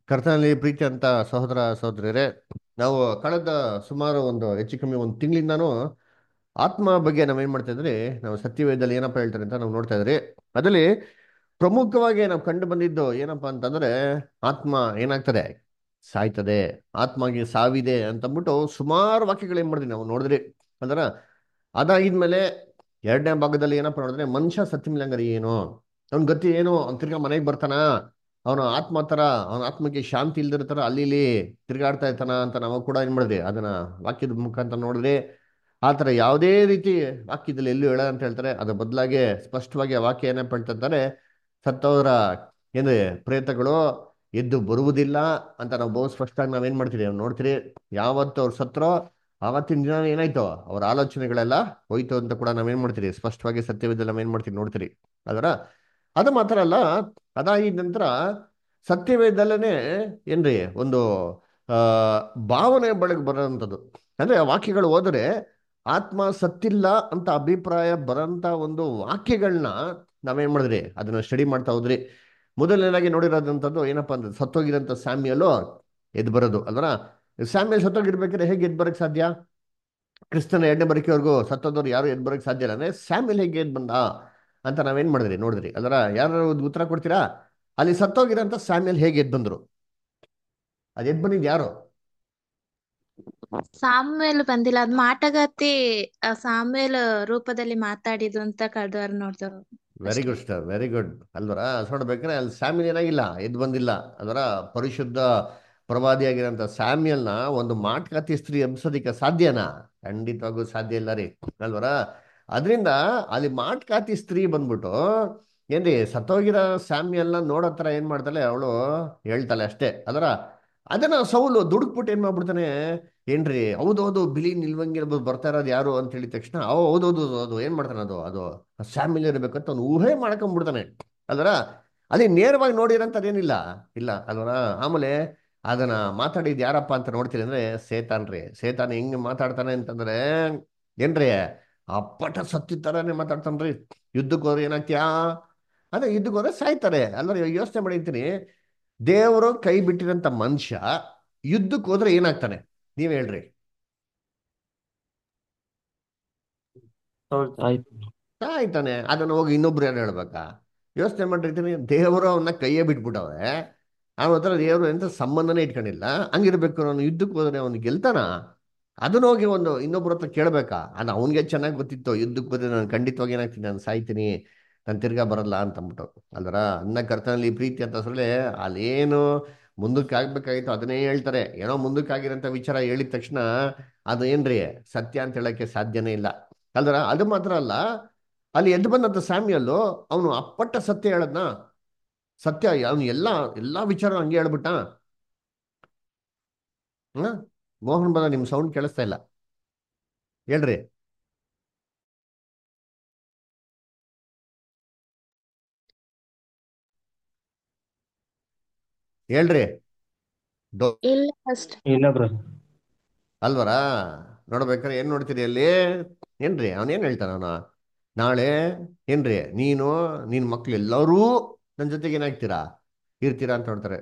ಕರ್ತನಲ್ಲಿ ಪ್ರೀತಿ ಅಂತ ಸಹೋದರ ಸಹೋದರಿಯರೇ ನಾವು ಕಳೆದ ಸುಮಾರು ಒಂದು ಹೆಚ್ಚು ಕಮ್ಮಿ ಒಂದು ತಿಂಗಳಿಂದಾನು ಆತ್ಮ ಬಗ್ಗೆ ನಾವೇನ್ ಮಾಡ್ತಾ ಇದ್ರಿ ನಾವು ಸತ್ಯವೇದದಲ್ಲಿ ಏನಪ್ಪ ಹೇಳ್ತಾರೆ ಅಂತ ನಾವು ನೋಡ್ತಾ ಇದ್ರಿ ಅದರಲ್ಲಿ ಪ್ರಮುಖವಾಗಿ ನಾವು ಕಂಡು ಬಂದಿದ್ದು ಏನಪ್ಪಾ ಅಂತಂದ್ರೆ ಆತ್ಮ ಏನಾಗ್ತದೆ ಸಾಯ್ತದೆ ಆತ್ಮಗೆ ಸಾವಿದೆ ಅಂತಂದ್ಬಿಟ್ಟು ಸುಮಾರು ವಾಕ್ಯಗಳು ಏನ್ ಮಾಡಿದ್ವಿ ನಾವು ನೋಡಿದ್ರಿ ಅದರ ಅದಾಗಿದ್ಮೇಲೆ ಎರಡನೇ ಭಾಗದಲ್ಲಿ ಏನಪ್ಪ ನೋಡಿದ್ರೆ ಮನುಷ್ಯ ಸತ್ಯಮಿಲ್ಲಂಗರಿ ಏನು ಅವ್ನ ಗತಿ ಏನು ಅವ್ನ್ ತಿರ್ಗಾ ಮನೆಗೆ ಬರ್ತಾನ ಅವನ ಆತ್ಮ ತರ ಅವನ ಆತ್ಮಕ್ಕೆ ಶಾಂತಿ ಇಲ್ದಿರ್ತಾರ ಅಲ್ಲಿ ಇಲ್ಲಿ ತಿರ್ಗಾಡ್ತಾ ಇರ್ತಾನ ಅಂತ ನಾವು ಕೂಡ ಏನ್ ಮಾಡಿದ್ವಿ ಅದನ್ನ ವಾಕ್ಯದ ಮುಖಾಂತರ ನೋಡಿದ್ರಿ ಆ ಥರ ಯಾವುದೇ ರೀತಿ ವಾಕ್ಯದಲ್ಲಿ ಎಲ್ಲೂ ಹೇಳ ಅಂತ ಹೇಳ್ತಾರೆ ಅದ್ರ ಬದಲಾಗಿ ಸ್ಪಷ್ಟವಾಗಿ ಆ ವಾಕ್ಯ ಏನಪ್ಪ ಹೇಳ್ತಾರೆ ಸತ್ತವರ ಏನ್ರಿ ಪ್ರೇತಗಳು ಎದ್ದು ಬರುವುದಿಲ್ಲ ಅಂತ ನಾವು ಬಹು ಸ್ಪಷ್ಟವಾಗಿ ನಾವೇನ್ ಮಾಡ್ತೀರಿ ನಾವು ನೋಡ್ತೀರಿ ಯಾವತ್ತು ಅವ್ರು ಸತ್ರೋ ಆವತ್ತಿನ ದಿನ ಏನಾಯ್ತು ಅವ್ರ ಆಲೋಚನೆಗಳೆಲ್ಲ ಹೋಯ್ತು ಅಂತ ಕೂಡ ನಾವೇನ್ ಮಾಡ್ತೀರಿ ಸ್ಪಷ್ಟವಾಗಿ ಸತ್ಯವಿದ್ದಲ್ಲಿ ನಾವೇನ್ ಮಾಡ್ತೀರಿ ನೋಡ್ತೀರಿ ಅದರ ಅದು ಮಾತ್ರ ಅಲ್ಲ ಅದಾಗಿದ ನಂತರ ಸತ್ಯವೇದಲ್ಲೇ ಏನ್ರಿ ಒಂದು ಆ ಭಾವನೆ ಬೆಳಗ್ಗೆ ಬರೋಂಥದ್ದು ಅಂದ್ರೆ ಆ ವಾಕ್ಯಗಳು ಹೋದರೆ ಆತ್ಮ ಸತ್ತಿಲ್ಲ ಅಂತ ಅಭಿಪ್ರಾಯ ಬರೋಂಥ ಒಂದು ವಾಕ್ಯಗಳನ್ನ ನಾವೇನ್ ಮಾಡಿದ್ರಿ ಅದನ್ನ ಸ್ಟಡಿ ಮಾಡ್ತಾ ಹೋದ್ರಿ ಮೊದಲನೇದಾಗಿ ನೋಡಿರೋದಂಥದ್ದು ಏನಪ್ಪಾ ಅಂದ್ರೆ ಸತ್ತೋಗಿರೋಂಥ ಸ್ಯಾಮಿಯಲು ಎದ್ದು ಬರೋದು ಅಲ್ವರ ಸ್ಯಾಮಿಯಲ್ ಸತ್ತೋಗಿರ್ಬೇಕಾದ್ರೆ ಹೇಗೆ ಎದ್ದು ಬರಕ್ ಸಾಧ್ಯ ಕ್ರಿಸ್ತನ ಎರಡನೇ ಬರಿಕೆವರೆಗೂ ಸತ್ತೋದವ್ರು ಯಾರು ಎದ್ದು ಬರಕ್ ಸಾಧ್ಯ ಇಲ್ಲ ಅಂದ್ರೆ ಸ್ಯಾಮಿಯಲ್ ಹೇಗೆ ಎದ್ದು ಬಂದ ಅಂತ ನಾವೇನ್ ಮಾಡಿದ್ರಿ ನೋಡಿದ್ರಿ ಅದರ ಯಾರು ಉತ್ತರ ಕೊಡ್ತೀರಾ ಅಲ್ಲಿ ಸತ್ತೋಗಿರೋಂಥ ಸ್ಯಾಮಿಯಲ್ ಹೇಗೆ ಎದ್ದು ಬಂದ್ರು ಅದು ಎದ್ದು ಬಂದಿದ್ದು ಯಾರು ಸಾಮ್ಯಲ್ ಬಂದಿಲ್ಲ ಅದ್ ಮಾಟಗಾತಿ ಆ ಸಾಮ್ಯಲ್ ರೂಪದಲ್ಲಿ ಮಾತಾಡಿದ್ದು ಅಂತ ಕಳೆದವಾರ ನೋಡ್ದವ್ರು ವೆರಿ ಅಷ್ಟೇ ಗುಡ್ ಸ್ಟಾರ್ ವೆರಿ ಗುಡ್ ಅಲ್ವರ ನೋಡ್ಬೇಕಾದ್ರೆ ಅಲ್ಲಿ ಸ್ಯಾಮಿಯಲ್ ಏನಾಗಿಲ್ಲ ಎದ್ದು ಬಂದಿಲ್ಲ ಅದರ ಪರಿಶುದ್ಧ ಪ್ರವಾದಿಯಾಗಿರೋಂಥ ಸ್ಯಾಮಿಯಲ್ನ ಒಂದು ಮಾಟ್ಕಾತಿ ಸ್ತ್ರೀ ಎಬ್ಸೋದಿಕ್ಕೆ ಸಾಧ್ಯನಾ ಖಂಡಿತವಾಗೂ ಸಾಧ್ಯ ಇಲ್ಲ ರೀ ಅಲ್ವರ ಅದರಿಂದ ಅಲ್ಲಿ ಮಾಟ್ಕಾತಿ ಸ್ತ್ರೀ ಬಂದ್ಬಿಟ್ಟು ಏನ್ರಿ ಸತ್ತೋಗಿರೋ ಸ್ಯಾಮಿಯಲ್ನ ನೋಡೋ ಥರ ಏನ್ ಮಾಡ್ತಾಳೆ ಅವಳು ಹೇಳ್ತಾಳೆ ಅಷ್ಟೇ ಅದರ ಅದನ್ನ ಸೌಲು ದುಡುಕ್ಬಿಟ್ಟು ಏನ್ ಮಾಡ್ಬಿಡ್ತಾನೆ ಏನ್ರಿ ಹೌದೌದು ಬಿಳಿ ನಿಲ್ವಂಗಿ ಬರ್ತಾ ಇರೋದು ಯಾರು ಅಂತ ಹೇಳಿದ ತಕ್ಷಣ ಅವ್ ಹೌದೌದು ಅದು ಏನ್ ಮಾಡ್ತಾನೆ ಅದು ಅದು ಸ್ಯಾಮಿಲ್ ಇರ್ಬೇಕು ಅಂತ ಅವ್ನು ಊಹೆ ಮಾಡ್ಕೊಂಡ್ಬಿಡ್ತಾನೆ ಅಲ್ವರ ಅಲ್ಲಿ ನೇರವಾಗಿ ನೋಡಿರಂತದೇನಿಲ್ಲ ಇಲ್ಲ ಅಲ್ವರ ಆಮೇಲೆ ಅದನ್ನ ಮಾತಾಡಿದ್ ಯಾರಪ್ಪ ಅಂತ ನೋಡ್ತೀರಿ ಅಂದ್ರೆ ಸೇತಾನ್ ರೀ ಸೇತಾನ್ ಹೆಂಗ್ ಮಾತಾಡ್ತಾನೆ ಅಂತಂದ್ರೆ ಏನ್ರಿ ಅಪ್ಪಟ ಸತ್ತಿ ತರಾನೇ ಮಾತಾಡ್ತಾನ್ರಿ ಯುದ್ಧಕ್ಕೆ ಹೋದ್ರೆ ಏನಾಗ್ತೀಯಾ ಅದೇ ಯುದ್ಧಕ್ಕೆ ಹೋದ್ರೆ ಸಾಯ್ತಾರೆ ಅಲ್ವರ ಇವಾಗ ಯೋಚನೆ ಮಾಡಿರ್ತೀನಿ ದೇವರು ಕೈ ಬಿಟ್ಟಿರಂತ ಮನುಷ್ಯ ಯುದ್ಧಕ್ಕೆ ಹೋದ್ರೆ ಏನಾಗ್ತಾನೆ ನೀವ್ ಹೇಳ್ರಿ ಆಯ್ತು ಸಾಯ್ತಾನೆ ಅದನ್ನ ಹೋಗಿ ಇನ್ನೊಬ್ರು ಯಾರು ಹೇಳ್ಬೇಕಾ ಯೋಚನೆ ಮಾಡಿರ್ತೀನಿ ದೇವರು ಅವನ್ನ ಕೈಯೇ ಬಿಟ್ಬಿಟ್ಟವ್ರೆ ಅವನ ಹತ್ರ ದೇವರು ಎಂತ ಸಂಬಂಧನೇ ಇಟ್ಕೊಂಡಿಲ್ಲ ಹಂಗಿರ್ಬೇಕು ಅವನು ಯುದ್ಧಕ್ಕೆ ಹೋದ್ರೆ ಅವನು ಗೆಲ್ತಾನ ಅದನ್ನ ಹೋಗಿ ಒಂದು ಇನ್ನೊಬ್ರ ಹತ್ರ ಕೇಳ್ಬೇಕಾ ಅದು ಅವನಿಗೆ ಚೆನ್ನಾಗಿ ಗೊತ್ತಿತ್ತು ಯುದ್ಧಕ್ಕೆ ಹೋದ್ರೆ ನಾನು ಖಂಡಿತವಾಗಿ ಏನಾಗ್ತೀನಿ ನಾನು ಸಾಯ್ತೀನಿ ನಾನು ತಿರ್ಗಾ ಬರಲ್ಲ ಅಂತ ಅಂದ್ಬಿಟ್ಟು ಅಲ್ವರ ಅನ್ನ ಕರ್ತನಲ್ಲಿ ಪ್ರೀತಿ ಅಂತ ಸೊಳ್ಳೆ ಅಲ್ಲೇನು ಮುಂದಕ್ಕೆ ಆಗ್ಬೇಕಾಗಿತ್ತು ಅದನ್ನೇ ಹೇಳ್ತಾರೆ ಏನೋ ಮುಂದಕ್ಕೆ ಆಗಿರೋಂಥ ವಿಚಾರ ಹೇಳಿದ ತಕ್ಷಣ ಅದು ಏನ್ರಿ ಸತ್ಯ ಅಂತ ಹೇಳಕ್ಕೆ ಸಾಧ್ಯನೇ ಇಲ್ಲ ಅಲ್ವರ ಅದು ಮಾತ್ರ ಅಲ್ಲ ಅಲ್ಲಿ ಎದ್ದು ಬಂದಂತ ಸ್ಯಾಮಿಯಲ್ಲು ಅವನು ಅಪ್ಪಟ್ಟ ಸತ್ಯ ಹೇಳದ್ನ ಸತ್ಯ ಅವನು ಎಲ್ಲ ಎಲ್ಲಾ ವಿಚಾರ ಹಂಗೆ ಹೇಳ್ಬಿಟ್ಟ ಹ ಮೋಹನ್ ಬದ ನಿಮ್ ಸೌಂಡ್ ಕೇಳಿಸ್ತಾ ಇಲ್ಲ ಹೇಳ್ರಿ ಹೇಳ್ರಿ ಡೋ ಇಲ್ಲ ಫಸ್ಟ್ ಇಲ್ಲ ಬ್ರದರ್ ಅಲ್ವರಾ ನೋಡ್ಬೇಕಾರೆ ಏನ್ ನೋಡ್ತೀರಿ ಅಲ್ಲಿ ಏನ್ರಿ ಅವನೇನ್ ಹೇಳ್ತಾನ ಅವನ ನಾಳೆ ಏನ್ರಿ ನೀನು ನಿನ್ ಮಕ್ಳು ಎಲ್ಲರೂ ನನ್ನ ಜೊತೆಗೆ ಏನಾಗ್ತೀರಾ ಇರ್ತೀರಾ ಅಂತ ನೋಡ್ತಾರೆ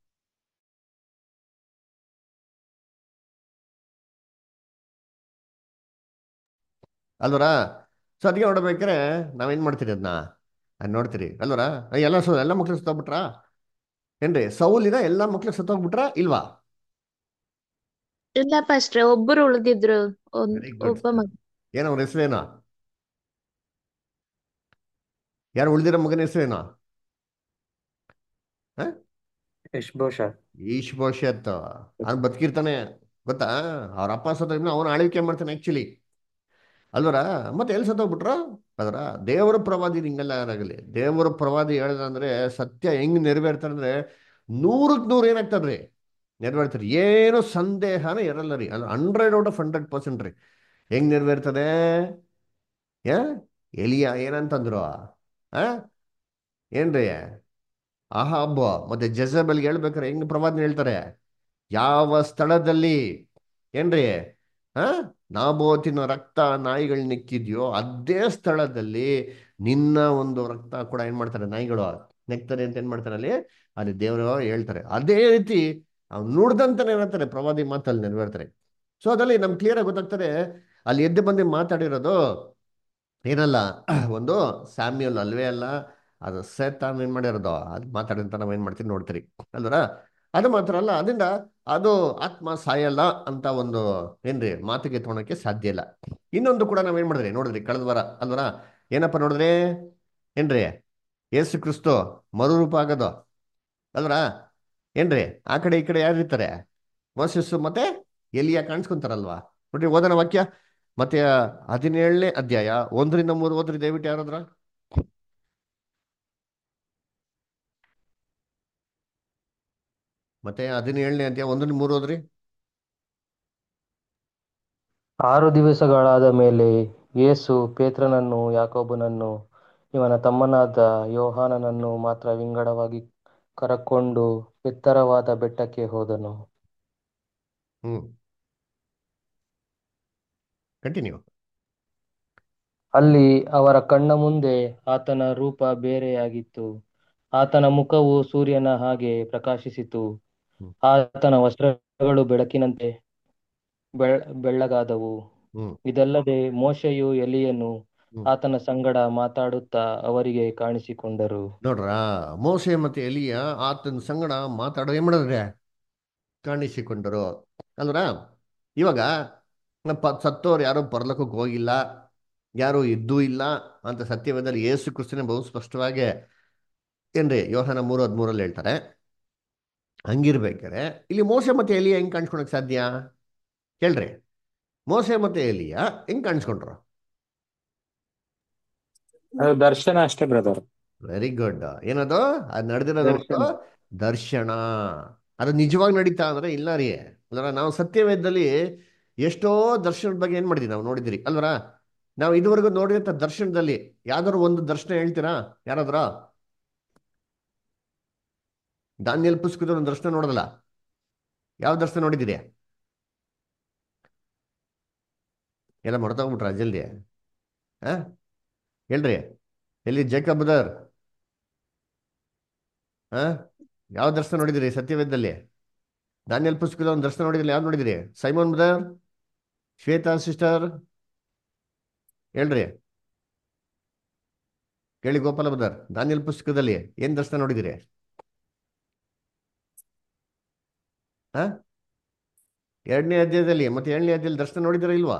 ಅಲ್ವರಾ ಸೊ ಅದಕ್ಕೆ ನೋಡ್ಬೇಕಾರೆ ನಾವೇನ್ ಮಾಡ್ತೀರಿ ಅದನ್ನ ಅದ್ ನೋಡ್ತೀರಿ ಅಲ್ವರಾ ಎಲ್ಲ ಸೊ ಎಲ್ಲ ಮಕ್ಳು ಸತ್ತೋಗ್ಬಿಟ್ರಾ ಏನ್ರಿ ಸೌಲಿನ ಎಲ್ಲ ಮಕ್ಳು ಸತ್ತೋಗ್ಬಿಟ್ರಾ ಇಲ್ವಾ ಇಲ್ಲ ಫಸ್ಟ್ ಒಬ್ಬರು ಉಳಿದಿದ್ರು ಒಂದ್ ವೆರಿ ಗುಡ್ ಒಬ್ಬ ಮಗ ಏನೋ ಅವ್ರ ಹೆಸರೇನೋ ಯಾರು ಉಳಿದಿರೋ ಮಗನ ಹೆಸರೇನೋ ಹ ಯಶ್ಬೋಷ ಈಶ್ಬೋಷತ್ ಅವ್ನು ಬದುಕಿರ್ತಾನೆ ಗೊತ್ತಾ ಅವ್ರ ಅಪ್ಪ ಸತ್ತೋಗ್ನ ಅವನು ಆಳ್ವಿಕೆ ಮಾಡ್ತಾನೆ ಆಕ್ಚುಲಿ ಅಲ್ವರ ಮತ್ತೆ ಎಲ್ಲಿ ಸತ್ತೋಗ್ಬಿಟ್ರ ಅದರ ದೇವರ ಪ್ರವಾದಿ ಹಿಂಗೆಲ್ಲ ಯಾರಾಗಲಿ ದೇವರ ಪ್ರವಾದಿ ಹೇಳ್ದಂದ್ರೆ ಸತ್ಯ ಹೆಂಗ್ ನೆರವೇರ್ತಾರೆ ಅಂದ್ರೆ ನೂರಕ್ಕೆ ನೂರು ಏನಾಗ್ತದ್ರಿ ನೆರವೇರ್ತಾರೆ ಏನು ಸಂದೇಹನೇ ಇರಲ್ಲ ರೀ ಅದು hundred out of hundred percent ರೀ ಹೆಂಗ್ ನೆರವೇರ್ತದೆ ಯಾ ಎಲಿಯ ಏನಂತಂದ್ರು ಆ ಏನ್ರಿ ಅಹಾಬ್ ಮತ್ತೆ ಜೆಜಬೆಲ್ಗೆ ಹೇಳ್ಬೇಕಾರೆ ಹೆಂಗ್ ಪ್ರವಾದನೆ ಹೇಳ್ತಾರೆ ಯಾವ ಸ್ಥಳದಲ್ಲಿ ಏನ್ರಿ ಆ ನಾಬೋತಿನ ರಕ್ತ ನಾಯಿಗಳು ನೆಕ್ಕಿದ್ಯೋ ಅದೇ ಸ್ಥಳದಲ್ಲಿ ನಿನ್ನ ಒಂದು ರಕ್ತ ಕೂಡ ಏನ್ ಮಾಡ್ತಾರೆ ನಾಯಿಗಳು ನೆಕ್ತಾರೆ ಅಂತ ಏನ್ ಮಾಡ್ತಾರೆ ಅಲ್ಲಿ ಅಲ್ಲಿ ದೇವರು ಹೇಳ್ತಾರೆ ಅದೇ ರೀತಿ ಅವ್ನು ನುಡ್ದಂತಾನೆ ಹೇಳ್ತಾರೆ ಪ್ರವಾದಿ ಮಾತಲ್ಲಿ ನೆರವೇರ್ತಾರೆ ಸೊ ಅದಲ್ಲಿ ನಮ್ಗೆ ಕ್ಲಿಯರ್ ಆಗಿ ಗೊತ್ತಾಗ್ತದೆ ಅಲ್ಲಿ ಎದ್ದು ಬಂದು ಮಾತಾಡಿರೋದು ಏನಲ್ಲ ಒಂದು ಸ್ಯಾಮ್ಯಲ್ ಅಲ್ವೇ ಅಲ್ಲ ಅದು ಸೇತಾನ್ ಏನ್ ಮಾಡಿರೋದು ಅದು ಮಾತಾಡಿದಂತ ನಾವ್ ಏನ್ ಮಾಡ್ತೀವಿ ನೋಡ್ತೀರಿ ಅಲ್ವರ ಅದು ಮಾತ್ರ ಅಲ್ಲ ಅದರಿಂದ ಅದು ಆತ್ಮ ಸಾಯಲ್ಲ ಅಂತ ಒಂದು ಏನ್ರಿ ಮಾತಿಗೆ ತೊಗೊಳಕ್ಕೆ ಸಾಧ್ಯ ಇಲ್ಲ ಇನ್ನೊಂದು ಕೂಡ ನಾವೇನ್ ಮಾಡಿದ್ರಿ ನೋಡಿದ್ರಿ ಕಳೆದ ವಾರ ಅಲ್ವರ ಏನಪ್ಪ ನೋಡಿದ್ರಿ ಏನ್ರಿ ಯೇಸು ಕ್ರಿಸ್ತು ಮರುರೂಪ ಆಗೋದು ಅಲ್ವರ ಏನ್ರಿ ಆ ಕಡೆ ಈ ಕಡೆ ಯಾರು ಇರ್ತಾರೆ ಮೋಸಸ್ಸು ಮತ್ತೆ ಎಲಿಯ ಕಾಣಿಸ್ಕೊಂತಾರಲ್ವಾ ನೋಡ್ರಿ ಓದನ ವಾಕ್ಯ ಮತ್ತೆ ಹದಿನೇಳನೇ ಅಧ್ಯಾಯ ಒಂದರಿಂದ ಮೂರು ಓದ್ರಿ ದಯವಿಟ್ಟು ಯಾರಾದ್ರ ಮತ್ತೆ ಹದಿನೇಳನೇ ಅಧ್ಯಾಯ ಒಂದರಿಂದ ಮೂರು ಓದ್ರಿ ಆರು ದಿವಸಗಳಾದ ಮೇಲೆ ಯೇಸು ಪೇತ್ರನನ್ನು ಯಾಕೋಬನನ್ನು ಇವನ ತಮ್ಮನಾದ ಯೋಹಾನನನ್ನು ಮಾತ್ರ ವಿಂಗಡವಾಗಿ ಕರಕೊಂಡು ಎತ್ತರವಾದ ಬೆಟ್ಟಕ್ಕೆ ಹೋದನು ಹ್ಮ್ ಕಂಟಿನ್ಯೂ ಅಲ್ಲಿ ಅವರ ಕಣ್ಣ ಮುಂದೆ ಆತನ ರೂಪ ಬೇರೆಯಾಗಿತ್ತು ಆತನ ಮುಖವು ಸೂರ್ಯನ ಹಾಗೆ ಪ್ರಕಾಶಿಸಿತು ಹ್ಮ್. ಆತನ ವಸ್ತ್ರಗಳು ಬೆಳಕಿನಂತೆ ಬೆಳ್ ಬೆಳ್ಳಗಾದವು ಹ್ಮ್ ಇದಲ್ಲದೆ ಮೋಶೆಯು ಎಲಿಯನು ಹ್ಮ್. ಆತನ ಸಂಗಡ ಮಾತಾಡುತ್ತಾ ಅವರಿಗೆ ಕಾಣಿಸಿಕೊಂಡರು ನೋಡ್ರ ಮೋಸೆ ಮತ್ತೆ ಎಲಿಯ ಆತನ ಸಂಗಡ ಮಾತಾಡೋ ಏನ್ ಮಾಡಿದ್ರೆ ಕಾಣಿಸಿಕೊಂಡರು ಅಲ್ವರ ಇವಾಗ ಪ ಸತ್ತೋರು ಯಾರು ಪರಲೋಕಕ್ಕೆ ಹೋಗಿಲ್ಲ ಯಾರು ಇದ್ದೂ ಇಲ್ಲ ಅಂತ ಸತ್ಯವೇದಲ್ಲಿ ಯೇಸು ಕ್ರಿಸ್ತನೇ ಬಹು ಸ್ಪಷ್ಟವಾಗಿ ಏನ್ರಿ ಯೋಹನ ಮೂರು ಹದಿಮೂರಲ್ಲಿ ಹೇಳ್ತಾರೆ ಹಂಗಿರ್ಬೇಕಾರೆ ಇಲ್ಲಿ ಮೋಸೆ ಮತ್ತೆ ಎಲಿಯ ಹೆಂಗ್ ಕಾಣಿಸ್ಕೊಳಕ್ ಸಾಧ್ಯ ಹೇಳ್ರಿ ಮೋಸೆ ಮತ್ತೆ ಎಲಿಯ ಹೆಂಗ್ ಕಾಣಿಸ್ಕೊಂಡ್ರು ಅದು ದರ್ಶನ ಅಷ್ಟೇ ಬ್ರದರ್ ವೆರಿ ಗುಡ್ ಏನದು ಅದು ನಡೆದಿರೋದು ದರ್ಶನ. ದರ್ಶನ ಅದು ನಿಜವಾಗಿ ನಡೀತಾ ಅಂದ್ರೆ ಇಲ್ಲ ರೀ ಅಲ್ವರ ನಾವು ಸತ್ಯವೇದದಲ್ಲಿ ಎಷ್ಟೋ ದರ್ಶನದ ಬಗ್ಗೆ ಏನ್ ಮಾಡಿದ್ವಿ ನಾವು ನೋಡಿದಿರಿ ಅಲ್ವರ ನಾವು ಇದುವರೆಗೂ ನೋಡಿದಂಥ ದರ್ಶನದಲ್ಲಿ ಯಾವ್ದಾದ್ರು ಒಂದು ದರ್ಶನ ಹೇಳ್ತೀರಾ ಯಾರಾದ್ರ ದಾನಿಯಲ್ ಪುಸ್ತಕದ ಒಂದು ದರ್ಶನ ನೋಡೋದಲ್ಲ ಯಾವ ದರ್ಶನ ನೋಡಿದಿರಿ ಎಲ್ಲ ಮರ್ತೋಗ್ಬಿಟ್ರ ಜಲ್ದಿ ಹಾ ಹೇಳ್ರಿ ಎಲ್ಲಿ ಜೇಕಬ್ದರ್ ಹಾ ಯಾವ ದರ್ಶನ ನೋಡಿದಿರಿ ಸತ್ಯವೇದದಲ್ಲಿ ದಾನಿಯಲ್ ಪುಸ್ತಕದ ಒಂದು ದರ್ಶನ ನೋಡಿದಿಲ್ಲ ಯಾವ್ದು ನೋಡಿದಿರಿ ಸೈಮೋನ್ ಬ್ರದರ್ ಶ್ವೇತಾ ಸಿಸ್ಟರ್ ಹೇಳ್ರಿ ಕೇಳಿ ಗೋಪಾಲ ಬ್ರದರ್ ದಾನಿಯಲ್ ಪುಸ್ತಕದಲ್ಲಿ ಏನ್ ದರ್ಶನ ನೋಡಿದಿರಿ ಹಾ ಎರಡನೇ ಅಧ್ಯಾಯದಲ್ಲಿ ಮತ್ತೆ ಏಳನೇ ಅಧ್ಯಾಯದಲ್ಲಿ ದರ್ಶನ ನೋಡಿದಿರ ಇಲ್ವಾ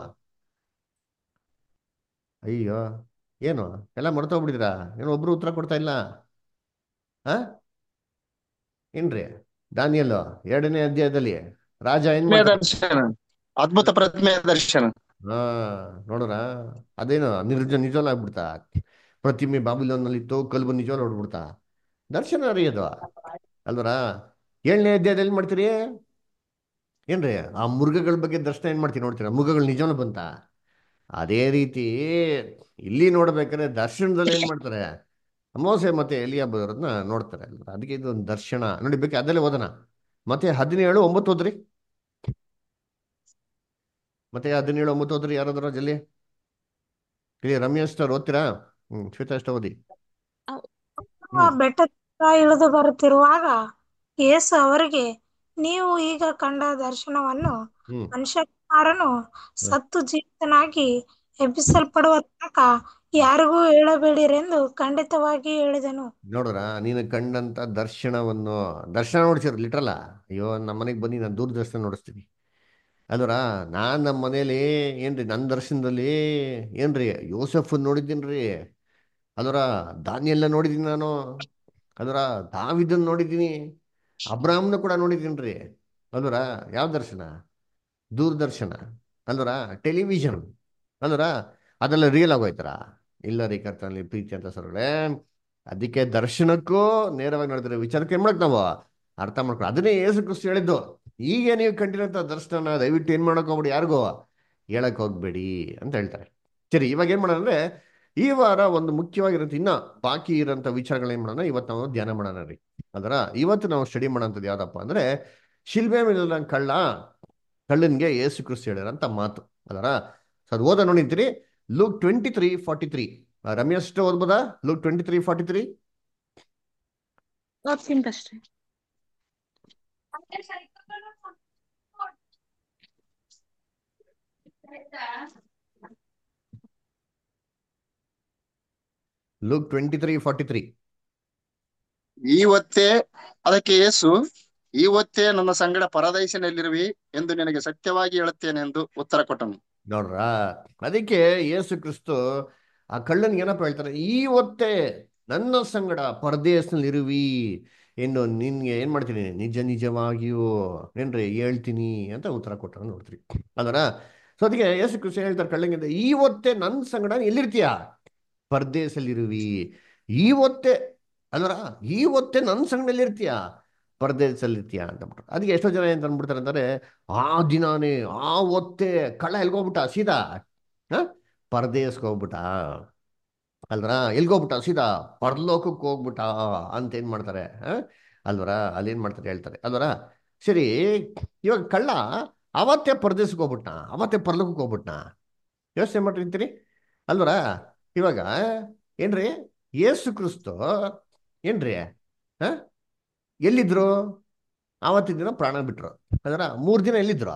ಅಯ್ಯೋ ಏನು ಎಲ್ಲ ಮರ್ತೋಗ್ಬಿಟ್ಟಿದ್ದೀರಾ ಏನು ಒಬ್ರು ಉತ್ತರ ಕೊಡ್ತಾ ಇಲ್ಲ ಹಾ ಏನ್ರಿ ದಾನಿಯಲ್ ಎರಡನೇ ಅಧ್ಯಾಯದಲ್ಲಿ ರಾಜ ಏನ್ ಪ್ರತಿಮೆ ಮಾಡ್ತಾನೆ ದರ್ಶನ ಅದ್ಭುತ ಪ್ರತಿಮೆ ದರ್ಶನ ಹಾ ನೋಡ್ರ ಅದೇನು ನಿರ್ಜ ನಿಜವಲ್ಲ ಆಗ್ಬಿಡ್ತಾ ಪ್ರತಿಮೆ ಬಾಬಿಲೋನ್ನಲ್ಲಿತ್ತು ಕಲ್ಬು ನಿಜವಲ್ಲ ಹೊಡ್ಬಿಡ್ತಾ ದರ್ಶನ ರೀ ಅದು ಅಲ್ವರ ಏಳನೇ ಅಧ್ಯಾಯದಲ್ಲಿ ಏನ್ ಮಾಡ್ತೀರಿ ಏನ್ರಿ ಆ ಮೃಗಗಳ ಬಗ್ಗೆ ದರ್ಶನ ಏನ್ ಮಾಡ್ತೀರಿ ನೋಡ್ತೀರಾ ಮೃಗಗಳು ನಿಜವಲ್ಲ ಬಂತ ಅದೇ ರೀತಿ ಇಲ್ಲಿ ನೋಡ್ಬೇಕಾದ್ರೆ ದರ್ಶನದಲ್ಲಿ ಏನ್ ಮಾಡ್ತಾರೆ ಮೋಸೆ ಮತ್ತೆ ಎಲಿಯ ಬರೋದನ್ನ ನೋಡ್ತಾರೆ ಅಲ್ವಾ ಅದಕ್ಕೆ ಇದು ಒಂದು ದರ್ಶನ ನೋಡಿ ಬೇಕು ಅದಲ್ಲೇ ಓದೋಣ ಮತ್ತೆ ಹದಿನೇಳು ಒಂಬತ್ತು ಓದ್ರಿ ಮತ್ತೆ ಹದಿನೇಳು ಒಂಬತ್ತು ಓದ್ರಿ ಯಾರಾದ್ರ ಜಲ್ಲಿ ಇಲ್ಲಿ ರಮ್ಯಾ ಸ್ಟಾರ್ ಓದ್ತೀರಾ ಹ್ಮ್ ಶ್ವೇತಾ ಅಷ್ಟ ಓದಿ ಆ ಬೆಟ್ಟದಿಂದ ಇಳಿದು ಬರುತ್ತಿರುವಾಗ ಯೇಸು ಅವರಿಗೆ ನೀವು ಈಗ ಕಂಡ ದರ್ಶನವನ್ನು ಹ್ಮ್ ಮನುಷ್ಯಕುಮಾರನು ಸತ್ತು ಜೀವಿತನಾಗಿ ಎಬ್ಬಿಸಲ್ಪಡುವ ತನಕ ಯಾರಿಗೂ ಹೇಳಬೇಡಿರೆಂದು ಖಂಡಿತವಾಗಿ ಹೇಳಿದನು ನೋಡ್ರ ನೀನು ಕಂಡಂತ ದರ್ಶನವನ್ನು ದರ್ಶನ ನೋಡ್ಸಿರ್ ಲಿಟ್ರಲ್ಲ ಅಯ್ಯೋ ನಮ್ಮ ಮನೆಗೆ ಬನ್ನಿ ನಾನು ದೂರದರ್ಶನ ನೋಡಿಸ್ತೀನಿ ಅಲ್ವರ ನಾನ್ ನಮ್ಮ ಮನೇಲಿ ಏನ್ರಿ ನನ್ನ ದರ್ಶನದಲ್ಲಿ ಏನ್ರಿ ಯೋಸಫ್ ನೋಡಿದ್ದೀನಿ ರೀ ಅದರ ದಾನಿಯೆಲ್ಲ ನೋಡಿದ್ದೀನಿ ನಾನು ಅದರ ದಾವಿದನ್ ನೋಡಿದ್ದೀನಿ ಅಬ್ರಾಮ್ನ ಕೂಡ ನೋಡಿದ್ದೀನಿ ರೀ ಅಲ್ವರ ಯಾವ ದರ್ಶನ ದೂರದರ್ಶನ ಅಲ್ವರ ಟೆಲಿವಿಷನ್ ಅಲ್ವರ ಅದೆಲ್ಲ ರಿಯಲ್ ಆಗೋಯ್ತಾರ ಇಲ್ಲ ರೀ ಕರ್ತನಲ್ಲಿ ಪ್ರೀತಿ ಅಂತ ಸರ್ಗಳೇ ಅದಕ್ಕೆ ದರ್ಶನಕ್ಕೂ ನೇರವಾಗಿ ನಡೆದಿರೋ ವಿಚಾರಕ್ಕೆ ಏನ್ ಮಾಡಕ್ ನಾವು ಅರ್ಥ ಮಾಡ್ಕೊಳ್ಳಿ ಅದನ್ನೇ ಯೇಸು ಕ್ರಿಸ್ತು ಹೇಳಿದ್ದು ಈಗ ನೀವು ಕಂಡಿರೋಂಥ ದರ್ಶನ ದಯವಿಟ್ಟು ಏನ್ ಮಾಡಕ್ ಹೋಗ್ಬೇಡಿ ಯಾರಿಗೂ ಹೇಳಕ್ ಹೋಗ್ಬೇಡಿ ಅಂತ ಹೇಳ್ತಾರೆ ಸರಿ ಇವಾಗ ಏನ್ ಮಾಡೋಣ ಅಂದ್ರೆ ಈ ವಾರ ಒಂದು ಮುಖ್ಯವಾಗಿರೋಂಥ ಇನ್ನ ಬಾಕಿ ಇರೋಂಥ ವಿಚಾರಗಳು ಏನ್ ಮಾಡೋಣ ಇವತ್ತು ನಾವು ಧ್ಯಾನ ಮಾಡೋಣ ರೀ ಅದರ ಇವತ್ತು ನಾವು ಸ್ಟಡಿ ಮಾಡೋಂಥದ್ದು ಯಾವ್ದಪ್ಪ ಅಂದ್ರೆ ಶಿಲ್ಬೆ ಮೇಲೆ ಕಳ್ಳ ಕಳ್ಳನ್ಗೆ ಯೇಸು ಕ್ರಿಸ್ತು ಹೇಳಿರೋಂಥ ಮಾತು ಅದರ ಸೊ ಅದು ಓದ ನೋಡಿರ್ತೀರಿ look twenty three forty three Ramya ಅಷ್ಟು ಓದ್ಬೋದಾ look twenty three forty three ಓದ್ತೀನಿ ಅಷ್ಟೇ look twenty three forty three ಇವತ್ತೇ ಅದಕ್ಕೆ ಯೇಸು ಇವತ್ತೇ ನನ್ನ ಸಂಗಡ ಪರದೈಸಿನಲ್ಲಿರುವಿ ಎಂದು ನಿನಗೆ ಸತ್ಯವಾಗಿ ಹೇಳುತ್ತೇನೆ ಎಂದು ಉತ್ತರ ಕೊಟ್ಟನು ನೋಡ್ರ ಅದಕ್ಕೆ ಯೇಸು ಕ್ರಿಸ್ತು ಆ ಕಳ್ಳನಿಗೆ ಏನಪ್ಪ ಹೇಳ್ತಾರೆ ಇವತ್ತೇ ನನ್ನ ಸಂಗಡ ಪರದೇಶನಲ್ಲಿ ಇರುವಿ ಇನ್ನು ನಿನ್ಗೆ ಏನ್ ಮಾಡ್ತೀನಿ ನಿಜ ನಿಜವಾಗಿಯೂ ಏನ್ರಿ ಹೇಳ್ತೀನಿ ಅಂತ ಉತ್ತರ ಕೊಟ್ಟ ನೋಡ್ತೀರಿ ಅದರ ಸೊ ಅದಕ್ಕೆ ಯೇಸು ಕ್ರಿಸ್ತು ಹೇಳ್ತಾರೆ ಕಳ್ಳನಿಗೆ ಇವತ್ತೇ ನನ್ನ ಸಂಗಡ ನೀ ಎಲ್ಲಿರ್ತೀಯ ಪರದೇಶಲ್ಲಿರುವಿ ಇವತ್ತೇ ಅಲ್ವರ ಇವತ್ತೇ ನನ್ನ ಸಂಗಡಲ್ಲಿ ಇರ್ತೀಯ ಪರದೇಶದಲ್ಲಿರ್ತೀಯ ಅಂತ ಬಿಟ್ರು ಅದಕ್ಕೆ ಎಷ್ಟೋ ಜನ ಏನು ಅಂದ್ಬಿಡ್ತಾರೆ ಅಂತಾರೆ ಆ ದಿನಾನೇ ಆ ಹೊತ್ತೇ ಕಳ್ಳ ಎಲ್ಗೋಗ್ಬಿಟ್ಟ ಸೀದಾ ಹ ಪರದೇಶಕ್ಕೆ ಹೋಗ್ಬಿಟ್ಟ ಅಲ್ವರ ಎಲ್ಗೋಗ್ಬಿಟ್ಟ ಸೀದಾ ಪರಲೋಕಕ್ಕೆ ಹೋಗ್ಬಿಟ್ಟ ಅಂತ ಏನ್ ಮಾಡ್ತಾರೆ ಹ ಅಲ್ವರ ಅಲ್ಲಿ ಏನ್ ಮಾಡ್ತಾರೆ ಹೇಳ್ತಾರೆ ಅಲ್ವರ ಸರಿ ಇವಾಗ ಕಳ್ಳ ಅವತ್ತೇ ಪರದೇಶಕ್ಕೆ ಹೋಗ್ಬಿಟ್ನ ಅವತ್ತೇ ಪರಲೋಕಕ್ಕೆ ಹೋಗ್ಬಿಟ್ನ ಯೋಚನೆ ಮಾಡಿರ್ತೀರಿ ಅಲ್ವರ ಇವಾಗ ಏನ್ರಿ ಯೇಸು ಕ್ರಿಸ್ತು ಏನ್ರಿ ಹ ಎಲ್ಲಿದ್ರು ಆವತ್ತಿನ ದಿನ ಪ್ರಾಣ ಬಿಟ್ರು ಅದರ ಮೂರ್ ದಿನ ಎಲ್ಲಿದ್ರು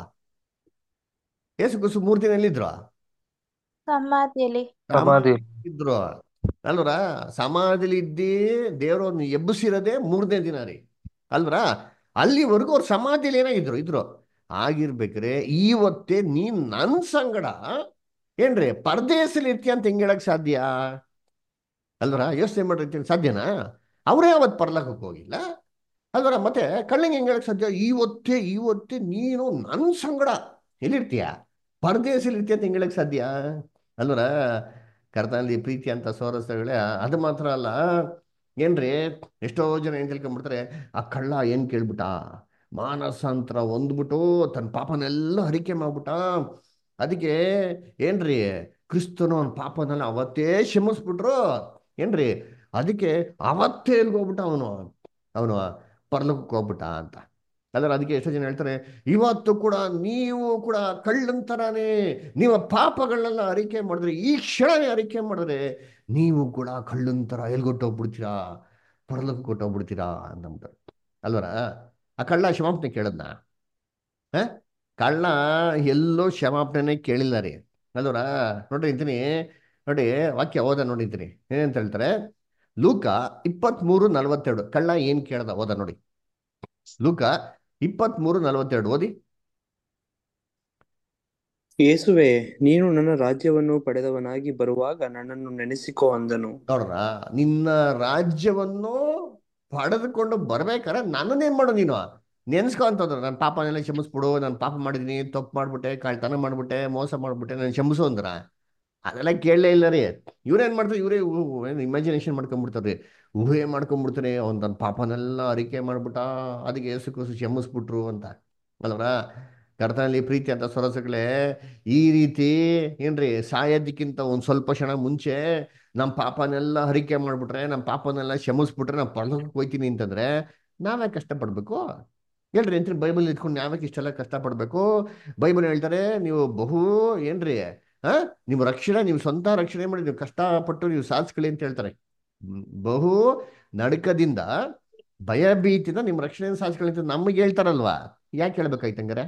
ಯೇಸು ಕ್ರಿಸ್ತು ಮೂರ್ ದಿನ ಎಲ್ಲಿದ್ರು ಸಮಾಧಿಯಲ್ಲಿ ಸಮಾಧಿ ಇದ್ರು ಅಲ್ವರ ಸಮಾಧಿಲಿ ಇದ್ದಿ ದೇವ್ರವ್ರನ್ನ ಎಬ್ಬಿಸಿರೋದೇ ಮೂರನೇ ದಿನ ರೀ ಅಲ್ವರ ಅಲ್ಲಿವರೆಗೂ ಅವ್ರ ಸಮಾಧಿಲಿ ಏನಾಗಿದ್ರು ಇದ್ರು ಆಗಿರ್ಬೇಕ್ರೆ ಇವತ್ತೇ ನೀನ್ ನನ್ ಸಂಗಡ ಏನ್ರಿ ಪರದೇಶದಲ್ಲಿ ಇರ್ತೀಯ ಅಂತ ಹೆಂಗ್ ಹೇಳಕ್ ಸಾಧ್ಯ ಅಲ್ವರ ಯೋಚನೆ ಮಾಡಿರ್ತೀನಿ ಸಾಧ್ಯನಾ ಅವರೇ ಅವತ್ತು ಪರ್ಲಕಕ್ಕೆ ಹೋಗಿಲ್ಲ ಅಲ್ವರ ಮತ್ತೆ ಕಳ್ಳಿಗೆ ಹೆಂಗ್ ಹೇಳಕ್ ಸಾಧ್ಯ ಇವತ್ತೇ ಇವತ್ತೇ ನೀನು ನನ್ ಸಂಗಡ ಎಲ್ಲಿರ್ತೀಯ ಪರದೇಶದಲ್ಲಿ ಇರ್ತೀಯ ಅಂತ ಹೆಂಗ್ ಹೇಳಕ್ ಸಾಧ್ಯ ಅಲ್ವರ ಕರ್ತನಲ್ಲಿ ಪ್ರೀತಿ ಅಂತ ಸೋರಸಗಳೇ ಅದು ಮಾತ್ರ ಅಲ್ಲ ಏನ್ರಿ ಎಷ್ಟೋ ಜನ ಏನ್ ತಿಳ್ಕೊಂಡ್ಬಿಡ್ತಾರೆ ಆ ಕಳ್ಳ ಏನ್ ಕೇಳ್ಬಿಟ್ಟ ಮಾನಸಾಂತರ ಹೊಂದ್ಬಿಟ್ಟು ತನ್ನ ಪಾಪನೆಲ್ಲ ಹರಿಕೆ ಮಾಡ್ಬಿಟ್ಟ ಅದಕ್ಕೆ ಏನ್ರಿ ಕ್ರಿಸ್ತನು ಅವನ ಪಾಪನೆಲ್ಲ ಅವತ್ತೇ ಕ್ಷಮಿಸ್ಬಿಟ್ರು ಏನ್ರಿ ಅದಕ್ಕೆ ಅವತ್ತೇ ಎಲ್ಗೋಗ್ಬಿಟ್ಟ ಅವನು ಅವನು ಪರ್ಲೋಕಕ್ಕೆ ಹೋಗ್ಬಿಟ್ಟ ಅಂತ ಅದರ ಅದಕ್ಕೆ ಎಷ್ಟೋ ಜನ ಹೇಳ್ತಾರೆ ಇವತ್ತು ಕೂಡ ನೀವು ಕೂಡ ಕಳ್ಳಂತರಾನೇ ನಿಮ್ಮ ಪಾಪಗಳನ್ನೆಲ್ಲ ಅರಿಕೆ ಮಾಡಿದ್ರೆ ಈ ಕ್ಷಣನೇ ಅರಿಕೆ ಮಾಡಿದ್ರೆ ನೀವು ಕೂಡ ಕಳ್ಳಂತರ ಎಲ್ಗೊಟ್ಟೋಗ್ಬಿಡ್ತೀರಾ ಪರಲೋಕ ಕೊಟ್ಟೋಗ್ಬಿಡ್ತೀರಾ ಅಂತಂತಾರೆ ಅಲ್ವರ ಆ ಕಳ್ಳ ಕ್ಷಮಾಪಣೆ ಕೇಳದ್ನ ಹ ಕಳ್ಳ ಎಲ್ಲೋ ಕ್ಷಮಾಪಣೆನೇ ಕೇಳಿಲ್ಲ ರೀ ಅಲ್ವರ ನೋಡ್ರಿ ಇಂತೀನಿ ನೋಡಿ ವಾಕ್ಯ ಓದ ನೋಡಿದ್ದೀನಿ ಏನಂತ ಹೇಳ್ತಾರೆ ಲೂಕ ಇಪ್ಪತ್ಮೂರು ನಲವತ್ತೆರಡು ಕಳ್ಳ ಏನ್ ಕೇಳ್ದ ಓದ ನೋಡಿ ಲೂಕ ಇಪ್ಪತ್ಮೂರು ನಲವತ್ತೆರಡು ಓದಿ ಯೇಸುವೆ ನೀನು ನನ್ನ ರಾಜ್ಯವನ್ನು ಪಡೆದವನಾಗಿ ಬರುವಾಗ ನನ್ನನ್ನು ನೆನೆಸಿಕೋ ಅಂದನು ನೋಡ್ರ ನಿನ್ನ ರಾಜ್ಯವನ್ನು ಪಡೆದುಕೊಂಡು ಬರ್ಬೇಕಾರೆ ನನ್ನನ್ನೇನ್ ಮಾಡು ನೀನು ನೆನ್ಸ್ಕೊ ಅಂತಂದ್ರು ನನ್ನ ಪಾಪನೆಲ್ಲ ಕ್ಷಮಿಸ್ಬಿಡು ನಾನು ಪಾಪ ಮಾಡಿದೀನಿ ತಪ್ಪು ಮಾಡ್ಬಿಟ್ಟೆ ಕಳ್ತನ ಮಾಡ್ಬಿಟ್ಟೆ ಮೋಸ ಮಾಡ್ಬಿಟ್ಟೆ ನಾನು ಕ್ಷಮಿಸು ಅಂದ್ರ ಅದೆಲ್ಲ ಕೇಳಲೇ ಇಲ್ಲ ರೀ ಇವ್ರೇನ್ ಮಾಡ್ತಾರೆ ಇವರೇ ಏನು ಇಮ್ಯಾಜಿನೇಷನ್ ಮಾಡ್ಕೊಂಡ್ಬಿಡ್ತಾರೆ ಊಹೆ ಮಾಡ್ಕೊಂಡ್ಬಿಡ್ತಾರೆ ಅವ್ನು ತನ್ನ ಪಾಪನೆಲ್ಲ ಅರಿಕೆ ಮಾಡ್ಬಿಟ್ಟ ಅದಕ್ಕೆ ಏಸು ಕೂಸು ಕ್ಷಮಿಸ್ಬಿಟ್ರು ಅಂತ ಅಲ್ವರ ಕರ್ತನಲ್ಲಿ ಪ್ರೀತಿ ಅಂತ ಸೊರಸಗಳೇ ಈ ರೀತಿ ಏನ್ರಿ ಸಾಯೋದಕ್ಕಿಂತ ಒಂದು ಸ್ವಲ್ಪ ಕ್ಷಣ ಮುಂಚೆ ನಮ್ಮ ಪಾಪನೆಲ್ಲ ಹರಿಕೆ ಮಾಡ್ಬಿಟ್ರೆ ನಮ್ಮ ಪಾಪನೆಲ್ಲ ಕ್ಷಮಿಸ್ಬಿಟ್ರೆ ನಾವು ಪರಲೋಕಕ್ಕೆ ಹೋಯ್ತೀನಿ ಅಂತಂದ್ರೆ ನಾವೇ ಕಷ್ಟಪಡ್ಬೇಕು ಹೇಳ್ರಿ ಎಂತ್ರಿ ಬೈಬಲ್ ಇಟ್ಕೊಂಡು ನಾವ್ಯಾಕೆ ಇಷ್ಟೆಲ್ಲ ಕಷ್ಟಪಡ್ಬೇಕು ಬೈಬಲ್ ಹೇಳ್ತಾರೆ ನೀವು ಬಹು ಏನ್ರಿ ಆ ನಿಮ್ಮ ರಕ್ಷಣೆ ನೀವು ಸ್ವಂತ ರಕ್ಷಣೆ ಮಾಡಿ ನೀವು ಕಷ್ಟಪಟ್ಟು ನೀವು ಸಾಧಿಸ್ಕೊಳ್ಳಿ ಅಂತ ಹೇಳ್ತಾರೆ ಹ್ಮ್, ಬಹು ನಡುಕದಿಂದ ಭಯಭೀತಿಯಿಂದ ನಿಮ್ಮ ರಕ್ಷಣೆ ಸಾಧಿಸ್ಕೊಳ್ಳಿ ಅಂತ ನಮಗೆ ಹೇಳ್ತಾರಲ್ವಾ ಯಾಕೆ ಹೇಳ್ಬೇಕಾಯ್ತು ಹಂಗಾರೆ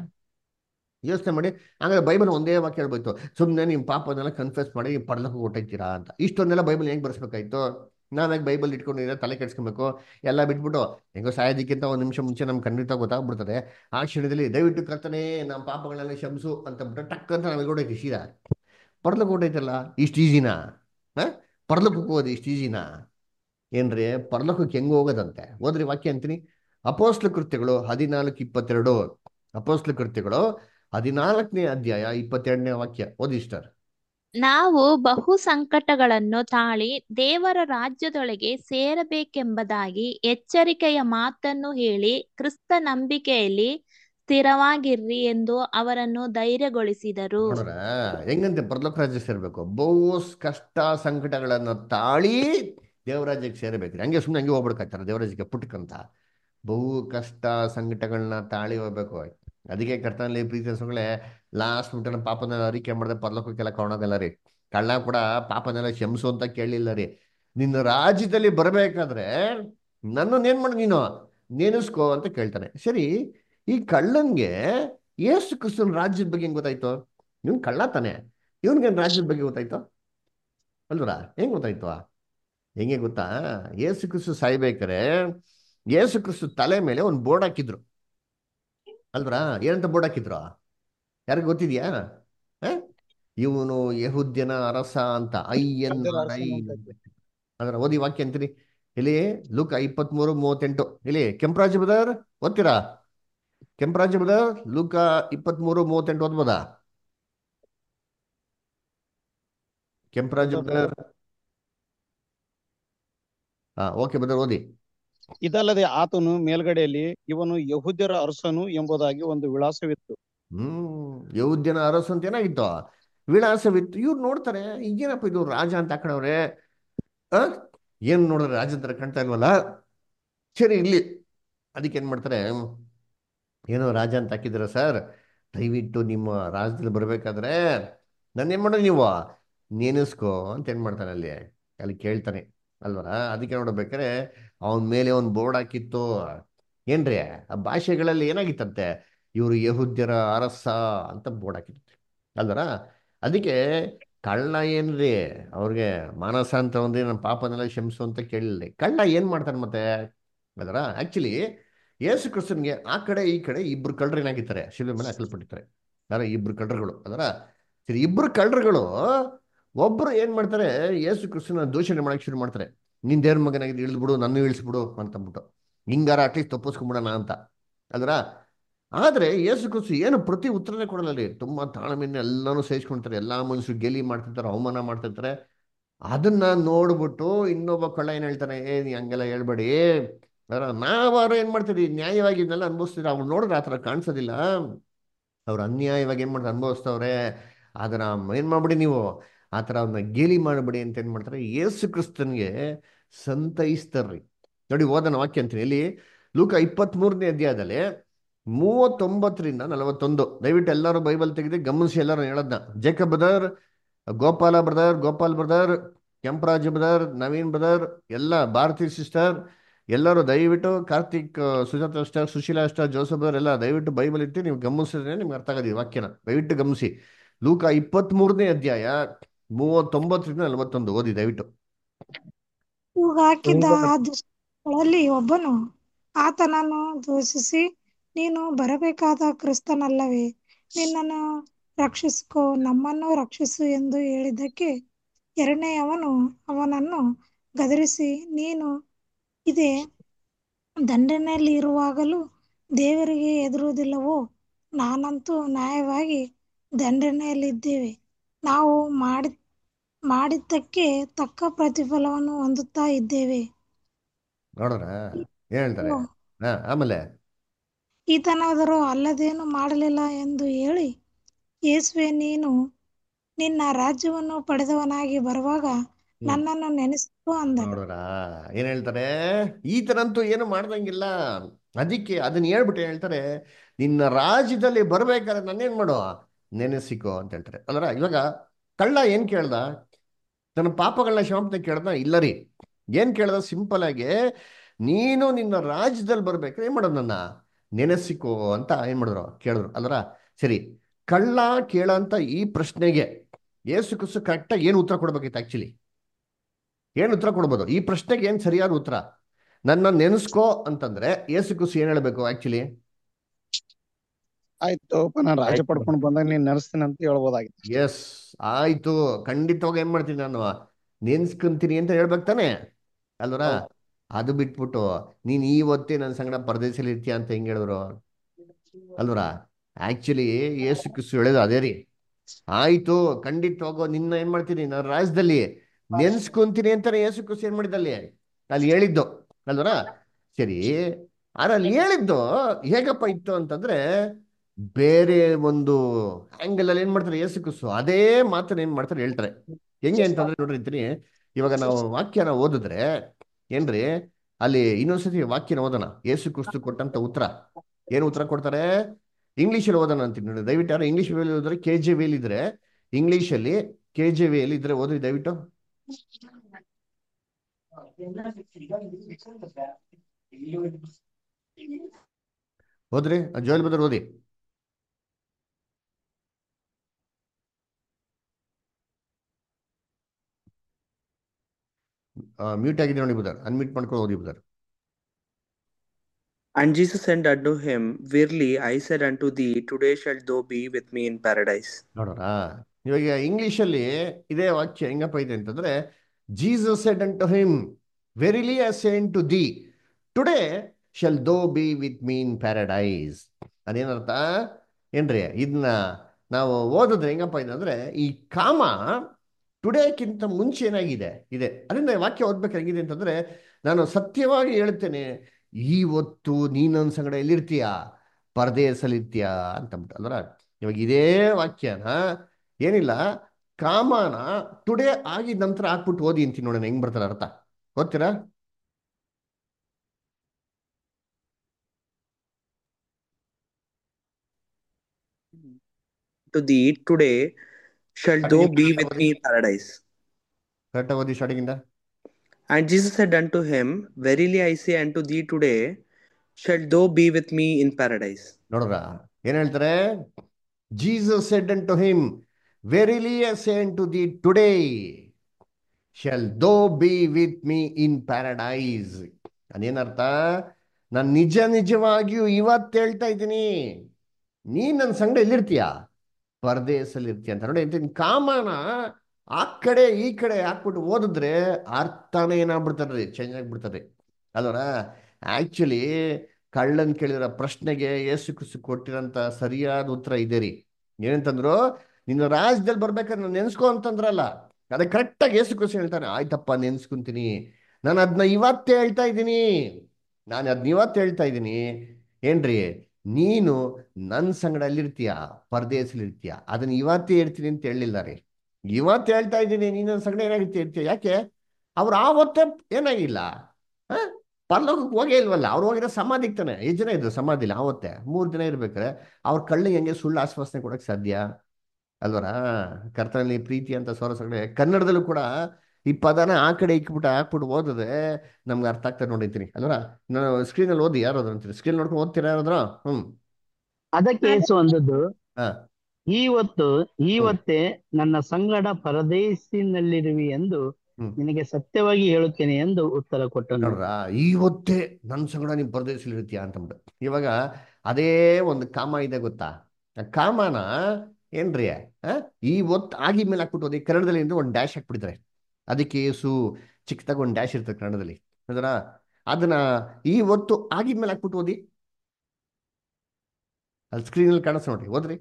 ಯೋಚನೆ ಮಾಡಿ ಹಂಗಾರೆ ಬೈಬಲ್ ಒಂದೇ ವಾಕ್ಯ ಹೇಳ್ಬೋಯ್ತು ಸುಮ್ಮನೆ ನಿಮ್ಮ ಪಾಪನೆಲ್ಲ ಕನ್ಫ್ಯೂಸ್ ಮಾಡಿ ಪರ್ಲಕ್ಕೆ ಕೊಟ್ಟೈತೀರಾ ಅಂತ ಇಷ್ಟೊಂದೆಲ್ಲ ಬೈಬಲ್ ಹೆಂಗೆ ಬರ್ಸ್ಬೇಕಾಯ್ತು ನಾವ್ಯಾಕೆ ಬೈಬಲ್ ಇಟ್ಕೊಂಡಿದ್ರೆ ತಲೆ ಕೆಡ್ಸ್ಕೊಬೇಕು ಎಲ್ಲ ಬಿಟ್ಬಿಟ್ಟು ಹೆಂಗೋ ಸಾಯೋದಕ್ಕಿಂತ ಒಂದು ನಿಮಿಷ ಮುಂಚೆ ನಮ್ಗೆ ಖಂಡಿತ ಗೊತ್ತಾಗ್ಬಿಡ್ತದೆ ಆ ಕ್ಷಣದಲ್ಲಿ ದಯವಿಟ್ಟು ಕರ್ತನೆ ನಮ್ಮ ಪಾಪಗಳನ್ನೆಲ್ಲ ಕ್ಷಮಿಸು ಅಂತ ಬಿಟ್ರೆ ಟಕ್ ಅಂತ ನಮಗೆ ಹೊಡೈತಿ ಸೀದಾ ಪರ್ಲಕ್ಕೆ ಹೊಟ್ಟೈತಲ್ಲ ಇಷ್ಟು ಈಜಿನಾ ಹಾಂ ಪರ್ಲಕ್ಕೆ ಹೋಗೋದು ಇಷ್ಟು ಈಜಿನಾ ಏನ್ರಿ ಪರ್ಲೋಕಕ್ಕೆ ಹೆಂಗ್ ಹೋಗೋದಂತೆ ಓದ್ರಿ ವಾಕ್ಯ ಅಂತೀನಿ ಅಪೋಸ್ಲ ಕೃತ್ಯಗಳು ಹದಿನಾಲ್ಕು ಇಪ್ಪತ್ತೆರಡು ಅಪೋಸ್ಲ ಕೃತ್ಯಗಳು ಹದಿನಾಲ್ಕನೇ ಅಧ್ಯಾಯ ಇಪ್ಪತ್ತೆರಡನೇ ವಾಕ್ಯ ಓದಿ ಸ್ಟಾರ್ ನಾವು ಬಹು ಸಂಕಟಗಳನ್ನು ತಾಳಿ ದೇವರ ರಾಜ್ಯದೊಳಗೆ ಸೇರಬೇಕೆಂಬುದಾಗಿ ಎಚ್ಚರಿಕೆಯ ಮಾತನ್ನು ಹೇಳಿ ಕ್ರಿಸ್ತ ನಂಬಿಕೆಯಲ್ಲಿ ಸ್ಥಿರವಾಗಿರ್ರಿ ಎಂದು ಅವರನ್ನು ಧೈರ್ಯಗೊಳಿಸಿದರು ನೋಡ್ರ ಹೆಂಗಂತೆ ಪರಲೋಕ ರಾಜ್ಯ ಸೇರ್ಬೇಕು ಬಹು ಕಷ್ಟ ಸಂಕಟಗಳನ್ನ ತಾಳಿ ದೇವರಾಜ್ಯಕ್ಕೆ ಸೇರಬೇಕ್ರಿ ಹಂಗೆ ಸುಮ್ಮನೆ ಹಂಗೆ ಹೋಗ್ಬಿಡ್ಕಾಯ್ತಾರೆ ದೇವರಾಜ್ಯಕ್ಕೆ ಪುಟ್ಕಂತ ಬಹು ಕಷ್ಟ ಸಂಕಟಗಳನ್ನ ತಾಳಿ ಹೋಗ್ಬೇಕು ಅದಕ್ಕೆ ಕರ್ತನಲ್ಲಿ ಪ್ರೀತಿ ಸೊಗಳೆ ಲಾಸ್ಟ್ ಬಿಟ್ಟು ಪಾಪನೆಲ್ಲ ಅರಿಕೆ ಮಾಡಿದ್ರೆ ಪರಲೋಕಕ್ಕೆಲ್ಲ ಕಾಣೋದಲ್ಲ ರೀ ಕಳ್ಳ ಕೂಡ ಪಾಪನೆಲ್ಲ ಕ್ಷಮಿಸು ಅಂತ ಕೇಳಲಿಲ್ಲ ರೀ ನಿನ್ನ ರಾಜ್ಯದಲ್ಲಿ ಬರಬೇಕಾದ್ರೆ ನನ್ನನ್ನು ಏನ್ ಮಾಡು ನೀನು ನೆನೆಸ್ಕೋ ಅಂತ ಕೇಳ್ತಾನೆ ಸರಿ ಈ ಕಳ್ಳನ್ಗೆ ಏಸು ಕ್ರಿಸ್ತನ ರಾಜ್ಯದ ಬಗ್ಗೆ ಹೆಂಗ್ ಗೊತ್ತಾಯ್ತು ಇವನ್ ಕಳ್ಳ ತಾನೆ ಇವನ್ಗೆ ರಾಜ್ಯದ ಬಗ್ಗೆ ಗೊತ್ತಾಯ್ತು ಅಲ್ವರ ಹೆಂಗ್ ಗೊತ್ತಾಯ್ತು ಹೆಂಗೆ ಗೊತ್ತಾ ಏಸು ಕ್ರಿಸ್ತು ಸಾಯ್ಬೇಕಾರೆ ಏಸು ಕ್ರಿಸ್ತು ತಲೆ ಮೇಲೆ ಒಂದು ಬೋರ್ಡ್ ಹಾಕಿದ್ರು ಅಲ್ವರ ಏನಂತ ಬೋರ್ಡ್ ಹಾಕಿದ್ರು ಯಾರಿಗ ಗೊತ್ತಿದ್ಯಾ ಇವನು ಯಹುದ್ಯನ ಅರಸ ಅಂತ ಐ ಎನ್ ಆರ್ ಐ ಅದರ ಓದಿ ವಾಕ್ಯ ಅಂತೀರಿ ಇಲ್ಲಿ ಲೂಕ ಇಪ್ಪತ್ಮೂರು ಮೂವತ್ತೆಂಟು ಇಲ್ಲಿ ಕೆಂಪರಾಜ ಬದರ್ ಓದ್ತೀರಾ ಕೆಂಪರಾಜ ಬದರ್ ಲೂಕ ಇಪ್ಪತ್ಮೂರು ಮೂವತ್ತೆಂಟು ಓದ್ಬೋದಾ ಕೆಂಪರಾಜ ಬದರ್ ಹಾ ಓಕೆ ಬದರ್ ಓದಿ ಇದಲ್ಲದೆ ಆತನು ಮೇಲ್ಗಡೆಯಲ್ಲಿ ಇವನು ಯಹೂದ್ಯರ ಅರಸನು ಎಂಬುದಾಗಿ ಒಂದು ವಿಳಾಸವಿತ್ತು ಹ್ಮ್ ಯೌದ್ಯನ ಅರಸು ಅಂತ ಏನಾಗಿತ್ತು ವಿಳಾಸವಿತ್ತು ಇವ್ರು ನೋಡ್ತಾರೆ ಈಗೇನಪ್ಪ ಇದು ರಾಜ ಅಂತ ಹಾಕಣವ್ರೆ ಆ ಏನ್ ನೋಡಿದ್ರೆ ರಾಜ ತರ ಕಾಣ್ತಾ ಇಲ್ವಲ್ಲ ಸರಿ ಇಲ್ಲಿ ಅದಕ್ಕೆ ಏನ್ ಮಾಡ್ತಾರೆ ಏನೋ ರಾಜ ಅಂತ ಹಾಕಿದ್ದೀರ ಸರ್ ದಯವಿಟ್ಟು ನಿಮ್ಮ ರಾಜ್ಯದಲ್ಲಿ ಬರ್ಬೇಕಾದ್ರೆ ನನ್ನ ಏನ್ ಮಾಡೋದು ನೀವು ನೆನೆಸ್ಕೋ ಅಂತ ಏನ್ ಮಾಡ್ತಾನೆ ಅಲ್ಲಿ ಅಲ್ಲಿ ಕೇಳ್ತಾನೆ ಅಲ್ವರ ಅದಕ್ಕೆ ನೋಡ್ಬೇಕಾರೆ ಅವನ ಮೇಲೆ ಒಂದು ಬೋರ್ಡ್ ಹಾಕಿತ್ತು ಏನ್ರಿ ಆ ಭಾಷೆಗಳಲ್ಲಿ ಏನಾಗಿತ್ತಂತೆ ಇವರು ಯಹುದ್ಯರ ಅರಸ ಅಂತ ಬೋರ್ಡ್ ಹಾಕಿರುತ್ತೆ ಅಲ್ವರ ಅದಕ್ಕೆ ಕಳ್ಳ ಏನ್ರಿ ಅವ್ರಿಗೆ ಮಾನಸ ಅಂತ ಒಂದೇ ನಮ್ಮ ಪಾಪನೆಲ್ಲ ಕ್ಷಮಿಸು ಅಂತ ಕೇಳಲಿ ಕಳ್ಳ ಏನ್ ಮಾಡ್ತಾನೆ ಮತ್ತೆ ಅದರ ಆಕ್ಚುಲಿ ಯೇಸು ಕ್ರಿಸ್ತನ್ಗೆ ಆ ಕಡೆ ಈ ಕಡೆ ಇಬ್ರು ಕಳ್ಳರು ಏನಾಗಿರ್ತಾರೆ ಶಿಲ್ವೆ ಮೇಲೆ ಹಾಕಲ್ಪಟ್ಟಿರ್ತಾರೆ ಯಾರ ಇಬ್ರು ಕಳ್ಳರುಗಳು ಅದರ ಸರಿ ಇಬ್ರು ಕಳ್ಳರುಗಳು ಒಬ್ರು ಏನ್ ಮಾಡ್ತಾರೆ ಯೇಸು ಕ್ರಿಸ್ತನ ದೂಷಣೆ ಮಾಡಕ್ ಶುರು ಮಾಡ್ತಾರೆ ನಿನ್ ದೇವ್ರ ಮಗನಾಗಿ ಇಳಿದ್ಬಿಡು ನನ್ನ ಇಳಿಸ್ಬಿಡು ಅಂತಂದ್ಬಿಟ್ಟು ಹಿಂಗಾರ ಅಟ್ಲೀಸ್ಟ್ ತಪ್ಪಿಸ್ಕೊಂಬಿಡೋಣ ಅಂತ ಅದರ ಆದ್ರೆ ಯೇಸು ಕ್ರಿಸ್ತು ಏನು ಪ್ರತಿ ಉತ್ತರನೇ ಕೊಡಲ್ಲ ಅಲ್ಲಿ ತುಂಬಾ ತಾಳ್ಮೆಯಿಂದ ಎಲ್ಲಾನು ಸಹಿಸ್ಕೊಂತಾರೆ ಎಲ್ಲಾ ಮನುಷ್ಯರು ಗೇಲಿ ಮಾಡ್ತಿರ್ತಾರೆ ಅವಮಾನ ಮಾಡ್ತಿರ್ತಾರೆ ಅದನ್ನ ನೋಡ್ಬಿಟ್ಟು ಇನ್ನೊಬ್ಬ ಕಳ್ಳ ಏನ್ ಹೇಳ್ತಾನೆ ಏ ನೀ ಹಂಗೆಲ್ಲ ಹೇಳ್ಬೇಡಿ ಅದರ ನಾವಾರು ಏನ್ ಮಾಡ್ತೀರಿ ನ್ಯಾಯವಾಗಿ ಇದನ್ನೆಲ್ಲ ಅನುಭವಿಸ್ತೀರಿ ಅವ್ರು ನೋಡಿದ್ರೆ ಆ ಥರ ಕಾಣಿಸೋದಿಲ್ಲ ಅವ್ರು ಅನ್ಯಾಯವಾಗಿ ಏನ್ ಮಾಡ್ತಾರೆ ಅನುಭವಿಸ್ತವ್ರೆ ಅದನ್ನ ಏನ್ ಮಾಡ್ಬಿಡಿ ನೀವು ಆ ಥರ ಅವ್ರನ್ನ ಗೇಲಿ ಮಾಡ್ಬಿಡಿ ಅಂತ ಏನ್ ಮಾಡ್ತಾರೆ ಯೇಸು ಕ್ರಿಸ್ತನ್ಗೆ ಸಂತೈಸ್ತಾರ್ರಿ ನೋಡಿ ಓದನ ವಾಕ್ಯ ಅಂತೀನಿ ಇಲ್ಲಿ ಲೂಕ ಇಪ್ಪತ್ಮೂರನೇ ಅಧ್ಯಾಯದಲ್ಲಿ ಮೂವತ್ತೊಂಬತ್ತರಿಂದ ನಲವತ್ತೊಂದು ದಯವಿಟ್ಟು ಎಲ್ಲರೂ ಬೈಬಲ್ ತೆಗೆದು ಗಮನಿಸಿ ಎಲ್ಲರೂ ಹೇಳದ್ನ Jacob brother Gopala brother Gopal brother Kemparaj brother Naveen brother ಎಲ್ಲ ಭಾರತಿ ಸಿಸ್ಟರ್ ಎಲ್ಲರೂ ದಯವಿಟ್ಟು Karthik Sujatha sister Sushila sister Joseph brother ಎಲ್ಲ ದಯವಿಟ್ಟು ಬೈಬಲ್ ಇಟ್ಟು ನೀವು ಗಮನಿಸಿದ್ರೆ ನಿಮ್ಗೆ ಅರ್ಥ ಆಗೋದು ಈ ವಾಕ್ಯನ ದಯವಿಟ್ಟು ಗಮನಿಸಿ ಲೂಕ ಇಪ್ಪತ್ಮೂರನೇ ಅಧ್ಯಾಯ ಮೂವತ್ತೊಂಬತ್ತರಿಂದ ನಲವತ್ತೊಂದು ಓದಿ ದಯವಿಟ್ಟು ಹಾಕಿದ್ದ ಆ ದುಷ್ಟಗಳಲ್ಲಿ ಒಬ್ಬನು ಆತನನ್ನು ದೂಷಿಸಿ ನೀನು ಬರಬೇಕಾದ ಕ್ರಿಸ್ತನಲ್ಲವೇ ನಿನ್ನನ್ನು ರಕ್ಷಿಸಿಕೋ ನಮ್ಮನ್ನು ರಕ್ಷಿಸು ಎಂದು ಹೇಳಿದ್ದಕ್ಕೆ ಎರಡನೆಯವನು ಅವನನ್ನು ಗದರಿಸಿ ನೀನು ಇದೇ ದಂಡನೆಯಲ್ಲಿ ಇರುವಾಗಲೂ ದೇವರಿಗೆ ಹೆದರುವುದಿಲ್ಲವೋ ನಾನಂತೂ ನ್ಯಾಯವಾಗಿ ದಂಡನೆಯಲ್ಲಿದ್ದೇವೆ ನಾವು ಮಾಡಿ ಮಾಡಿದ್ದಕ್ಕೆ ತಕ್ಕ ಪ್ರತಿಫಲವನ್ನು ಹೊಂದುತ್ತಾ ಇದ್ದೇವೆ ನೋಡ್ರ ಏನ್ ಹೇಳ್ತಾರೆ ಹಾ ಆಮೇಲೆ ಈತನಾದರೂ ಅಲ್ಲದೇನು ಮಾಡಲಿಲ್ಲ ಎಂದು ಹೇಳಿ ಯೇಸುವೆ ನೀನು ನಿನ್ನ ರಾಜ್ಯವನ್ನು ಪಡೆದವನಾಗಿ ಬರುವಾಗ ನನ್ನನ್ನು ನೆನೆಸು ಅಂದನು ನೋಡ್ರ ಏನ್ ಹೇಳ್ತಾರೆ ಈತನಂತೂ ಏನು ಮಾಡ್ದಂಗಿಲ್ಲ ಅದಕ್ಕೆ ಅದನ್ನ ಹೇಳ್ಬಿಟ್ಟು ಏನ್ ಹೇಳ್ತಾರೆ ನಿನ್ನ ರಾಜ್ಯದಲ್ಲಿ ಬರ್ಬೇಕಾದ್ರೆ ನನ್ನೇನ್ ಮಾಡು ನೆನೆಸಿಕೋ ಅಂತ ಹೇಳ್ತಾರೆ ಅಲ್ರ ಇವಾಗ ಕಳ್ಳ ಏನ್ ಕೇಳ್ದ ತನ್ನ ಪಾಪಗಳನ್ನ ಕ್ಷಮಾಪಣೆ ಕೇಳ್ದ ಇಲ್ಲ ರೀ ಏನ್ ಕೇಳ್ದ ಸಿಂಪಲ್ ಆಗಿ ನೀನು ನಿನ್ನ ರಾಜ್ಯದಲ್ಲಿ ಬರ್ಬೇಕಾದ್ರೆ ಏನ್ ಮಾಡೋದು ನನ್ನ ನೆನೆಸಿಕೋ ಅಂತ ಏನ್ ಮಾಡಿದ್ರು ಕೇಳಿದ್ರು ಅಲ್ರ ಸರಿ ಕಳ್ಳ ಕೇಳಂತ ಈ ಪ್ರಶ್ನೆಗೆ ಏಸು ಕ್ರಿಸ್ತು ಕರೆಕ್ಟಾಗಿ ಏನು ಉತ್ತರ ಕೊಡ್ಬೇಕಿತ್ತು ಆಕ್ಚುಲಿ ಏನು ಉತ್ತರ ಕೊಡ್ಬೋದು ಈ ಪ್ರಶ್ನೆಗೆ ಏನು ಸರಿಯಾದ ಉತ್ತರ ನನ್ನ ನೆನೆಸ್ಕೋ ಅಂತಂದ್ರೆ ಏಸು ಕ್ರಿಸ್ತು ಏನ್ ಹೇಳ್ಬೇಕು ಆಕ್ಚುಲಿ ಆಯ್ತು ನಾನು ರಾಜ ಪಡ್ಕೊಂಡು ಬಂದಾಗ ನೀನ್ ನೆನೆಸ್ತೀನಿ ಅಂತ ಹೇಳ್ಬೋದಾಗಿತ್ತು ಎಸ್ ಆಯ್ತು ಖಂಡಿತವಾಗಿ ಏನ್ ಮಾಡ್ತೀನಿ ನಾನು ನೆನ್ಸ್ಕೊಂತೀನಿ ಅಂತ ಹೇಳ್ಬೇಕು ತಾನೆ ಅಲ್ವರ ಅದು ಬಿಟ್ಬಿಟ್ಟು ನೀನ್ ಇವತ್ತೇ ನನ್ನ ಸಂಗಡ ಪರದೇಶದಲ್ಲಿ ಇರ್ತೀಯ ಅಂತ ಹೆಂಗ್ ಹೇಳಿದ್ರು ಅಲ್ವರ ಆಕ್ಚುಲಿ ಏಸು ಕ್ರಿಸ್ತು ಹೇಳೋದು ಅದೇ ರೀ ಆಯ್ತು ಖಂಡಿತವಾಗೋ ನಿನ್ನ ಏನ್ ಮಾಡ್ತೀನಿ ನನ್ನ ರಾಜ್ಯದಲ್ಲಿ ನೆನ್ಸ್ಕೊಂತೀನಿ ಅಂತಾನೆ ಏಸು ಕ್ರಿಸ್ತು ಏನ್ ಮಾಡಿದಲ್ಲಿ ಅಲ್ಲಿ ಹೇಳಿದ್ದು ಅಲ್ವರ ಸರಿ ಆದ್ರೆ ಅಲ್ಲಿ ಹೇಳಿದ್ದು ಹೇಗಪ್ಪ ಇತ್ತು ಅಂತಂದ್ರೆ ಬೇರೆ ಒಂದು ಆಂಗಲ್ ಅಲ್ಲಿ ಏನ್ ಮಾಡ್ತಾರೆ ಏಸು ಕ್ರಿಸ್ತು ಅದೇ ಮಾತನ್ನ ಏನ್ ಮಾಡ್ತಾರೆ ಹೇಳ್ತಾರೆ ಹೆಂಗೆ ಅಂತಂದ್ರೆ ನೋಡ್ರಿ ಅಂತೀನಿ ಇವಾಗ ನಾವು ವಾಕ್ಯನ ಓದಿದ್ರೆ ಏನ್ರಿ ಅಲ್ಲಿ ಇನ್ನೊಂದ್ಸತಿ ವಾಕ್ಯನ ಓದೋಣ ಏಸು ಕ್ರಿಸ್ತು ಕೊಟ್ಟಂತ ಉತ್ತರ ಏನು ಉತ್ತರ ಕೊಡ್ತಾರೆ ಇಂಗ್ಲೀಷಲ್ಲಿ ಓದೋಣ ಅಂತೀನಿ ನೋಡಿ ದಯವಿಟ್ಟು ಯಾರು ಇಂಗ್ಲೀಷ್ ವೇಲಿ ಓದಿದ್ರೆ ಕೆ ಜೆ ವೇಲಿ ಇದ್ರೆ ಇಂಗ್ಲೀಷಲ್ಲಿ ಕೆ ಜೆ ವೇಲಿ ಇದ್ರೆ ಓದ್ರಿ ದಯವಿಟ್ಟು ಓದ್ರಿ ಜೋಯಲ್ ಬದರ್ ಓದಿ ಮ್ಯೂಟ್ ಆಗಿದೆ ನೋಡಿ ಬದರ್ ಅನ್ಮ್ಯೂಟ್ ಮಾಡ್ಕೊಂಡು ಓದಿ ಬದರ್ And Jesus said unto him, Verily I said unto thee, Today shalt thou be with me in paradise. ನೋಡೋಣ ಇವಾಗ ಇಂಗ್ಲಿಷಲ್ಲಿ ಇದೇ ವಾಕ್ಯ ಹೆಂಗಪ್ಪ ಇದೆ ಅಂತಂದ್ರೆ Jesus said and to him verily I say unto thee today shalt thou be with me in paradise ಅದೇನರ್ಥ ಏನ್ರಿ ಇದನ್ನ ನಾವು ಓದಿದ್ರೆ ಹೆಂಗಪ್ಪ ಇದೆ ಅಂದ್ರೆ ಈ ಕಾಮ ಟುಡೇಕ್ಕಿಂತ ಮುಂಚೆ ಏನಾಗಿದೆ ಇದೆ ಅದರಿಂದ ಈ ವಾಕ್ಯ ಓದ್ಬೇಕು ಹೆಂಗಿದೆ ಅಂತಂದ್ರೆ ನಾನು ಸತ್ಯವಾಗಿ ಹೇಳ್ತೇನೆ ಇವತ್ತು ನೀನು ನನ್ನ ಸಂಗಡ ಎಲ್ಲಿರ್ತೀಯ ಪರದೇಸಲ್ಲಿರ್ತೀಯ ಅಂತಂದ್ಬಿಟ್ಟು ಅಲ್ವರ ಇವಾಗ ಇದೇ ವಾಕ್ಯನ ಏನಿಲ್ಲ ಕಾಮನ ಟುಡೇ ಆಗಿದ ನಂತರ ಹಾಕ್ಬಿಟ್ಟು ಓದಿ ಅಂತೀನಿ ನೋಡೋಣ ಹೆಂಗ್ ಬರ್ತಾರೆ ಅರ್ಥ ಓದ್ತೀರಾ To thee, today shalt thou Starting be ಇಂದ with ಓದಿ me in paradise. ಕರೆಕ್ಟಾಗಿ ಓದಿ ಸ್ಟಾರ್ಟಿಂಗ್ ಇಂದ And Jesus said unto him, Verily I say unto thee, Today shalt thou be with me in paradise. ನೋಡ್ರ ಏನ್ ಹೇಳ್ತಾರೆ Jesus said and to him verily say unto thee today shalt thou be with me in paradise ಅದೇನರ್ಥ ನಾನು ನಿಜ ನಿಜವಾಗಿಯೂ ಇವತ್ತು ಹೇಳ್ತಾ ಇದ್ದೀನಿ ನೀನ್ ನನ್ನ ಸಂಗಡ ಎಲ್ಲಿರ್ತೀಯ ಪರದೇಸಲ್ಲಿ ಇರ್ತೀಯ ಅಂತ ನೋಡಿ ಅಂತೀನಿ ಕಾಮನ ಆ ಕಡೆ ಈ ಕಡೆ ಹಾಕ್ಬಿಟ್ಟು ಓದಿದ್ರೆ ಅರ್ಥನೇ ಏನಾಗ್ಬಿಡ್ತದೆ ಚೇಂಜ್ ಆಗ್ಬಿಡ್ತದೆ ಅಲ್ವರ ಆಕ್ಚುಲಿ ಕಳ್ಳನ್ ಕೇಳಿರೋ ಪ್ರಶ್ನೆಗೆ ಯೇಸು ಕ್ರಿಸ್ತು ಕೊಟ್ಟಿರೋಂಥ ಸರಿಯಾದ ಉತ್ತರ ಇದೆ ರೀ ಏನಂತಂದ್ರು ನಿನ್ನ ರಾಜ್ಯದಲ್ಲಿ ಬರ್ಬೇಕಾದ್ರೆ ನಾನು ನೆನ್ಸ್ಕೊ ಅಂತಂದ್ರಲ್ಲ ಅದಕ್ಕೆ ಕರೆಕ್ಟಾಗಿ ಯೇಸು ಕ್ರಿಸ್ತು ಹೇಳ್ತಾನೆ ಆಯ್ತಪ್ಪ ನೆನ್ಸ್ಕೊಂತೀನಿ ನಾನು ಅದನ್ನ ಇವತ್ತೇ ಹೇಳ್ತಾ ಇದ್ದೀನಿ ನಾನು ಅದನ್ನ ಇವತ್ತು ಹೇಳ್ತಾ ಇದ್ದೀನಿ ಏನ್ರಿ ನೀನು ನನ್ನ ಸಂಗಡ ಅಲ್ಲಿರ್ತೀಯ ಪರದೇಶಲಿರ್ತೀಯ ಅದನ್ನ ಇವತ್ತೇ ಹೇಳ್ತೀನಿ ಅಂತ ಹೇಳಿಲ್ಲ ರೀ ಇವತ್ತು ಹೇಳ್ತಾ ಇದ್ದೀನಿ ನೀನು ನನ್ನ ಸಂಗಡ ಏನಾಗಿರ್ತೀಯ ಇರ್ತೀಯ ಯಾಕೆ ಅವ್ರು ಆವತ್ತೇ ಏನಾಗಿಲ್ಲ ಆ ಪರಲೋಕಕ್ಕೆ ಹೋಗೇ ಇಲ್ವಲ್ಲ ಅವ್ರು ಹೋಗಿರೋ ಸಮಾಧಿಗೆ ತಾನೆ ಎಷ್ಟು ಜನ ಇದ್ರು ಸಮಾಧಿಲಿ ಆವತ್ತೆ ಮೂರು ದಿನ ಇರ್ಬೇಕಾರೆ ಅವ್ರ ಕಳ್ಳಿಗೆ ಹೆಂಗೆ ಸುಳ್ಳು ಆಶ್ವಾಸನೆ ಕೊಡಕ್ಕೆ ಸಾಧ್ಯ ಅಲ್ವರ ಕರ್ತನಲ್ಲಿ ಪ್ರೀತಿ ಅಂತ ಸೊರಸಗಡೆ ಕನ್ನಡದಲ್ಲೂ ಕೂಡ ಈ ಪದನ ಆ ಕಡೆ ಇಕ್ಬಿಟ್ಟು ಹಾಕ್ಬಿಟ್ಟು ಓದಿದ್ರೆ ನಮ್ಗೆ ಅರ್ಥ ಆಗ್ತದೆ ನೋಡಿರ್ತೀನಿ ಅಲ್ವರ ನಾನು ಸ್ಕ್ರೀನಲ್ಲಿ ಓದಿ ಯಾರು ಅಂತೀನಿ ಸ್ಕ್ರೀನ್ ನೋಡ್ಕೊಂಡು ಓದ್ತೀರಾ ಯಾರಾದ್ರೂ ಹ್ಮ್ ಅದಕ್ಕೆ ಯೇಸು ಅಂದದ್ದು ಹಾ ಇವತ್ತು ಇವತ್ತೇ ನನ್ನ ಸಂಗಡ ಪರದೇಶಿನಲ್ಲಿರುವಿ ಎಂದು ಹ್ಮ್ ನಿನಗೆ ಸತ್ಯವಾಗಿ ಹೇಳುತ್ತೇನೆ ಎಂದು ಉತ್ತರ ಕೊಟ್ಟನು ನೋಡ್ರ ಇವತ್ತೇ ನನ್ನ ಸಂಗಡ ನೀವು ಪರದೇಶದಲ್ಲಿ ಇರ್ತೀಯ ಅಂತಂದ್ಬಿಟ್ಟು ಇವಾಗ ಅದೇ ಒಂದು ಕಾಮ ಇದೆ ಗೊತ್ತಾ ಆ ಕಾಮನ ಏನ್ರಿ ಆ ಈ ಒತ್ತು ಆಗಿ ಮೇಲೆ ಹಾಕ್ಬಿಟ್ಟು ಹೋದಿ ಕನ್ನಡದಲ್ಲಿ ಅಂದ್ರೆ ಒಂದು ಡ್ಯಾಶ್ ಹಾಕ್ಬಿಡ್ತಾರೆ ಅದಕ್ಕೆ ಏಸು ಚಿಕ್ಕದಾಗ ಒಂದು ಡ್ಯಾಶ್ ಇರ್ತದೆ ಕನ್ನಡದಲ್ಲಿ ಅದರ ಅದನ್ನ ಈ ಒತ್ತು ಆಗಿದ ಮೇಲೆ ಹಾಕ್ಬಿಟ್ಟು ಓದಿ ಅಲ್ಲಿ ಸ್ಕ್ರೀನಲ್ಲಿ ಕಾಣಿಸ್ ನೋಡ್ರಿ ಓದ್ರಿ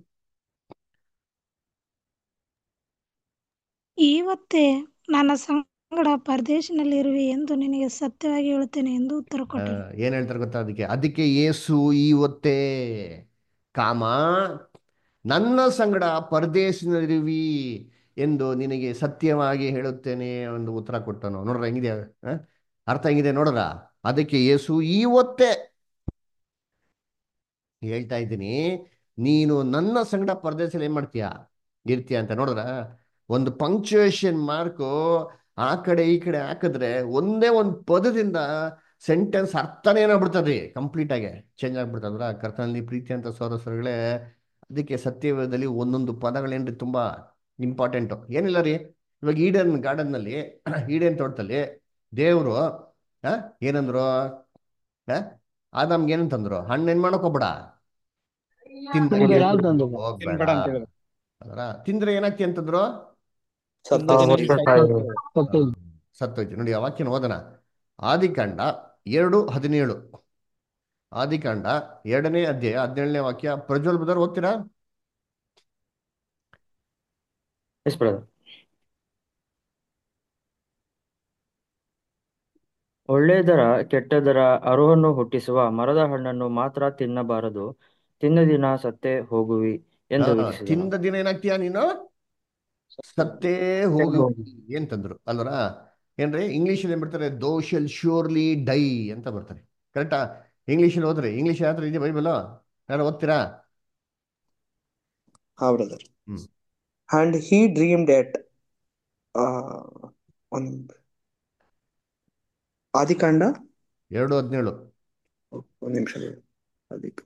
ಇವತ್ತೇ ನನ್ನ ಸಂಗಡ ಪರದೇಶಿನಲ್ಲಿರುವೆ ಎಂದು ನಿನಗೆ ಸತ್ಯವಾಗಿ ಹೇಳುತ್ತೇನೆ ಎಂದು ಉತ್ತರ ಆ, ಕೊಟ್ಟನು ಏನ್ ಹೇಳ್ತಾರೆ ಗೊತ್ತಾ ಅದಕ್ಕೆ ಅದಕ್ಕೆ ಏಸು ಈ ಒತ್ತೇ ಕಾಮ ನನ್ನ ಸಂಗಡ ಪರದೇಶಿನಲ್ಲಿರುವಿ ಎಂದು ನಿನಗೆ ಸತ್ಯವಾಗಿ ಹೇಳುತ್ತೇನೆ ಒಂದು ಉತ್ತರ ಕೊಟ್ಟನು ನೋಡ್ರ ಹೆಂಗಿದೆ ಆ? ಅರ್ಥ ಹೆಂಗಿದೆ ನೋಡ್ರ ಅದಕ್ಕೆ ಏಸು ಈ ಒತ್ತೇ ಹೇಳ್ತಾ ಇದ್ದೀನಿ ನೀನು ನನ್ನ ಸಂಗಡ ಪರದೇಶದಲ್ಲಿ ಏನ್ ಮಾಡ್ತೀಯ ಇರ್ತೀಯ ಅಂತ ನೋಡಿದ್ರ ಒಂದು ಪಂಕ್ಚುಯೇಷನ್ ಮಾರ್ಕು ಆ ಕಡೆ ಈ ಕಡೆ ಹಾಕಿದ್ರೆ ಒಂದೇ ಒಂದು ಪದದಿಂದ ಸೆಂಟೆನ್ಸ್ ಅರ್ಥನೇ ಏನಾಗ್ಬಿಡ್ತದೆ ಕಂಪ್ಲೀಟ್ ಆಗಿ ಚೇಂಜ್ ಆಗ್ಬಿಡ್ತದ್ರ ಕರ್ತನಲ್ಲಿ ಪ್ರೀತಿ ಅಂತ ಸೋರಸರುಗಳೇ ಅದಕ್ಕೆ ಸತ್ಯವೇದದಲ್ಲಿ ಒಂದೊಂದು ಪದಗಳೇನ್ರಿ ತುಂಬಾ ಇಂಪಾರ್ಟೆಂಟು ಏನಿಲ್ಲ ರೀ ಇವಾಗ ಈಡನ್ ಗಾರ್ಡನ್ನಲ್ಲಿ ಈಡನ್ ತೋಟದಲ್ಲಿ ದೇವರು ಏನಂದ್ರು ಆ? ಆದಾಮ್ಗೆ ಏನಂತಂದ್ರು ಹಣ್ಣು ಏನ್ ಮಾಡಕ್ ಹೋಗ್ಬೇಡ ತಿಂದ್ರೆ ತಿನ್ಬೇಡ ಅಂತಂದ್ರು. ಹೋಗ್ಬೇಡ ತಿನ್ಬೇಡ ಅಂತ ಹೇಳಿದ್ರು ಅದರ ತಿಂದ್ರೆ ಏನಾಗ್ತಿ ಅಂತಂದ್ರು ಸತ್ತ ತಿಂದ ದಿನದಲ್ಲಿ ದಿನದಲ್ಲಿ ಸಾಯ್ತು. ಸತ್ತು ಸತ್ತೋಯ್ತು ನೋಡಿ ಆ ವಾಕ್ಯನ ಓದನ ಆದಿಕಾಂಡ ಎರಡು ಹದಿನೇಳು ಆದಿಕಾಂಡ ಎರಡನೇ ಅಧ್ಯಾಯ ಹದಿನೇಳನೇ ವಾಕ್ಯ ಪ್ರಜ್ವಲ್ ಬದರ್ ಓದ್ತೀರಾ ಎಸ್ ಬ್ರದರ್ ಒಳ್ಳೆಯದರ ಕೆಟ್ಟದರ ಅರುಹನ್ನು ಹುಟ್ಟಿಸುವ ಮರದ ಹಣ್ಣನ್ನು ಮಾತ್ರ ತಿನ್ನಬಾರದು ತಿಂದ ದಿನ ಸತ್ತೇ ಹೋಗುವಿ ಎಂದು ಹಾ, ವಿಧಿಸಿದನು ತಿಂದ ದಿನ ಏನಾಗ್ತೀಯ ನೀನು ಸತ್ತೇ ಹೋಗು ಅಂತಂದ್ರು ಅಲ್ವರ ಏನ್ರಿ ಇಂಗ್ಲಿಷ್ ಏನ್ ಬಿಡ್ತಾರೆ ದೋ ಶೆಲ್ ಶ್ಯೂರ್ಲಿ ಡೈ ಅಂತ ಬರ್ತಾರೆ ಕರೆಕ್ಟಾ ಇಂಗ್ಲಿಷಲ್ಲಿ ಓದ್ರಿ ಇಂಗ್ಲಿಷ್ ಯಾವ ಇದೆ ಬೈಬಲ್ ಯಾರು ಓದ್ತೀರಾ ಹಾ brother hmm. And he dreamed at uh, on ಆದಿಕಾಂಡ ಎರಡು ಹದಿನೇಳು ಒಂದು ನಿಮಿಷ ಆದಿಕ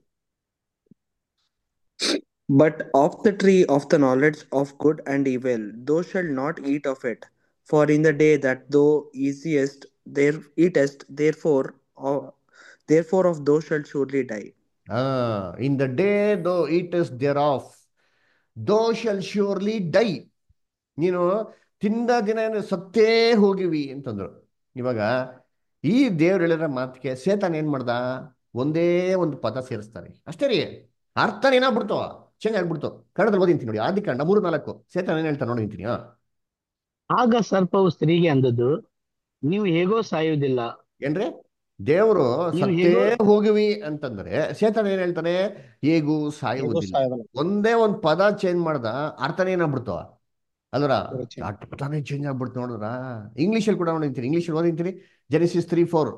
But of the tree of the knowledge of good and evil, thou shalt not eat of it. For in the day that thou eatest, there eatest, therefore, of, therefore of thou shalt surely die. Ah in the day thou eatest thereof thou shalt surely die ನೀನು ತಿಂದ ದಿನ ಏನು ಸತ್ತೇ ಹೋಗಿವಿ ಅಂತಂದ್ರು ಇವಾಗ ಈ ದೇವ್ರು ಹೇಳಿರೋ ಮಾತಿಗೆ ಸೇತಾನ್ ಏನ್ ಮಾಡ್ದ ಒಂದೇ ಒಂದು ಪದ ಸೇರಿಸ್ತಾನೆ ಅಷ್ಟೇ ರೀ ಅರ್ಥನ ಏನಾಗ್ಬಿಡ್ತು ಚೇಂಜ್ ಆಗ್ಬಿಡ್ತು ಕನ್ನಡದಲ್ಲಿ ಓದಿಂತೀನಿ ನೋಡಿ ಆದಿಕಾಂಡ ಮೂರು ನಾಲ್ಕು ಸೇತಾನ್ ಏನ್ ಹೇಳ್ತಾನೆ ನೋಡಿ ನಿಂತೀನಿ ಆಗ ಸರ್ಪವು ಸ್ತ್ರೀಗೆ ಅಂದದ್ದು ನೀವು ಹೇಗೋ ಸಾಯುವುದಿಲ್ಲ ಏನ್ರಿ ದೇವರು ನೀವು ಸತ್ತೇ ಹೇಗೋ ಹೋಗಿವಿ ಅಂತಂದ್ರೆ ಸೇತಾನ್ ಏನ್ ಹೇಳ್ತಾನೆ ಹೇಗೂ ಹೇಗೂ ಸಾಯುವುದಿಲ್ಲ ಸಾಯೋದಲ್ಲ ಒಂದೇ ಒಂದು ಪದ ಚೇಂಜ್ ಮಾಡ್ದ ಅರ್ಥನೇ ಏನಾಗ್ಬಿಡ್ತು ಅಲ್ರ ಪೂರ change. ಅರ್ಥನೇ ಚೇಂಜ್ ಆಗ್ಬಿಡ್ತು ನೋಡಿದ್ರ ಇಂಗ್ಲೀಷಲ್ಲಿ ಕೂಡ ನೋಡಿಂತೀನಿ ಇಂಗ್ಲೀಷಲ್ಲಿ ಓದಿಂತೀನಿ ಜೆನಿಸಿಸ್ ತ್ರೀ ಫೋರ್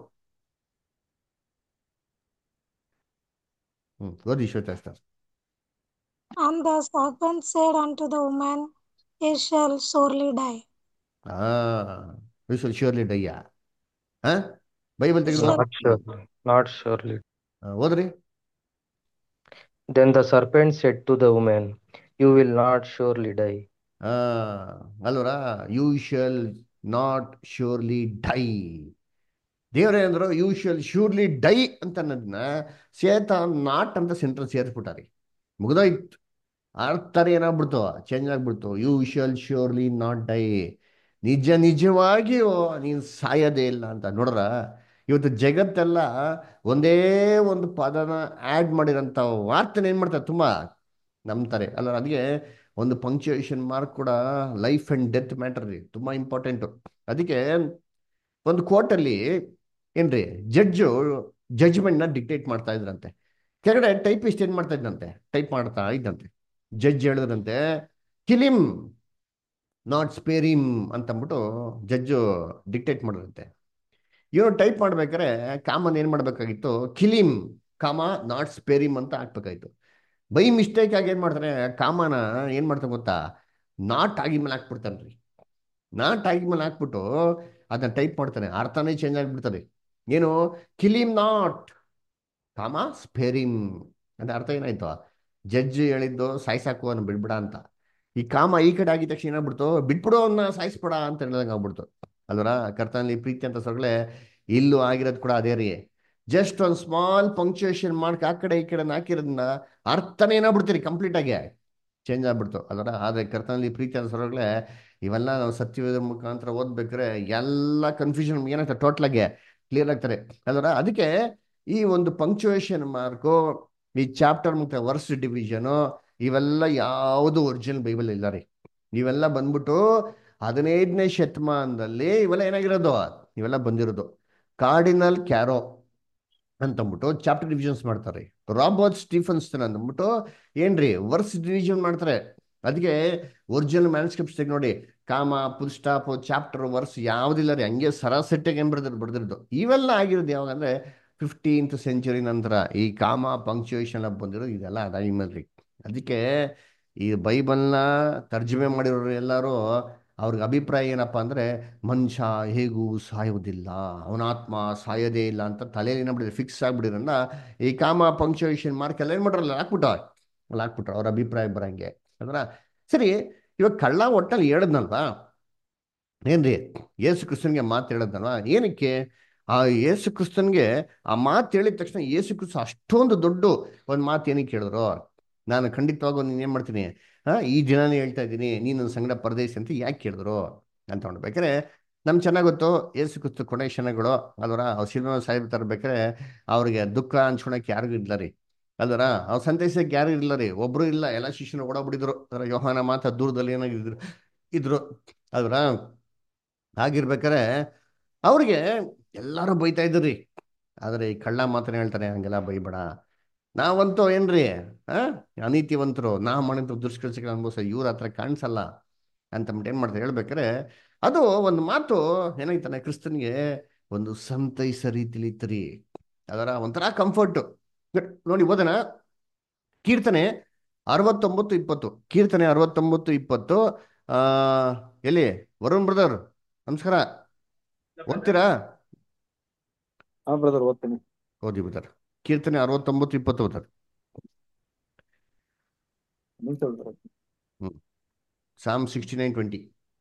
ಹ್ಮ್ ಓದಿ Shweta sir And the serpent said unto the woman, Ye shall surely die. Ah ye shall surely die ಹಾ ಬೈಬಲ್ Ye ತೆಗೆದು shall Not surely, not surely. ಓದ್ರಿ Then the serpent said to the woman, You will not surely die. ಆ ಅಲ್ವರ you shall not surely die ದೇವ್ರೇ ಅಂದ್ರು you shall surely dye ಅಂತ ಅನ್ನೋದನ್ನ ಸೇತ not ಅಂತ ಸೆಂಟ್ರಲ್ ಸೇರಿಸ್ಬಿಟ್ಟಾರಿ ಮುಗ್ದೋಯ್ತು ಅರ್ಥನೇ ಏನಾಗ್ಬಿಡ್ತು ಚೇಂಜ್ ಆಗ್ಬಿಡ್ತು you shall surely not die ನಿಜ ನಿಜವಾಗಿಯೂ ನೀನು ಸಾಯೋದೇ ಇಲ್ಲ ಅಂತ ನೋಡ್ರ ಇವತ್ತು ಜಗತ್ತೆಲ್ಲ ಒಂದೇ ಒಂದು ಪದನ ಆ್ಯಡ್ ಮಾಡಿರೋಂಥ ವಾರ್ತೆನ ಏನು ಮಾಡ್ತಾರೆ ತುಂಬ ನಂಬ್ತಾರೆ ಅಲ್ಲ ಅದಕ್ಕೆ ಒಂದು ಪಂಕ್ಚುಯೇಷನ್ ಮಾರ್ಕ್ ಕೂಡ ಲೈಫ್ ಆ್ಯಂಡ್ ಡೆತ್ ಮ್ಯಾಟರ್ ರೀ ತುಂಬ ಇಂಪಾರ್ಟೆಂಟು ಅದಕ್ಕೆ ಒಂದು ಕೋರ್ಟಲ್ಲಿ ಏನ್ರಿ ಜಡ್ಜು ಜಡ್ಜ್ಮೆಂಟ್ನ ಡಿಕ್ಟೇಟ್ ಮಾಡ್ತಾ ಇದ್ರಂತೆ ಕೆಳಗಡೆ ಟೈಪಿಸ್ಟ್ ಏನು ಮಾಡ್ತಾ ಇದ್ದಂತೆ ಟೈಪ್ ಮಾಡ್ತಾ ಇದ್ದಂತೆ ಜಡ್ಜ್ ಹೇಳಿದ್ರಂತೆ ಕಿಲಿಮ್ ನಾಟ್ ಸ್ಪೇರಿಮ್ ಅಂತಂದ್ಬಿಟ್ಟು ಜಡ್ಜು ಡಿಕ್ಟೇಟ್ ಮಾಡಿದ್ರಂತೆ ಇವನು ಟೈಪ್ ಮಾಡ್ಬೇಕಾದ್ರೆ ಕಾಮನ್ ಏನು ಮಾಡಬೇಕಾಗಿತ್ತು ಕಿಲಿಮ್ ಕಾಮ ನಾಟ್ ಸ್ಪೇರಿಮ್ ಅಂತ ಹಾಕ್ಬೇಕಾಯ್ತು ಬೈ ಮಿಸ್ಟೇಕ್ ಆಗಿ ಏನು ಮಾಡ್ತಾನೆ ಕಾಮನ ಏನು ಮಾಡ್ತಾನೆ ಗೊತ್ತಾ ನಾಟ್ ಆಗಿ ಮೇಲೆ ಹಾಕ್ಬಿಡ್ತಾನೆ ರೀ ನಾಟ್ ಆಗಿ ಮೇಲೆ ಹಾಕ್ಬಿಟ್ಟು ಅದನ್ನ ಟೈಪ್ ಮಾಡ್ತಾನೆ ಅರ್ಥನೇ ಚೇಂಜ್ ಆಗಿಬಿಡ್ತದೆ ಏನು ಕಿಲಿಮ್ ನಾಟ್ ಕಾಮ ಸ್ಪೇರಿಮ್ ಅಂತ ಅರ್ಥ ಏನಾಯ್ತು ಜಡ್ಜ್ ಹೇಳಿದ್ದು ಸಾಯ್ಸಾಕು ಅನ್ನೋ ಬಿಡ್ಬಿಡ ಅಂತ ಈ ಕಾಮ ಈ ಕಡೆ ಆಗಿದ ತಕ್ಷಣ ಏನಾಗ್ಬಿಡ್ತು ಬಿಟ್ಬಿಡು ಅವನ್ನ ಸಾಯಿಸ್ಬಿಡ ಅಂತ ಹೇಳ್ದಂಗೆ ಆಗ್ಬಿಡ್ತು ಅಲ್ವರ ಕರ್ತನಲ್ಲಿ ಪ್ರೀತಿ ಅಂತ ಸೊಗಳೆ ಇಲ್ಲೂ ಆಗಿರೋದು ಕೂಡ ಅದೇ ರೀ ಜಸ್ಟ್ ಒಂದು ಸ್ಮಾಲ್ ಪಂಕ್ಚುಯೇಷನ್ ಮಾರ್ಕ್ ಆ ಕಡೆ ಈ ಕಡೆ ಹಾಕಿರೋದನ್ನ ಅರ್ಥನೇ ಏನಾಗ್ಬಿಡ್ತೀರಿ ಕಂಪ್ಲೀಟ್ ಆಗಿ ಚೇಂಜ್ ಆಗ್ಬಿಡ್ತು ಅಲ್ವರ ಆದರೆ ಕರ್ತನಲ್ಲಿ ಪ್ರೀತಿ ಅಂತ ಸೊಗಳೆ ಇವೆಲ್ಲ ನಾವು ಸತ್ಯವೇದ ಮುಖಾಂತರ ಓದ್ಬೇಕಾದ್ರೆ ಎಲ್ಲ ಕನ್ಫ್ಯೂಷನ್ ಏನಾಗ್ತದೆ ಟೋಟಲ್ ಆಗಿ ಕ್ಲಿಯರ್ ಆಗ್ತಾರೆ ಅಲ್ವರ ಅದಕ್ಕೆ ಈ ಒಂದು ಪಂಕ್ಚುಯೇಷನ್ ಮಾರ್ಕು ಈ ಚಾಪ್ಟರ್ ಮತ್ತು ವರ್ಸ್ ಡಿವಿಷನು ಇವೆಲ್ಲ ಯಾವುದು ಒರಿಜಿನಲ್ ಬೈಬಲ್ ಇಲ್ಲ ರೀ ಇವೆಲ್ಲ ಬಂದ್ಬಿಟ್ಟು ಹದಿನೈದನೇ ಶತಮಾನದಲ್ಲಿ ಇವೆಲ್ಲ ಏನಾಗಿರೋದು ಇವೆಲ್ಲ ಬಂದಿರೋದು ಕಾರ್ಡಿನಲ್ ಕ್ಯಾರೋ ಅಂತಂದ್ಬಿಟ್ಟು ಚಾಪ್ಟರ್ ಡಿವಿಷನ್ಸ್ ಮಾಡ್ತಾರೆ ರಾಬರ್ಟ್ ಸ್ಟೀಫನ್ಸ್ಟನ್ ಅಂದ್ಬಿಟ್ಟು ಏನ್ರಿ ವರ್ಸ್ ಡಿವಿಷನ್ ಮಾಡ್ತಾರೆ ಅದಕ್ಕೆ ಒರಿಜಿನಲ್ ಮ್ಯಾನ್ಸ್ಕ್ರಿಪ್ಟ್ಸ್ ತೆಗೆ ನೋಡಿ ಕಾಮ ಫುಲ್ ಸ್ಟಾಪ್ ಚಾಪ್ಟರ್ ವರ್ಸ್ ಯಾವುದಿಲ್ಲ ರೀ ಹಂಗೆ ಸರಾಸೆಟ್ಟಿಗೆ ಏನು ಬರ್ದಿರ್ ಬರ್ದಿರೋದು ಇವೆಲ್ಲ ಆಗಿರೋದು ಯಾವಾಗಂದ್ರೆ ಫಿಫ್ಟೀನ್ತ್ ಸೆಂಚುರಿ ನಂತರ ಈ ಕಾಮ ಪಂಕ್ಚುಯೇಷನ್ ಬಂದಿರೋದು ಇದೆಲ್ಲ ಅದಾಗಿದ್ಮೇಲೆ ರೀ ಅದಕ್ಕೆ ಈ ಬೈಬಲ್ನ ತರ್ಜುಮೆ ಮಾಡಿರೋರು ಎಲ್ಲರೂ ಅವ್ರಿಗೆ ಅಭಿಪ್ರಾಯ ಏನಪ್ಪ ಅಂದರೆ ಮನುಷ್ಯ ಹೇಗೂ ಸಾಯುವುದಿಲ್ಲ ಅವನ ಆತ್ಮ ಸಾಯೋದೇ ಇಲ್ಲ ಅಂತ ತಲೆಯಲ್ಲಿ ಏನಾಗ್ಬಿಟ್ಟಿದೆ ಫಿಕ್ಸ್ ಆಗ್ಬಿಟ್ಟಿರೋದ್ರಿಂದ ಈ ಕಾಮ ಪಂಕ್ಚುಯೇಷನ್ ಮಾರ್ಕ್ ಎಲ್ಲ ಏನು ಮಾಡ್ರಲ್ಲ ಹಾಕ್ಬಿಟ್ಟು ಅಲ್ಲಿ ಹಾಕ್ಬಿಟ್ರು ಅವ್ರ ಅಭಿಪ್ರಾಯ ಬರಂಗೆ ಅಂದ್ರ ಸರಿ ಇವಾಗ ಕಳ್ಳ ಒಟ್ಟಲ್ಲಿ ಹೇಳದ್ನಲ್ವಾ ಏನ್ರಿ ಯೇಸು ಕ್ರಿಸ್ತನ್ಗೆ ಮಾತು ಹೇಳದ್ನಲ್ವಾ ಏನಕ್ಕೆ ಆ ಯೇಸು ಕ್ರಿಸ್ತನ್ಗೆ ಆ ಮಾತು ಹೇಳಿದ ತಕ್ಷಣ ಯೇಸು ಕ್ರಿಸ್ತ ಅಷ್ಟೊಂದು ದೊಡ್ಡ ಒಂದು ಮಾತು ಏನಕ್ಕೆ ಹೇಳಿದ್ರು ನಾನು ಖಂಡಿತವಾಗೂ ನೀನು ಏನು ಮಾಡ್ತೀನಿ ಹಾ ಈ ದಿನಾನೇ ಹೇಳ್ತಾ ಇದ್ದೀನಿ ನೀನು ನನ್ನ ಸಂಗಡ ಪರದೇಶಿ ಅಂತ ಯಾಕೆ ಕೇಳಿದ್ರು ಅಂತ ನೋಡ್ಬೇಕಾದ್ರೆ ನಮ್ಗೆ ಚೆನ್ನಾಗಿ ಗೊತ್ತು ಯೇಸು ಕ್ರಿಸ್ತ ಕೊನೆ ಕ್ಷಣಗಳು ಅಲ್ವರ ಅವ್ರು ಶಿಲ್ಮ ಸಾಹೇಬ್ ತರಬೇಕಾದ್ರೆ ಅವ್ರಿಗೆ ದುಃಖ ಹಂಚ್ಕೊಳಕ್ಕೆ ಯಾರಿಗೂ ಇಲ್ಲ ರೀ ಅಲ್ವರ ಅವ್ರ ಸಂತೈಸಕ್ಕೆ ಯಾರು ಇಲ್ಲ ರೀ ಒಬ್ರು ಇಲ್ಲ ಎಲ್ಲ ಶಿಷ್ಯನ ಓಡಾಬಿಡಿದ್ರು ಅದರ ಯೋಹಾನ ಮಾತ್ರ ದೂರದಲ್ಲಿ ಏನಾಗಿದ್ರು ಇದ್ರು ಅಲ್ವರ ಆಗಿರ್ಬೇಕಾರೆ ಅವ್ರಿಗೆ ಎಲ್ಲರೂ ಬೈತಾ ಇದ್ರು ರೀ ಆದರೆ ಈ ಕಳ್ಳ ಮಾತ್ರ ಹೇಳ್ತಾನೆ ಹಂಗೆಲ್ಲ ಬೈಬೇಡ ನಾವಂತೂ ಏನ್ರಿ ಆ ಅನೀತಿವಂತರು ನಾ ಮಾಡಿದ ದುಷ್ಕೃತ್ಯಗಳ ಅನುಭವಿಸ ಇವ್ರ ಹತ್ರ ಕಾಣಿಸಲ್ಲ ಅಂತಂದ್ಬಿಟ್ಟು ಏನು ಮಾಡ್ತಾರೆ ಹೇಳ್ಬೇಕಾರೆ ಅದು ಒಂದು ಮಾತು ಏನಾಯ್ತಾನೆ ಕ್ರಿಸ್ತನ್ಗೆ ಒಂದು ಸಂತೈಸ ರೀತಿಲಿ ಇತ್ತರಿ ಅದರ ಒಂಥರ ಕಂಫರ್ಟು ನೋಡಿ ಓದನ ಕೀರ್ತನೆ ಅರವತ್ತೊಂಬತ್ತು ಇಪ್ಪತ್ತು ಕೀರ್ತನೆ ಅರವತ್ತೊಂಬತ್ತು ಇಪ್ಪತ್ತು ಆ ಎಲ್ಲಿ ವರುಣ್ ಬ್ರದರ್ ನಮಸ್ಕಾರ ಓದ್ತೀರಾ ಹಾ ಬ್ರದರ್ ಓದ್ತೀನಿ ಓದಿ ಬಿಡ್ತಾರೆ ಕೀರ್ತನೆ ಅರವತ್ತೊಂಬತ್ತು ಇಪ್ಪತ್ತು ಓದ್ತಾರೆ ನಿಮಿಷ brother. Hmm psalm sixty nine twenty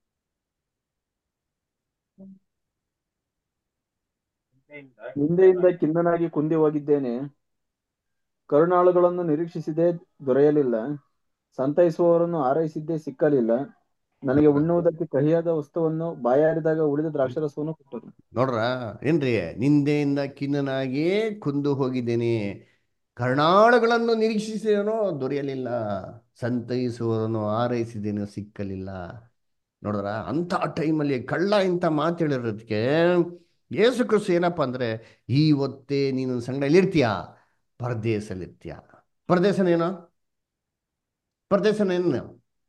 ನಿಂದೆಯಿಂದ ಖಿನ್ನನಾಗಿ ಕುಂದಿ ಹೋಗಿದ್ದೇನೆ ಕರುಣಾಳುಗಳನ್ನು ನಿರೀಕ್ಷಿಸಿದೇ ದೊರೆಯಲಿಲ್ಲ ಸಂತೈಸುವವರನ್ನು ಆರೈಸಿದ್ದೇ ಸಿಕ್ಕಲಿಲ್ಲ ನನಗೆ ಉಣ್ಣುವುದಕ್ಕೆ ಕಹಿಯಾದ ವಸ್ತುವನ್ನು ಬಾಯಾರಿದಾಗ ಉಳಿದ ದ್ರಾಕ್ಷರಸವನ್ನು ಕೊಟ್ಟರು ನೋಡ್ರ ಏನ್ರಿ ನಿಂದೆಯಿಂದ ಖಿನ್ನನಾಗಿ ಕುಂದು ಹೋಗಿದ್ದೇನೆ ಕರ್ನಾಳಗಳನ್ನು ನಿರೀಕ್ಷಿಸಿದನೋ ದೊರೆಯಲಿಲ್ಲ ಸಂತೈಸುವವರನ್ನು ಆರೈಸಿದೇನೋ ಸಿಕ್ಕಲಿಲ್ಲ ನೋಡಿದ್ರ ಅಂತ ಟೈಮಲ್ಲಿ ಕಳ್ಳ ಇಂಥ ಮಾತು ಹೇಳಿರೋದಕ್ಕೆ ಯೇಸು ಕ್ರಿಸ್ತು ಏನಪ್ಪ ಅಂದ್ರೆ ಇವತ್ತೇ ನೀನು ಸಂಗಡ ಎಲ್ಲಿರ್ತೀಯ ಪರದೇಶಲ್ಲಿರ್ತೀಯ ಪರದೇಶನ ಏನು ಪರದೇಶನ ಏನು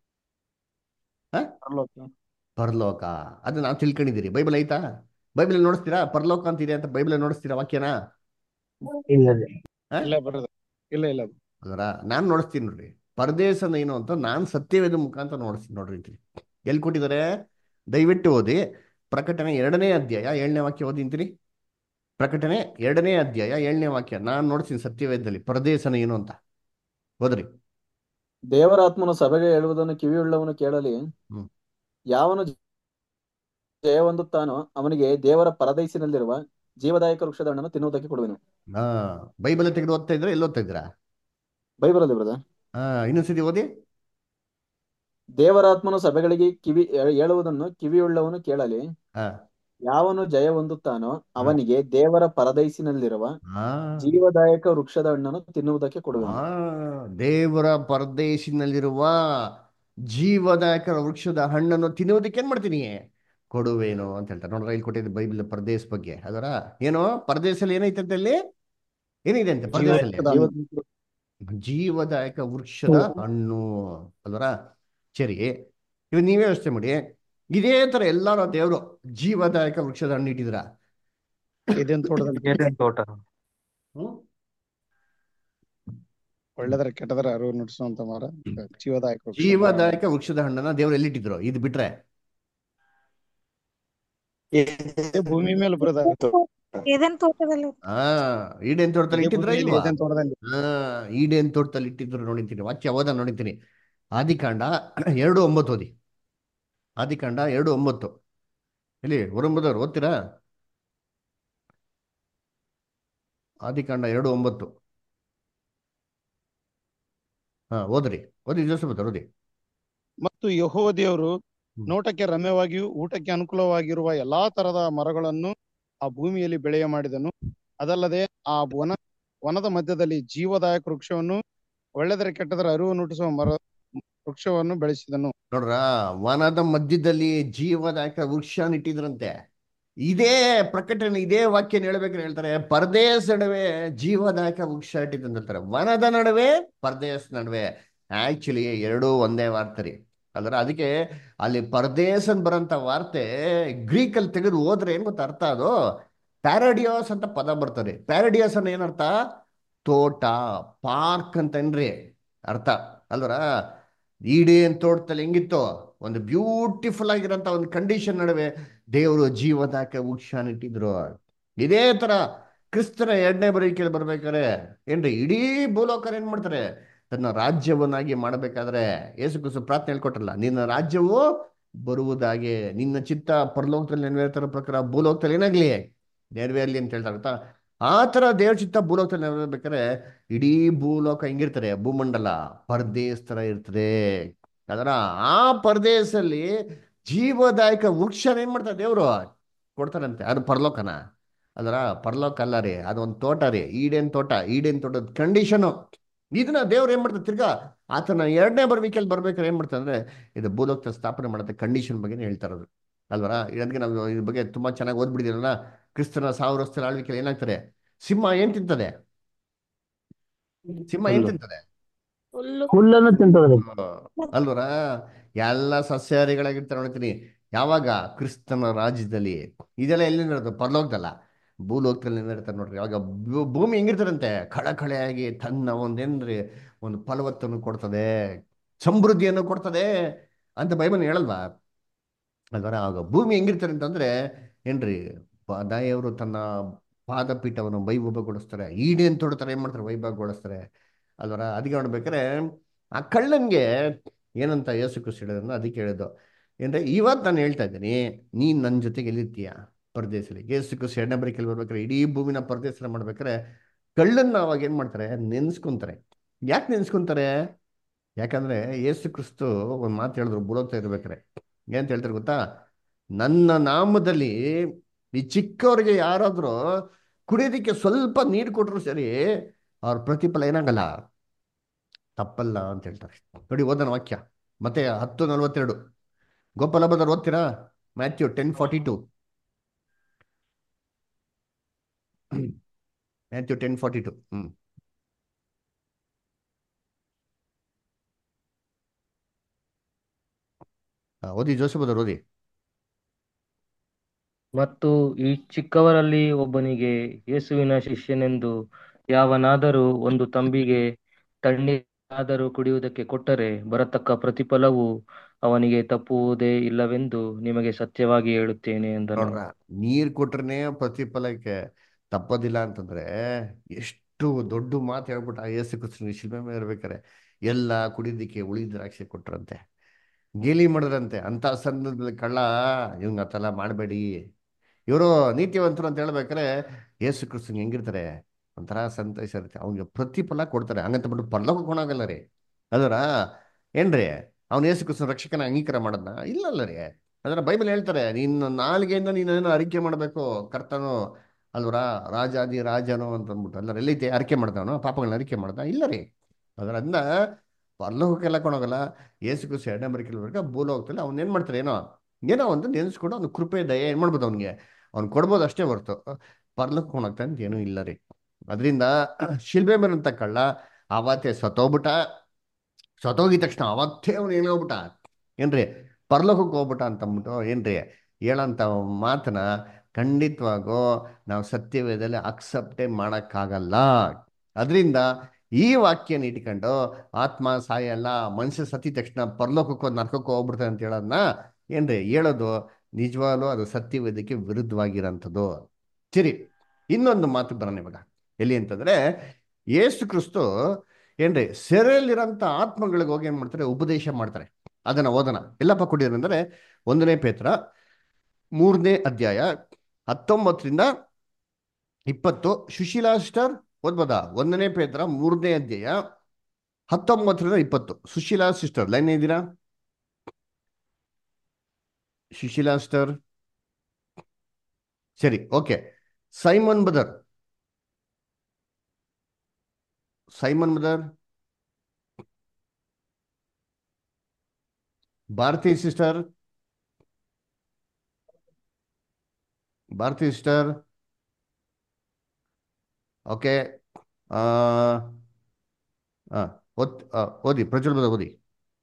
ಹ? ಪರಲೋಕ. ಪರಲೋಕ ಅದು ನಾವು ತಿಳ್ಕೊಂಡಿದ್ದೀರಿ ಬೈಬಲ್ ಐತಾ ಬೈಬಲ್ ನೋಡಿಸ್ತೀರಾ ಪರಲೋಕ ಅಂತಿದೆ ಅಂತ ಬೈಬಲ್ ನೋಡಿಸ್ತೀರಾ ವಾಕ್ಯನ ಇಲ್ಲದೆ ಹ? ಇಲ್ಲ ಬ್ರದರ್ ಇಲ್ಲ ಇಲ್ಲ ಅದರ ನಾನು ನೋಡಿಸ್ತೀನಿ ನೋಡ್ರಿ ಪರದೇಶನ ಏನು ಅಂತ ನಾನು ಸತ್ಯವೇದ ಮುಖಾಂತರ ನೋಡಿಸ್ತೀನಿ ನೋಡ್ರಿ ಅಂತೀನಿ ಎಲ್ಲಿ ಕೊಟ್ಟಿದ್ದಾರೆ ದಯವಿಟ್ಟು ಓದಿ ಪ್ರಕಟಣೆ ಎರಡನೇ ಅಧ್ಯಾಯ ಏಳನೇ ವಾಕ್ಯ ಓದಿಂತೀರಿ ಪ್ರಕಟಣೆ ಎರಡನೇ ಅಧ್ಯಾಯ ಏಳನೇ ವಾಕ್ಯ ನಾನು ನೋಡ್ತೀನಿ ಸತ್ಯವೇದದಲ್ಲಿ ಪರದೇಶನ ಏನು ಅಂತ ಓದ್ರಿ ದೇವರ ಆತ್ಮನು ಸಭೆಗೆ ಹೇಳುವುದನ್ನು ಕಿವಿಯುಳ್ಳವನು ಕೇಳಲಿ ಹ್ಮ್. ಯಾವನು ಜಯ ಹೊಂದುತ್ತಾನೋ ಅವನಿಗೆ ದೇವರ ಪರದೈಸಿನಲ್ಲಿರುವ ಜೀವದಾಯಕ ವೃಕ್ಷದ ಹಣ್ಣನ್ನು ತಿನ್ನುವುದಕ್ಕೆ ಕೊಡುವೆನು ಹಾ ಬೈಬಲ್ ತೆಗೆದು ಓದ್ತಾ ಇದ್ರೆ ಎಲ್ಲಿ ಓದ್ತಾ ಇದ್ದೀರಾ ಬೈಬಲ್ ಅಲ್ಲಿ ಬ್ರದರ್ ಹಾ ಇನ್ನೊಂದ್ಸತಿ ಓದಿ ದೇವರಾತ್ಮನು ಸಭೆಗಳಿಗೆ ಕಿವಿ ಹೇಳುವುದನ್ನು ಕಿವಿಯುಳ್ಳವನು ಕೇಳಲಿ ಹಾ ಯಾವನು ಜಯ ಹೊಂದುತ್ತಾನೋ ಅವನಿಗೆ ದೇವರ ಪರದೈಸಿನಲ್ಲಿರುವ ಹಾ ಜೀವದಾಯಕ ವೃಕ್ಷದ ಹಣ್ಣನ್ನು ತಿನ್ನುವುದಕ್ಕೆ ಕೊಡುವೆನು ಆ ದೇವರ ಪರದೇಶಿನಲ್ಲಿರುವ ಜೀವದಾಯಕ ವೃಕ್ಷದ ಹಣ್ಣನ್ನು ತಿನ್ನುವುದಕ್ಕೆ ಏನ್ ಮಾಡ್ತೀನಿ ಕೊಡುವೇನು ಅಂತ ಹೇಳ್ತಾರೆ ನೋಡ್ರ ಇಲ್ಲಿ ಕೊಟ್ಟಿದ್ದು ಬೈಬಲ್ ಪರದೇಶ ಬಗ್ಗೆ ಅದರ ಏನು ಪರದೇಶದಲ್ಲಿ ಏನೈತೆ ಅಂತ ಅಲ್ಲಿ ಏನಿದೆ ಅಂತೆ ಪರದೇಶದಲ್ಲಿ ಜೀವದಾಯಕ ಜೀವ ಜೀವದಾಯಕ ವೃಕ್ಷದ ಹಣ್ಣು ಅಲ್ವರ ಸರಿ ಇವಾಗ ನೀವೇ ಯೋಚನೆ ಮಾಡಿ ಇದೇ ತರ ಎಲ್ಲಾರು ದೇವರು ಜೀವದಾಯಕ ವೃಕ್ಷದ ಹಣ್ಣು ಇಟ್ಟಿದ್ರ ಇದೇನ್ ತೋಟದಲ್ಲಿ ಏನೇನ್ ತೋಟ ಹ್ಮ್ ಒಳ್ಳೆದರ ಕೆಟ್ಟದರ ಅರಿವು ನುಡಿಸುವಂತ ಮರ ಜೀವದಾಯಕ ವೃಕ್ಷ. ಜೀವದಾಯಕ ವೃಕ್ಷದ ಹಣ್ಣನ್ನ ದೇವ್ರು ಎಲ್ಲಿಟ್ಟಿದ್ರು ಇದು ಬಿಟ್ರೆ ಇದೇ ಭೂಮಿ ಮೇಲೆ ಬ್ರದರ್ ಏದೇನ್ ತೋಟದಲ್ಲಿ ಆ ಈಡೇನ್ ತೋಟದಲ್ಲಿ ಇದೇ ಇಟ್ಟಿದ್ರ ಭೂಮಿಯಲ್ಲಿ ಇಲ್ವಾ ಏದೇನ್ ತೋಟದಲ್ಲಿ ಹಾ ಈಡೇನ್ ತೋಟದಲ್ಲಿ ಇಟ್ಟಿದ್ರು ನೋಡಿದ್ದೀನಿ ವಾಕ್ಯ ಓದ ನೋಡಿದ್ದೀನಿ ಆದಿಕಾಂಡ ಎರಡು ಒಂಬತ್ತು ಓದಿ ಆದಿಕಾಂಡ ಎರಡು ಒಂಬತ್ತು ಇಲ್ಲಿ ಹೊರಂಬದವ್ರು ಓದ್ತೀರಾ ಆದಿಕಾಂಡ ಎರಡು ಒಂಬತ್ತು ಹಾ ಓದ್ರಿ ಓದಿ ಜೋಸಫ್ ಓದಿ ಮತ್ತು ಯಹೋವ ದೇವರು ಹ್ಮ್. ನೋಟಕ್ಕೆ ರಮ್ಯವಾಗಿಯೂ ಊಟಕ್ಕೆ ಅನುಕೂಲವಾಗಿರುವ ಎಲ್ಲಾ ತರದ ಮರಗಳನ್ನು ಆ ಭೂಮಿಯಲ್ಲಿ ಬೆಳೆಯ ಮಾಡಿದನು ಅದಲ್ಲದೆ ಆ ವನ ವನದ ಮಧ್ಯದಲ್ಲಿ ಜೀವದಾಯಕ ವೃಕ್ಷವನ್ನು ಒಳ್ಳೆದರ ಕೆಟ್ಟದರ ಅರಿವು ನುಡಿಸುವ ಮರ ವೃಕ್ಷವನ್ನು ಬೆಳೆಸಿದನು ನೋಡ್ರ ವನದ ಮಧ್ಯದಲ್ಲಿ ಜೀವದಾಯಕ ವೃಕ್ಷ ಇಟ್ಟಿದ್ರಂತೆ ಇದೇ ಪ್ರಕಟಣೆ ಇದೇ ವಾಕ್ಯ ಹೇಳ್ಬೇಕಾದ್ರೆ ಹೇಳ್ತಾರೆ ಪರದೇಶ ನಡುವೆ ಜೀವದಾಯಕ ವೃಕ್ಷ ಇಟ್ಟಿದ್ದಂತ ಹೇಳ್ತಾರೆ ವನದ ನಡುವೆ ಪರದೇಶ ನಡುವೆ ಆಕ್ಚುಲಿ ಎರಡೂ ಒಂದೇ ವಾರ್ತೆ ರೀ ಅಂದ್ರೆ ಅದಕ್ಕೆ ಅಲ್ಲಿ ಪರದೇಶನ್ ಬರೋಂಥ ವಾರ್ತೆ ಗ್ರೀಕಲ್ಲಿ ತೆಗೆದು ಹೋದ್ರೆ ಏನ್ ಗೊತ್ತಾ ಅರ್ಥ ಅದು ಪ್ಯಾರಡಿಯೋಸ್ ಅಂತ ಪದ ಬರ್ತದೆ ಪ್ಯಾರಡಿಯೋಸ್ ಅನ್ನ ಏನರ್ಥ ತೋಟ ಪಾರ್ಕ್ ಅಂತೇನ್ರಿ ಅರ್ಥ ಅಲ್ವರ ಈಡೇನ್ ತೋಟದಲ್ಲಿ ಹೆಂಗಿತ್ತು ಒಂದು ಬ್ಯೂಟಿಫುಲ್ ಆಗಿರೋಂಥ ಒಂದು ಕಂಡೀಷನ್ ನಡುವೆ ದೇವರು ಜೀವದಾಯಕ ವೃಕ್ಷ ಇಟ್ಟಿದ್ರು ಇದೇ ತರ ಕ್ರಿಸ್ತನ ಎರಡನೇ ಬರೀಕೆಯಲ್ಲಿ ಬರ್ಬೇಕಾದ್ರೆ ಏನ್ರಿ ಇಡೀ ಭೂಲೋಕರು ಏನ್ ಮಾಡ್ತಾರೆ ತನ್ನ ರಾಜ್ಯವನ್ನಾಗಿ ಮಾಡಬೇಕಾದ್ರೆ ಯೇಸು ಕ್ರಿಸ್ತು ಪ್ರಾರ್ಥನೆ ಹೇಳ್ಕೊಟ್ರಲ್ಲ ನಿನ್ನ ರಾಜ್ಯವು ಬರುವುದಾಗೆ ನಿನ್ನ ಚಿತ್ತ ಪರಲೋಕದಲ್ಲಿ ನೆರವೇರ್ತಾರ ಪ್ರಕಾರ ಭೂಲೋಕದಲ್ಲಿ ಏನಾಗ್ಲಿ ನೆರವೇರ್ಲಿ ಅಂತ ಹೇಳ್ತಾರೆ ಗೊತ್ತಾ ಆ ತರ ದೇವ್ರ ಚಿತ್ತ ಭೂಲೋಕದಲ್ಲಿ ನೆರವೇರ್ಬೇಕಾದ್ರೆ ಇಡೀ ಭೂಲೋಕ ಹೆಂಗಿರ್ತಾರೆ ಭೂಮಂಡಲ ಪರದೇಶ ತರ ಇರ್ತದೆ ಅದರ ಆ ಪರದೇಶದಲ್ಲಿ ಜೀವದಾಯಕ ವೃಕ್ಷ ಏನ್ ಮಾಡ್ತಾರೆ ದೇವರು ಕೊಡ್ತಾರಂತೆ ಅದು ಪರಲೋಕನ ಅದರ ಪರಲೋಕ ಅಲ್ಲ ರೀ ಅದೊಂದು ತೋಟ ರೀ ಈಡೇನ್ ತೋಟ ಈಡೇನ್ ತೋಟದ ಕಂಡೀಷನು ಇದನ್ನ ದೇವ್ರು ಏನ್ ಮಾಡ್ತಾರೆ ತಿರ್ಗಾ ಆತನ ಎರಡನೇ ಬರ್ಬೇಕಲ್ಲಿ ಬರ್ಬೇಕಾದ್ರೆ ಏನ್ ಮಾಡ್ತಾರೆ ಅಂದ್ರೆ ಇದು ಭೂಲೋಕದ ಸ್ಥಾಪನೆ ಮಾಡುತ್ತೆ ಕಂಡೀಷನ್ ಬಗ್ಗೆ ಹೇಳ್ತಾ ಇರೋದು ಅಲ್ವರ ಇದಕ್ಕೆ ನಾವು ಇದ್ರ ಬಗ್ಗೆ ತುಂಬಾ ಚೆನ್ನಾಗಿ ಓದ್ಬಿಡಿದಿರಲ್ಲ ಕ್ರಿಸ್ತನ ಸಾವಿರ ವರ್ಷದ ಆಳ್ವಿಕೆಯಲ್ಲಿ ಏನಾಗ್ತದೆ ಸಿಂಹ ಏನ್ ತಿಂತದೆ ಸಿಂಹ ಏನ್ ಹುಲ್ಲು. ತಿಂತದೆ ಹುಲ್ಲು ಹುಲ್ಲನ್ನು ತಿಂತದ್ರಿ ಅಲ್ವರ ಎಲ್ಲ ಸಸ್ಯಾಹಾರಿಗಳಾಗಿರ್ತಾರೆ ನೋಡ್ತೀನಿ ಯಾವಾಗ ಕ್ರಿಸ್ತನ ರಾಜ್ಯದಲ್ಲಿ ಇದೆಲ್ಲ ಎಲ್ಲಿ ನಡೆದು ಪರಲೋಕದಲ್ಲ ಭೂಲೋಕದಲ್ಲಿ ನಡೆತಾರೆ ನೋಡ್ರಿ ಯಾವಾಗ ಭೂ- ಭೂಮಿ ಹೆಂಗಿರ್ತಾರಂತೆ ಕಳಕಳೆಯಾಗಿ ತನ್ನ ಒಂದೇನ್ರಿ ಒಂದು ಫಲವತ್ತನ್ನು ಕೊಡ್ತದೆ ಸಮೃದ್ಧಿಯನ್ನು ಕೊಡ್ತದೆ ಅಂತ ಬೈಬಲ್ ಹೇಳಲ್ವಾ ಅಲ್ವರ ಆಗ ಭೂಮಿ ಹೆಂಗಿರ್ತಾರೆ ಅಂತಂದ್ರೆ ಏನ್ರಿ ದೇವರು ತನ್ನ ಪಾದಪೀಠವನ್ನು ವೈಭವಗೊಳಿಸ್ತಾರೆ ಈಡೇನ್ ತೊಡ್ತಾರೆ ಏನ್ ಮಾಡ್ತಾರೆ ವೈಭವಗೊಳಿಸ್ತಾರೆ ಅಲ್ವರ ಅದಕ್ಕೆ ನೋಡ್ಬೇಕಾರೆ ಆ ಕಳ್ಳನ್ಗೆ ಏನಂತ ಯೇಸು ಕ್ರಿಸ್ತ ಹೇಳಿದ್ರು ಅದಕ್ಕೆ ಹೇಳಿದ್ದು ಏನ್ರೆ ಇವತ್ತು ನಾನು ಹೇಳ್ತಾ ಇದ್ದೀನಿ ನೀನ್ ನನ್ನ ಜೊತೆಗೆ ಎಲ್ಲಿರ್ತೀಯ ಪರದೇಶದಲ್ಲಿ ಯೇಸು ಕ್ರಿಸ್ತ ಎರಡನೇ ಬರೀಕಲ್ಲಿ ಬರ್ಬೇಕಾರೆ ಇಡೀ ಭೂಮಿನ ಪರದೇಶ ಮಾಡ್ಬೇಕಾರೆ ಕಳ್ಳನ್ನ ಅವಾಗ ಏನ್ ಮಾಡ್ತಾರೆ ನೆನ್ಸ್ಕೊಂತಾರೆ ಯಾಕೆ ನೆನ್ಸ್ಕೊಂತಾರೆ ಯಾಕಂದ್ರೆ ಯೇಸು ಕ್ರಿಸ್ತು ಒಂದು ಮಾತು ಹೇಳಿದ್ರು ಬುಡೋಗ್ತಾ ಇರ್ಬೇಕಾರೆ ಏನಂತ ಹೇಳ್ತಾರೆ ಗೊತ್ತಾ ನನ್ನ ನಾಮದಲ್ಲಿ ಈ ಚಿಕ್ಕವ್ರಿಗೆ ಯಾರಾದ್ರೂ ಕುಡಿಯೋದಕ್ಕೆ ಸ್ವಲ್ಪ ನೀರು ಕೊಟ್ಟರು ಸರಿ ಅವ್ರ ಪ್ರತಿಫಲ ಏನಾಗಲ್ಲ ತಪ್ಪಲ್ಲ ಅಂತ ಹೇಳ್ತಾರೆ ನೋಡಿ ಓದನ ವಾಕ್ಯ ಮತ್ತೆ ಹತ್ತು ನಲ್ವತ್ತೆರಡು ಗೋಪಾಲ ಬದರ್ ಓದ್ತೀರಾ Matthew ten forty two Matthew ten forty two hmm ಆ, ಓದಿ ಜೋಸಫ್ ಬದರ್ ಓದಿ ಮತ್ತು ಈ ಚಿಕ್ಕವರಲ್ಲಿ ಒಬ್ಬನಿಗೆ ಯೇಸುವಿನ ಶಿಷ್ಯನೆಂದು ಯಾವನಾದರೂ ಒಂದು ತಂಬಿಗೆ ತಣ್ಣೀರಾದರೂ ಕುಡಿಯುವುದಕ್ಕೆ ಕೊಟ್ಟರೆ ಬರತಕ್ಕ ಪ್ರತಿಫಲವು ಅವನಿಗೆ ತಪ್ಪುವುದೇ ಇಲ್ಲವೆಂದು ನಿಮಗೆ ಸತ್ಯವಾಗಿ ಹೇಳುತ್ತೇನೆ ಎಂದನು ನೋಡ್ರ ನೀರ್ ಕೊಟ್ರನೆ ಪ್ರತಿಫಲಕ್ಕೆ ತಪ್ಪೋದಿಲ್ಲ ಅಂತಂದ್ರೆ ಎಷ್ಟು ದೊಡ್ಡ ಮಾತು ಹೇಳ್ಬಿಟ್ಟು ಆ ಯೇಸು ಕ್ರಿಸ್ತನಿಗೆ ಶಿಲ್ಪೆ ಮೇಲೆ ಇರ್ಬೇಕಾರೆ ಎಲ್ಲ ಕುಡಿಯೋದಿಕ್ಕೆ ಉಳಿ ದ್ರಾಕ್ಷಿ ಕೊಟ್ರಂತೆ ಗೇಲಿ ಮಾಡಿದ್ರಂತೆ ಅಂತ ಸಂದರ್ಭದಲ್ಲಿ ಕಳ್ಳ ಇವಂಗ ಆತೆಲ್ಲ ಮಾಡಬೇಡಿ ಇವರು ನೀತಿವಂತರು ಅಂತ ಹೇಳ್ಬೇಕಾರೆ ಯೇಸು ಕ್ರಿಸ್ತನ್ ಹೆಂಗಿರ್ತಾರೆ ಒಂಥರ ಸಂತೋಷ ಇರುತ್ತೆ ಅವ್ನಿಗೆ ಪ್ರತಿಫಲ ಕೊಡ್ತಾರೆ ಹಂಗಂತ ಬಿಟ್ಟು ಪರ್ಲೋಕಕ್ಕೆ ಕೊಣಾಗಲ್ಲ ರೀ ಅದರ ಏನ್ರಿ ಅವ್ನು ಯೇಸು ಕ್ರಿಸ್ತನ ರಕ್ಷಕನ ಅಂಗೀಕಾರ ಮಾಡದ್ನ ಇಲ್ಲಲ್ಲ ರೀ ಅದರ ಬೈಬಲ್ ಹೇಳ್ತಾರೆ ನಿನ್ನ ನಾಲ್ಗೆಯಿಂದ ನೀನೇನೋ ಅರಿಕೆ ಮಾಡಬೇಕು ಕರ್ತನು ಅಲ್ವರ ರಾಜಾದಿ ರಾಜನು ಅಂತ ಅಂದ್ಬಿಟ್ಟು ಅಲ್ಲ ಎಲ್ಲೈತೆ ಅರಿಕೆ ಮಾಡ್ತಾವನು ಪಾಪಗಳನ್ನ ಅರಿಕೆ ಮಾಡ್ದ ಇಲ್ಲ ರೀ ಅದರ ಅದನ್ನ ಪರಲೋಕಕ್ಕೆಲ್ಲ ಕೊಣೋಗಲ್ಲ ಯೇಸು ಕ್ರಿಸ್ತ ಎರಡನೇ ಬರಿಕೆಲ್ಲ ಬರ್ಕ ಭೂಲೋಕದಲ್ಲಿ ಅವ್ನು ಏನು ಮಾಡ್ತಾರೆ ಏನೋ ಏನೋ ಒಂದು ನೆನೆಸ್ಕೊಂಡು ಅವ್ನು ಕೃಪೆ ದಯೆ ಏನು ಮಾಡ್ಬೋದು ಅವ್ನಿಗೆ ಅವ್ನು ಕೊಡ್ಬೋದು ಅಷ್ಟೇ ಹೊರ್ತು ಪರ್ಲಕ್ಕೆ ಹೋಗ್ತಾ ಅಂತ ಏನೂ ಇಲ್ಲ ರೀ ಅದರಿಂದ ಶಿಲ್ಬೆ ಮೇಲಂತ ಕಳ್ಳ ಅವತ್ತೇ ಸತ್ತೋಗ್ಬಿಟ್ಟ ಸತ್ತೋಗಿದ ತಕ್ಷಣ ಅವತ್ತೇ ಅವ್ನು ಏನಾಗ್ಬಿಟ್ಟ ಏನ್ರಿ ಪರಲೋಕಕ್ಕೆ ಹೋಗ್ಬಿಟ್ಟ ಅಂತ ಅಂದ್ಬಿಟ್ಟು ಏನ್ರಿ ಹೇಳಂತ ಮಾತನ್ನ ಖಂಡಿತವಾಗೂ ನಾವು ಸತ್ಯವೇದಲ್ಲಿ ಅಕ್ಸೆಪ್ಟೇ ಮಾಡೋಕ್ಕಾಗಲ್ಲ ಅದರಿಂದ ಈ ವಾಕ್ಯನ ಇಟ್ಕೊಂಡು ಆತ್ಮ ಸಾಯಲ್ಲ ಮನುಷ್ಯ ಸತಿ ತಕ್ಷಣ ಪರಲೋಕಕ್ಕೋ ನರಕಕ್ಕೋ ಹೋಗ್ಬಿಡ್ತಾನೆ ಅಂತ ಹೇಳೋದನ್ನ ಏನ್ರಿ ಹೇಳೋದು ನಿಜವಾಗ್ಲೂ ಅದು ಸತ್ಯವೇದಕ್ಕೆ ವಿರುದ್ಧವಾಗಿರೋಂಥದ್ದು ಸರಿ ಇನ್ನೊಂದು ಮಾತು ಬರೋಣ ಇವಾಗ ಎಲ್ಲಿ ಅಂತಂದ್ರೆ ಯೇಸು ಕ್ರಿಸ್ತು ಏನ್ರಿ ಸೆರೆಯಲ್ಲಿರೋಂಥ ಆತ್ಮಗಳಿಗೆ ಹೋಗಿ ಏನ್ ಮಾಡ್ತಾರೆ ಉಪದೇಶ ಮಾಡ್ತಾರೆ ಅದನ್ನ ಓದೋಣ ಎಲ್ಲಪ್ಪ ಕೊಟ್ಟಿದ್ರು ಅಂದ್ರೆ ಒಂದನೇ ಪೇತ್ರ ಮೂರನೇ ಅಧ್ಯಾಯ ಹತ್ತೊಂಬತ್ತರಿಂದ ಇಪ್ಪತ್ತು ಸುಶೀಲಾ ಸಿಸ್ಟರ್ ಓದ್ಬೋದಾ ಒಂದನೇ ಪೇತ್ರ ಮೂರನೇ ಅಧ್ಯಾಯ ಹತ್ತೊಂಬತ್ತರಿಂದ ಇಪ್ಪತ್ತು ಸುಶೀಲಾ ಸಿಸ್ಟರ್ ಲೈನ್ ಇದ್ದೀರಾ ಸುಶೀಲಾ ಸಿಸ್ಟರ್ ಸರಿ okay Simon brother Simon brother Bharathi sister Bharathi sister okay ಓದ್ ಆ, ಓದಿ ಪ್ರಜ್ವಲ್ ಬದರ್ ಓದಿ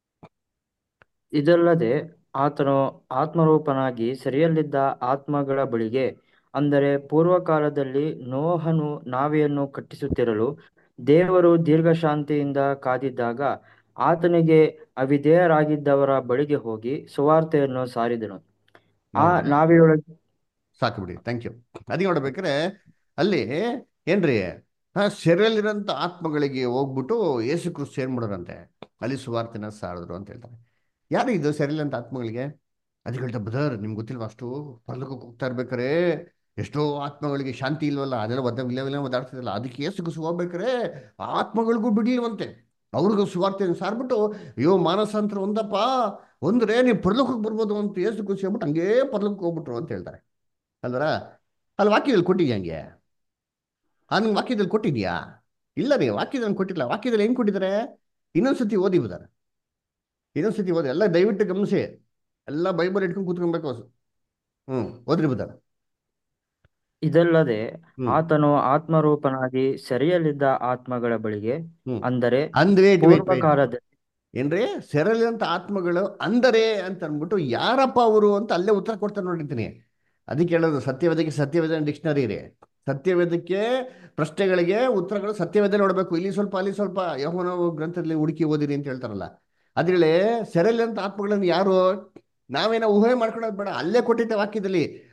ಇದಲ್ಲದೆ ಆತನು ಆತ್ಮರೂಪನಾಗಿ ಸೆರೆಯಲ್ಲಿದ್ದ ಆತ್ಮಗಳ ಬಳಿಗೆ ಅಂದರೆ ಪೂರ್ವಕಾಲದಲ್ಲಿ ನೋಹನು ನಾವೆಯನ್ನು ಕಟ್ಟಿಸುತ್ತಿರಲು ದೇವರು ದೀರ್ಘಶಾಂತಿಯಿಂದ ಕಾದಿದ್ದಾಗ ಆತನಿಗೆ ಅವಿಧೇಯರಾಗಿದ್ದವರ ಬಳಿಗೆ ಹೋಗಿ ಸುವಾರ್ತೆಯನ್ನು ಸಾರಿದನು ಆ ನೋಡ್ರಾ? ನಾವೆಯೊಳಗೆ ಸಾಕು ಬಿಡಿ ಥ್ಯಾಂಕ್ ಯು ಅದಕ್ಕೆ ನೋಡ್ಬೇಕಾದ್ರೆ ಅಲ್ಲಿ ಏನ್ರಿ ಹಾ ಸೆರೆಯಲ್ಲಿರೋಂಥ ಆತ್ಮಗಳಿಗೆ ಹೋಗ್ಬಿಟ್ಟು ಯೇಸು ಕ್ರಿಸ್ತ ಏನ್ ಮಾಡೋರಂತೆ ಅಲ್ಲಿ ಸುವಾರ್ತೆನ ಸಾರಿದ್ರು ಅಂತ ಹೇಳ್ತಾರೆ ಯಾರು ಇದು ಸೆರೆಯಲ್ಲಿರೋಂಥ ಆತ್ಮಗಳಿಗೆ ಅದಕ್ಕೆ ಹೇಳ್ತಾ ಬ್ರದರ್ ನಿಮ್ಗೆ ಗೊತ್ತಿಲ್ವಾ ಅಷ್ಟು ಪರಲೋಕಕ್ಕೆ ಹೋಗ್ತಾ ಇರ್ಬೇಕಾರೆ ಎಷ್ಟೋ ಆತ್ಮಗಳಿಗೆ ಶಾಂತಿ ಇಲ್ವಲ್ಲ ಅದೆಲ್ಲ ಒದ್ದ ವಿಲ ವಿಲ ಒದ್ದಾಡ್ತಿದಲ್ಲ ಅದಕ್ಕೆ ಯೇಸು ಕ್ರಿಸ್ತ ಹೋಗ್ಬೇಕಾರೆ ಆ ಆತ್ಮಗಳಿಗೂ ಬಿಡ್ಲಿಲ್ವಂತೆ ಅವ್ರಿಗೂ ಸುವಾರ್ತೆಯನ್ನು ಸಾರ್ಬಿಟ್ಟು ಅಯ್ಯೋ ಮಾನಸಾಂತರ ಒಂದಪ್ಪ ಒಂದ್ರೆ ನೀವು ಪರಲೋಕಕ್ಕೆ ಬರ್ಬೋದು ಅಂತ ಯೇಸು ಕ್ರಿಸ್ತ ಹೇಳ್ಬಿಟ್ಟು ಹಂಗೇ ಪರಲೋಕಕ್ಕೆ ಹೋಗ್ಬಿಟ್ರು ಅಂತ ಹೇಳ್ತಾರೆ ಅಲ್ವರ ಅಲ್ಲಿ ವಾಕ್ಯದಲ್ಲಿ ಕೊಟ್ಟಿದ್ಯಾ ಹಂಗೆ ಆ ನಿಮ್ಗೆ ವಾಕ್ಯದಲ್ಲಿ ಕೊಟ್ಟಿದ್ಯಾ ಇಲ್ಲ ರೀ ವಾಕ್ಯದಲ್ಲಿ ಕೊಟ್ಟಿಲ್ಲ ವಾಕ್ಯದಲ್ಲಿ ಹೆಂಗ್ ಕೊಟ್ಟಿದ್ದಾರೆ ಇನ್ನೊಂದ್ಸತಿ ಓದಿ ಬುದಾರ ಇನ್ನೊಂದ್ಸತಿ ಓದಿ ಎಲ್ಲ ದಯವಿಟ್ಟು ಗಮನಿಸಿ ಎಲ್ಲ ಬೈಬಲ್ ಇಟ್ಕೊಂಡು ಕೂತ್ಕೊಬೇಕು ಹ್ಮ್ ಓದ್ರಿ ಬುದಾರ ಇದಲ್ಲದೆ ಹ್ಮ್ ಆತನು ಆತ್ಮರೂಪನಾಗಿ ಸೆರೆಯಲ್ಲಿದ್ದ ಆತ್ಮಗಳ ಬಳಿಗೆ ಹ್ಮ್ ಅಂದರೆ ಅಂದ್ರೆ wait, wait, wait. ಪೂರ್ವಕಾಲದಲ್ಲಿ ಏನ್ರಿ ಸೆರೆಯಲ್ಲಿರುವಂತ ಆತ್ಮಗಳು ಅಂದರೆ ಅಂತ ಅಂದ್ಬಿಟ್ಟು ಯಾರಪ್ಪ ಅವರು ಅಂತ ಅಲ್ಲೇ ಉತ್ತರ ಕೊಡ್ತಾರೆ ನೋಡಿರ್ತೀನಿ ಅದಕ್ಕೆ ಹೇಳೋದು ಸತ್ಯವೇದಕ್ಕೆ ಸತ್ಯವೇದ ಡಿಕ್ಷನರಿ ರೀ ಸತ್ಯವೇದಕ್ಕೆ ಪ್ರಶ್ನೆಗಳಿಗೆ ಉತ್ತರಗಳು ಸತ್ಯವೇದ ನೋಡಬೇಕು ಇಲ್ಲಿ ಸ್ವಲ್ಪ ಅಲ್ಲಿ ಸ್ವಲ್ಪ ಯಹೋನ ಗ್ರಂಥದಲ್ಲಿ ಹುಡುಕಿ ಓದಿರಿ ಅಂತ ಹೇಳ್ತಾರಲ್ಲ ಅದ್ರಲ್ಲಿ ಸೆರೆಯಲ್ಲಿರುವಂತ ಆತ್ಮಗಳನ್ನು ಯಾರು ನಾವೇನೋ ಊಹೆ ಮಾಡ್ಕೊಳ್ಳೋದು ಬೇಡ ಅಲ್ಲೇ ಕೊಟ್ಟಿದ್ದೆ ವಾಕ್ಯದಲ್ಲಿ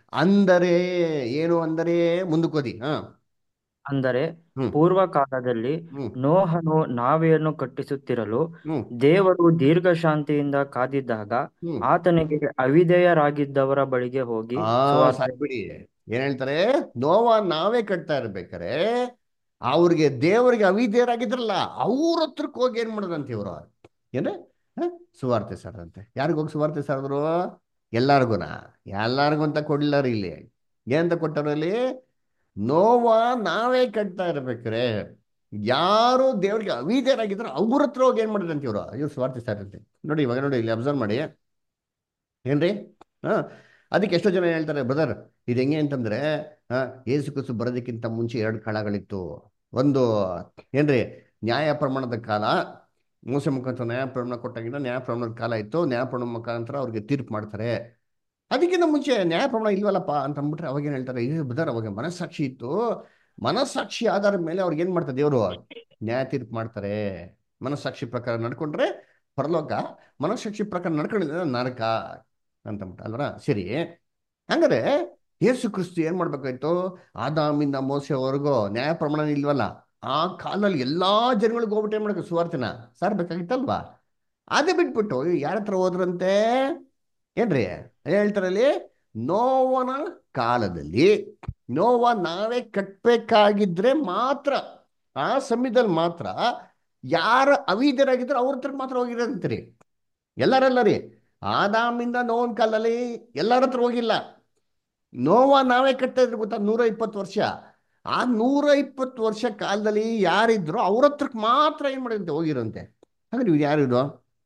ಅಂದರೆ ಏನು ಅಂದರೆ ಮುಂದಕ್ಕೋದಿ ಹಾ ಅಂದರೆ ಹ್ಮ್ ಪೂರ್ವ ಕಾಲದಲ್ಲಿ ಹ್ಮ್ ನೋಹನು ನಾವೆಯನ್ನು ಕಟ್ಟಿಸುತ್ತಿರಲು ಹ್ಮ್ ದೇವರು ದೀರ್ಘಶಾಂತಿಯಿಂದ ಕಾದಿದ್ದಾಗ ಹ್ಮ್ ಆತನಿಗೆ ಅವಿಧೇಯರಾಗಿದ್ದವರ ಬಳಿಗೆ ಹೋಗಿ ಆ ಸುವಾರ್ತೆ ಸಾಕ್ಬಿಡಿ ಏನ್ ಹೇಳ್ತಾರೆ ನೋವ ನಾವೇ ಕಟ್ತಾ ಇರ್ಬೇಕಾರೆ ಅವ್ರಿಗೆ ದೇವರಿಗೆ ಅವಿಧೇಯರಾಗಿದ್ರಲ್ಲ ಅವ್ರ ಹತ್ರಕ್ಕೆ ಹೋಗಿ ಏನ್ ಮಾಡೋದಂತೆ ಇವರು ಏನ್ರೆ ಹ? ಸುವಾರ್ತೆ ಸಾರದಂತೆ ಯಾರಿಗ ಹೋಗಿ ಸುವಾರ್ತೆ ಸಾರಿದ್ರು ಎಲ್ಲಾರ್ಗುನ ಎಲ್ಲಾರ್ಗು ಅಂತ ಕೊಡ್ಲಾರ ಇಲ್ಲಿ ಏನಂತ ಕೊಟ್ಟಾರ ಇಲ್ಲಿ ನೋವ ನಾವೇ ಕಟ್ತಾ ಇರ್ಬೇಕಾರೆ ಯಾರು ದೇವ್ರಿಗೆ ಅವಿಧೇಯರಾಗಿದ್ರು ಅವ್ರ ಹತ್ರ ಹೋಗಿ ಏನ್ ಮಾಡಿದಂತೆ ಇವರು ಇವ್ರು ಸುವಾರ್ತೆ ಸಾರಂತೆ ನೋಡಿ ಇವಾಗ ನೋಡಿ ಇಲ್ಲಿ ಅಬ್ಸರ್ವ್ ಮಾಡಿ ಏನ್ರಿ ಹಾ ಅದಕ್ಕೆ ಎಷ್ಟೋ ಜನ ಹೇಳ್ತಾರೆ ಬ್ರದರ್ ಇದು ಹೆಂಗೆ ಅಂತಂದ್ರೆ ಹಾ ಏಸು ಕುಸು ಬರೋದಕ್ಕಿಂತ ಮುಂಚೆ ಎರಡು ಕಾಲಗಳಿತ್ತು ಒಂದು ಏನ್ರಿ ನ್ಯಾಯ ಪ್ರಮಾಣದ ಕಾಲ ಮೋಸ ಮುಖಾಂತರ ನ್ಯಾಯ ಪ್ರಮಾಣ ಕೊಟ್ಟಾಗಿಂದ ನ್ಯಾಯ ಪ್ರಮಾಣದ ಕಾಲ ಇತ್ತು ನ್ಯಾಯ ಪ್ರಮಾಣ ಮುಖಾಂತರ ಅವ್ರಿಗೆ ತೀರ್ಪು ಮಾಡ್ತಾರೆ ಅದಕ್ಕಿಂತ ಮುಂಚೆ ನ್ಯಾಯ ಪ್ರಮಾಣ ಇಲ್ವಲ್ಲಪ್ಪ ಅಂತ ಅಂದ್ಬಿಟ್ರೆ ಅವಾಗ ಏನ್ ಹೇಳ್ತಾರೆ ಇದು ಬ್ರದರ್ ಅವಾಗ ಮನಸ್ಸಾಕ್ಷಿ ಇತ್ತು ಮನಸ್ಸಾಕ್ಷಿ ಆಧಾರದ ಮೇಲೆ ಅವ್ರಿಗೆ ಏನ್ ಮಾಡ್ತಾರೆ ದೇವರು ನ್ಯಾಯ ತೀರ್ಪು ಮಾಡ್ತಾರೆ ಮನಸ್ಸಾಕ್ಷಿ ಪ್ರಕಾರ ನಡ್ಕೊಂಡ್ರೆ ಪರಲೋಕ ಮನಸ್ಸಾಕ್ಷಿ ಪ್ರಕಾರ ನಡ್ಕೊಂಡಿದ್ರೆ ನರಕ ಅಂತಂದ್ಬಿಟ್ಟು ಅಲ್ವರ ಸರಿ ಹಂಗಾರೆ ಯೇಸು ಕ್ರಿಸ್ತು ಏನ್ ಮಾಡ್ಬೇಕಾಯ್ತು ಆದಾಮಿಂದ ಮೋಸೆವರೆಗೂ ನ್ಯಾಯ ಪ್ರಮಾಣ ಇಲ್ವಲ್ಲ ಆ ಕಾಲದಲ್ಲಿ ಎಲ್ಲಾ ಜನಗಳಿಗೂ ಹೋಗ್ಬಿಟ್ಟು ಏನ್ ಮಾಡಬೇಕು ಸುವಾರ್ತೆನ ಸಾರ್ಬೇಕಾಗಿತ್ತಲ್ವಾ ಅದೇ ಬಿಟ್ಬಿಟ್ಟು ಯಾರ ಹತ್ರ ಹೋದ್ರಂತೆ ಏನ್ರಿ ಹೇಳ್ತಾರಲ್ಲಿ ನೋವನ ಕಾಲದಲ್ಲಿ ನೋವ ನಾವೇ ಕಟ್ಬೇಕಾಗಿದ್ರೆ ಮಾತ್ರ ಆ ಸಮಯದಲ್ಲಿ ಮಾತ್ರ ಯಾರ ಅವಿಧರಾಗಿದ್ರೆ ಅವ್ರ ಹತ್ರ ಮಾತ್ರ ಹೋಗಿರಂತೀರಿ ಎಲ್ಲರಲ್ಲ ರೀ ಆದಾಮಿಂದ ನೋವನ್ ಕಾಲದಲ್ಲಿ ಎಲ್ಲರ ಹತ್ರ ಹೋಗಿಲ್ಲ ನೋವ ನಾವೇ ಕಟ್ತಾ ಇದ್ರು ಗೊತ್ತಾ ನೂರ ಇಪ್ಪತ್ತು ವರ್ಷ ಆ ನೂರ ಇಪ್ಪತ್ತು ವರ್ಷ ಕಾಲದಲ್ಲಿ ಯಾರಿದ್ರು ಅವ್ರ ಹತ್ರಕ್ಕೆ ಮಾತ್ರ ಏನ್ ಮಾಡಿದಂತೆ ಹೋಗಿರಂತೆ ಹಾಗಾದ್ರೆ ಇವ್ರು ಯಾರಿದು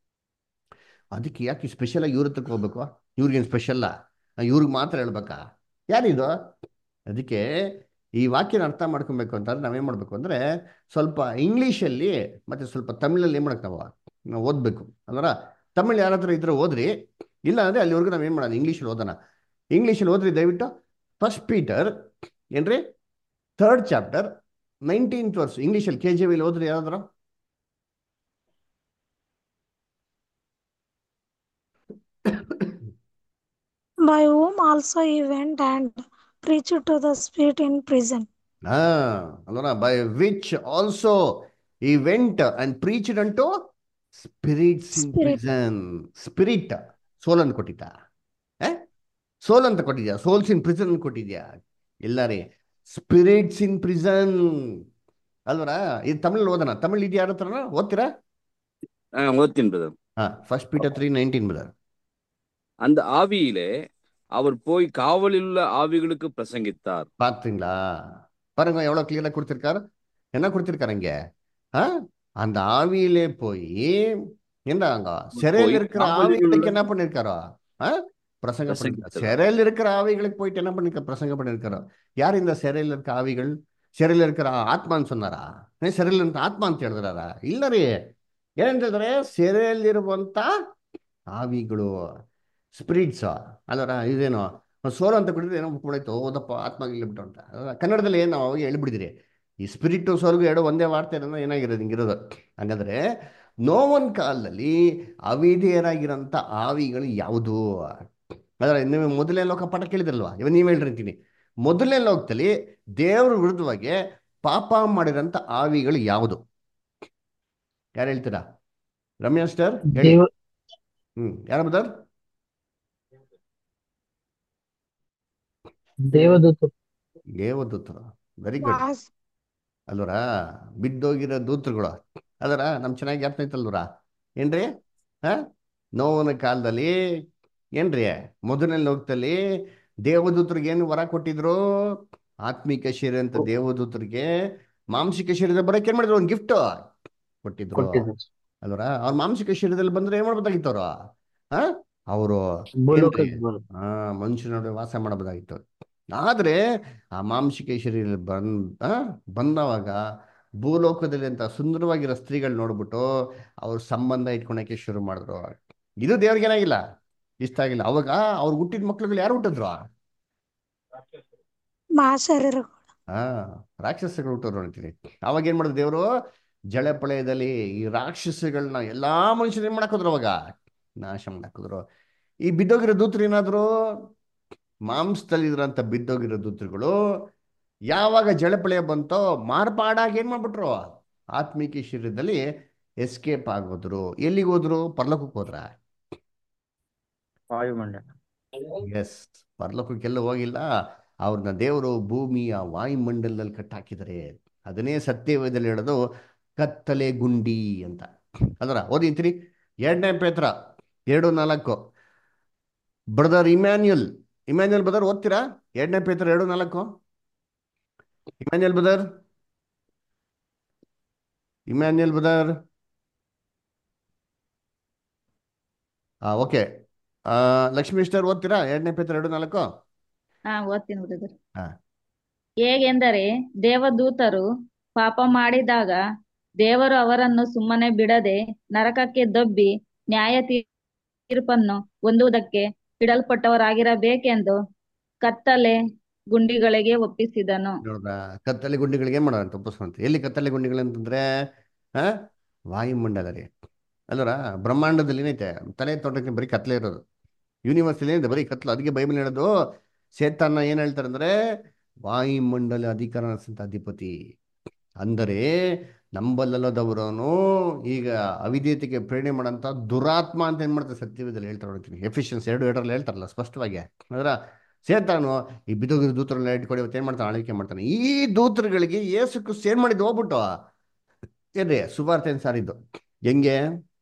ಅದಕ್ಕೆ ಯಾಕೆ ಸ್ಪೆಷಲ್ ಆಗಿ ಇವ್ರ ಹತ್ರಕ್ಕೆ ಹೋಗ್ಬೇಕು ಇವ್ರಿಗೇನು ಸ್ಪೆಷಲ್ಲ ಇವ್ರಿಗೆ ಮಾತ್ರ ಹೇಳ್ಬೇಕಾ ಯಾರಿದು ಅದಕ್ಕೆ ಈ ವಾಕ್ಯನ ಅರ್ಥ ಮಾಡ್ಕೊಬೇಕು ಅಂತಂದ್ರೆ ನಾವೇನ್ ಮಾಡ್ಬೇಕು ಅಂದ್ರೆ ಸ್ವಲ್ಪ ಇಂಗ್ಲೀಷಲ್ಲಿ ಮತ್ತೆ ಸ್ವಲ್ಪ ತಮಿಳಲ್ಲಿ ಏನ್ ಮಾಡಕ್ ನಾವು ನಾವು ಓದ್ಬೇಕು ಅಲ್ವರ ತಮಿಳ್ ಯಾರ ಹತ್ರ ಇದ್ರೆ ಓದ್ರಿ ಇಲ್ಲ ಅಂದ್ರೆ ಅಲ್ಲಿವರೆಗೂ ನಾವೇನ್ ಮಾಡೋಣ ಇಂಗ್ಲೀಷಲ್ಲಿ ಓದೋಣ ಇಂಗ್ಲೀಷಲ್ಲಿ ಓದ್ರಿ ದಯವಿಟ್ಟು ಫಸ್ಟ್ ಪೀಟರ್ ಏನ್ರಿ ಥರ್ಡ್ ಚಾಪ್ಟರ್ ನೈನ್ಟೀನ್ತ್ ವರ್ಸ್ ಇಂಗ್ಲೀಷಲ್ಲಿ ಕೆ ಜಿ ವಿಲಿ ಓದ್ರಿ ಯಾರಾದ್ರೂ by whom also he went and preached to the spirit in prison. ಹಾ ಅಲ್ವರ by which also he went and preached unto spirits in Spirit. Prison spirit soul ಅಂತ ಕೊಟ್ಟಿದ್ದ ಸೋಲ್ ಅಂತ ಕೊಟ್ಟಿದ್ಯಾ souls ಇನ್ prison ಕೊಟ್ಟಿದ್ಯಾ ಇಲ್ಲ ರೀ ಸ್ಪಿರಿಟ್ಸ್ ಇನ್ ಪ್ರಿಸನ್ ಅಲ್ವರ ಇದು ತಮಿಳ್ ಓದೋಣ ತಮಿಳ್ ಇದೆಯಾ ಯಾರ ಹತ್ರನ ಓದ್ತೀರಾ ஆ, ஓத்தின் பிரதர் ಹಾ first Peter three nineteen brother அந்த ஆவியிலே அவர் போய் காவலில் உள்ள ஆவிகளுக்கு பிரசங்கித்தார் பாத்தீங்களா பாருங்க எவ்வளவு கிளியரா கொடுத்திருக்காரு என்ன கொடுத்திருக்காரு இங்க ஆ? அந்த ஆவியிலே போய் என்ன அங்க சிறையில் போய் இருக்கிற காவலில் ஆவிகளுக்கு உள்ள என்ன பண்ணிருக்காரோ ஆ? பிரசங்க பண்ணிருக்காரு பிரசங்கித்தார் சிறையில் இருக்கிற ஆவிகளுக்கு போயிட்டு என்ன பண்ணிருக்க பிரசங்க பண்ணிருக்காரோ யார் இந்த சிறையில் இருக்க ஆவிகள் சிறையில் இருக்கிற ಆತ್ಮன்னு சொன்னாರಾ ಏ, ಸಿರೆಯಲ್ಲಿ ಅಂತ ಆತ್ಮ ಅಂತ ಹೇಳಿದ್ರಾರ ಇಲ್ಲ ರೀ ಏನಂತ ಹೇಳಿದ್ರೆ ಸೆರೆಯಲ್ಲಿರುವಂತ ಆವಿಗಳು ಸ್ಪಿರಿಟ್ಸ್ ಅಲ್ಲರ ಇದೇನೋ ಸೋಲು ಅಂತ ಕೊಟ್ಟಿದ್ರೆ ಏನೋ ಬಿಟ್ಬಿಡಾಯ್ತು ಓದಪ್ಪ ಆತ್ಮ ಬಿಟ್ಟು ಅಂತ ಅಲ್ವಾ? ಕನ್ನಡದಲ್ಲಿ ಏನು ನಾವು ಅವಾಗ ಹೇಳ್ಬಿಡಿದಿರಿ ಈ ಸ್ಪಿರಿಟ್ ಸೋಲ್ಗು ಎರಡು ಒಂದೇ ವಾರ್ತೆ ಅನ್ನೋ ಏನಾಗಿರೋದು ಹಿಂಗಿರೋದು ಹಂಗಂದ್ರೆ ನೋವನ್ ಕಾಲದಲ್ಲಿ ಅವಿಧೇಯರಾಗಿರೋಂಥ ಆವಿಗಳು ಯಾವುದು ಅದರ ನೀವು ಮೊದಲನೇ ಲೋಕ ಪಾಠ ಕೇಳಿದ್ರಲ್ವಾ ಇವಾಗ ನೀವು ಹೇಳಿರ್ತೀನಿ ಮೊದಲನೇ ಲೋಕದಲ್ಲಿ ದೇವ್ರ ವಿರುದ್ಧವಾಗಿ ಪಾಪ ಮಾಡಿರೋಂಥ ಆವಿಗಳು ಯಾವುದು ಯಾರು ಹೇಳ್ತೀರಾ ರಮ್ಯಾ ಸ್ಟರ್ ಹೇಳಿ ದೇವ ಹ್ಮ್ ಯಾರ ಬದರ್ ದೇವದೂತ ದೇವದೂತರು ವೆರಿ ಗುಡ್ Was ಅಲ್ವರ ಬಿದ್ದೋಗಿರೋ ದೂತರುಗಳು ಅದರ ನಮ್ ಚೆನ್ನಾಗಿ ಜ್ಞಾಪನ ಐತಲ್ವರ ಏನ್ರಿ ಹಾ ನೋವನ ಕಾಲದಲ್ಲಿ ಏನ್ರಿ ಮೊದಲನೇ ಲೋಕದಲ್ಲಿ ದೇವದೂತರಿಗೆ ಏನು ವರ ಕೊಟ್ಟಿದ್ರು ಆತ್ಮಿಕ ಶರೀರ ಅಂತ ದೇವದೂತರಿಗೆ ಮಾಂಸಿಕ ಶರೀರ ಬರಕ್ಕೆ ಏನ್ ಮಾಡಿದ್ರು ಒಂದು ಗಿಫ್ಟ್ ಕೊಟ್ಟಿದ್ರು ಕೊಟ್ಟಿದ್ರು ಅಲ್ವರ ಅವ್ರ ಮಾಂಸಿಕ ಶರೀರದಲ್ಲಿ ಬಂದ್ರೆ ಏನ್ ಮಾಡ್ಬೋದಾಗಿತ್ತು ಅವರು ಹಾ ಅವರು ಏನ್ರಿ ಭೂಲೋಕಕ್ಕೆ ಬರು ಆ ಮನುಷ್ಯನ ನಡುವೆ ವಾಸ ಮಾಡಬಹುದಾಗಿತ್ತು ಆದ್ರೆ ಆ ಮಾಂಸಿಕ ಶರೀರ ಬಂದ ಬಂದವಾಗ ಭೂಲೋಕದಲ್ಲಿ ಅಂತ ಸುಂದರವಾಗಿರೋ ಸ್ತ್ರೀಗಳು ನೋಡ್ಬಿಟ್ಟು ಅವ್ರ ಸಂಬಂಧ ಇಟ್ಕೊಳಕ್ಕೆ ಶುರು ಮಾಡಿದ್ರು ಇದು ದೇವ್ರಿಗೆ ಏನಾಗಿಲ್ಲ ಇಷ್ಟ ಆಗಿಲ್ಲ ಅವಾಗ ಅವ್ರು ಹುಟ್ಟಿದ ಮಕ್ಳುಗಳು ಯಾರು ಹುಟ್ಟಿದ್ರು ಮಹಾಶರೀರಗಳು ಹಾ ರಾಕ್ಷಸಗಳು ಹುಟ್ಟೋರು ಅಂತೀನಿ ಅವಾಗ ಏನ್ ಮಾಡಿದ್ರು ದೇವರು ಜಳಪಳಯದಲ್ಲಿ ಈ ರಾಕ್ಷಸಗಳನ್ನ ಎಲ್ಲಾ ಮನುಷ್ಯರು ಏನ್ ಮಾಡಾಕಿದ್ರು ಅವಾಗ ನಾಶ ಮಾಡಾಕಿದ್ರು ಈ ಬಿದ್ದೋಗಿರೋ ದೂತರು ಏನಾದ್ರು ಮಾಂಸದಲ್ಲಿರೋಂಥ ಬಿದ್ದೋಗಿರೋ ದೂತರುಗಳು ಯಾವಾಗ ಜಳಪಳಯ ಬಂತೋ ಮಾರ್ಪಾಡಾಗಿ ಏನ್ ಮಾಡ್ಬಿಟ್ರು ಆತ್ಮಿಕ ಶರೀರದಲ್ಲಿ ಎಸ್ಕೇಪ್ ಆಗೋದ್ರು ಎಲ್ಲಿಗೆ ಹೋದ್ರು ಪರ್ಲೋಕಕ್ಕೆ ಹೋದ್ರ ವಾಯುಮಂಡಲ ಎಸ್ ಪರಲೋಕಕ್ಕೆಲ್ಲ ಹೋಗಿಲ್ಲ ಅವ್ರನ್ನ ದೇವರು ಭೂಮಿಯ ವಾಯುಮಂಡಲದಲ್ಲಿ ಕಟ್ಟಾಕಿದ್ದಾರೆ ಅದನ್ನೇ ಸತ್ಯವೇದಲ್ಲಿ ಹೇಳೋದು ಕತ್ತಲೆ ಗುಂಡಿ ಅಂತ ಅದರ ಓದಿಂತೀರಿ ಎರಡನೇ ಪೇತ್ರ ಎರಡು ನಾಲ್ಕು ಬ್ರದರ್ ಇಮ್ಯಾನ್ಯುಲ್ ಇಮ್ಯಾನ್ಯುಲ್ ಬ್ರದರ್ ಓದ್ತೀರಾ ಎರಡನೇ ಪೇತ್ರ ಎರಡು ನಾಲ್ಕು ಇಮ್ಯಾನ್ಯುಲ್ ಬ್ರದರ್ ಇಮ್ಯಾನ್ಯುಲ್ ಬ್ರದರ್ ಹಾ ಓಕೆ ಲಕ್ಷ್ಮೀ ಸ್ಟರ್ ಓದ್ತೀರಾ ಎರಡನೇ ಪೇತ್ರ ಎರಡು ನಾಲ್ಕು ಹಾ ಓದ್ತೀನಿ ಬ್ರದರ್ ಹಾ ಹೇಗೆಂದರೆ ದೇವದೂತರು ಪಾಪ ಮಾಡಿದಾಗ ದೇವರು ಅವರನ್ನು ಸುಮ್ಮನೆ ಬಿಡದೆ ನರಕಕ್ಕೆ ದೊಬ್ಬಿ ನ್ಯಾಯ ತೀರ್ಪನ್ನು ಹೊಂದುವುದಕ್ಕೆ ಇಡಲ್ಪಟ್ಟವರಾಗಿರಬೇಕೆಂದು ಕತ್ತಲೆ ಗುಂಡಿಗಳಿಗೆ ಒಪ್ಪಿಸಿದನು ನೋಡ್ರ ಕತ್ತಲೆ ಗುಂಡಿಗಳಿಗೆ ಏನ್ ಮಾಡೋಣ ತಪ್ಪಿಸ್ಕೊಂತ ಎಲ್ಲಿ ಕತ್ತಲೆ ಗುಂಡಿಗಳು ಅಂತಂದ್ರೆ ಹಾ ವಾಯುಮಂಡಲ ರೀ ಅಲ್ಲರ ಬ್ರಹ್ಮಾಂಡದಲ್ಲಿ ಏನೈತೆ ತಲೆ ತೊಟ್ಟಕ್ಕೆ ಬರೀ ಕತ್ಲೆ ಇರೋದು ಯೂನಿವರ್ಸ್ ಏನಿದೆ ಬರೀ ಕತ್ಲು ಅದಕ್ಕೆ ಬೈಬಲ್ ಹೇಳೋದು ಸೇತಾನ ಏನ್ ಹೇಳ್ತಾರೆ ಅಂದ್ರೆ ವಾಯುಮಂಡಲ ಅಧಿಕಾರ ನಡೆಸಂತ ಅಧಿಪತಿ ಅಂದರೆ ನಂಬಲ್ಲದವರನು ಈಗ ಅವಿಧೇಯತೆಗೆ ಪ್ರೇರಣೆ ಮಾಡೋಂಥ ದುರಾತ್ಮ ಅಂತ ಏನ್ ಮಾಡ್ತಾರೆ ಸತ್ಯವಿದಲ್ಲಿ ಹೇಳ್ತಾರೆ ನೋಡ್ತೀನಿ ಎಫಿಷಿಯನ್ಸ್ ಎರಡು ಎರಡರಲ್ಲಿ ಹೇಳ್ತಾರಲ್ಲ ಸ್ಪಷ್ಟವಾಗಿ ಅದರ ಸೇತಾನು ಈ ಬಿದೋಗಿರೋ ದೂತರನ್ನ ಇಟ್ಕೊಂಡು ಇವತ್ತು ಏನ್ ಮಾಡ್ತಾನೆ ಆಳ್ವಿಕೆ ಮಾಡ್ತಾನೆ ಈ ದೂತರುಗಳಿಗೆ ಯೇಸು ಕ್ರಿಸ್ತ ಏನ್ ಮಾಡಿದ್ದು ಹೋಗ್ಬಿಟ್ಟು ಏನ್ರಿ ಸುವಾರ್ತೆ ಸಾರಿದ್ದು ಹೆಂಗೆ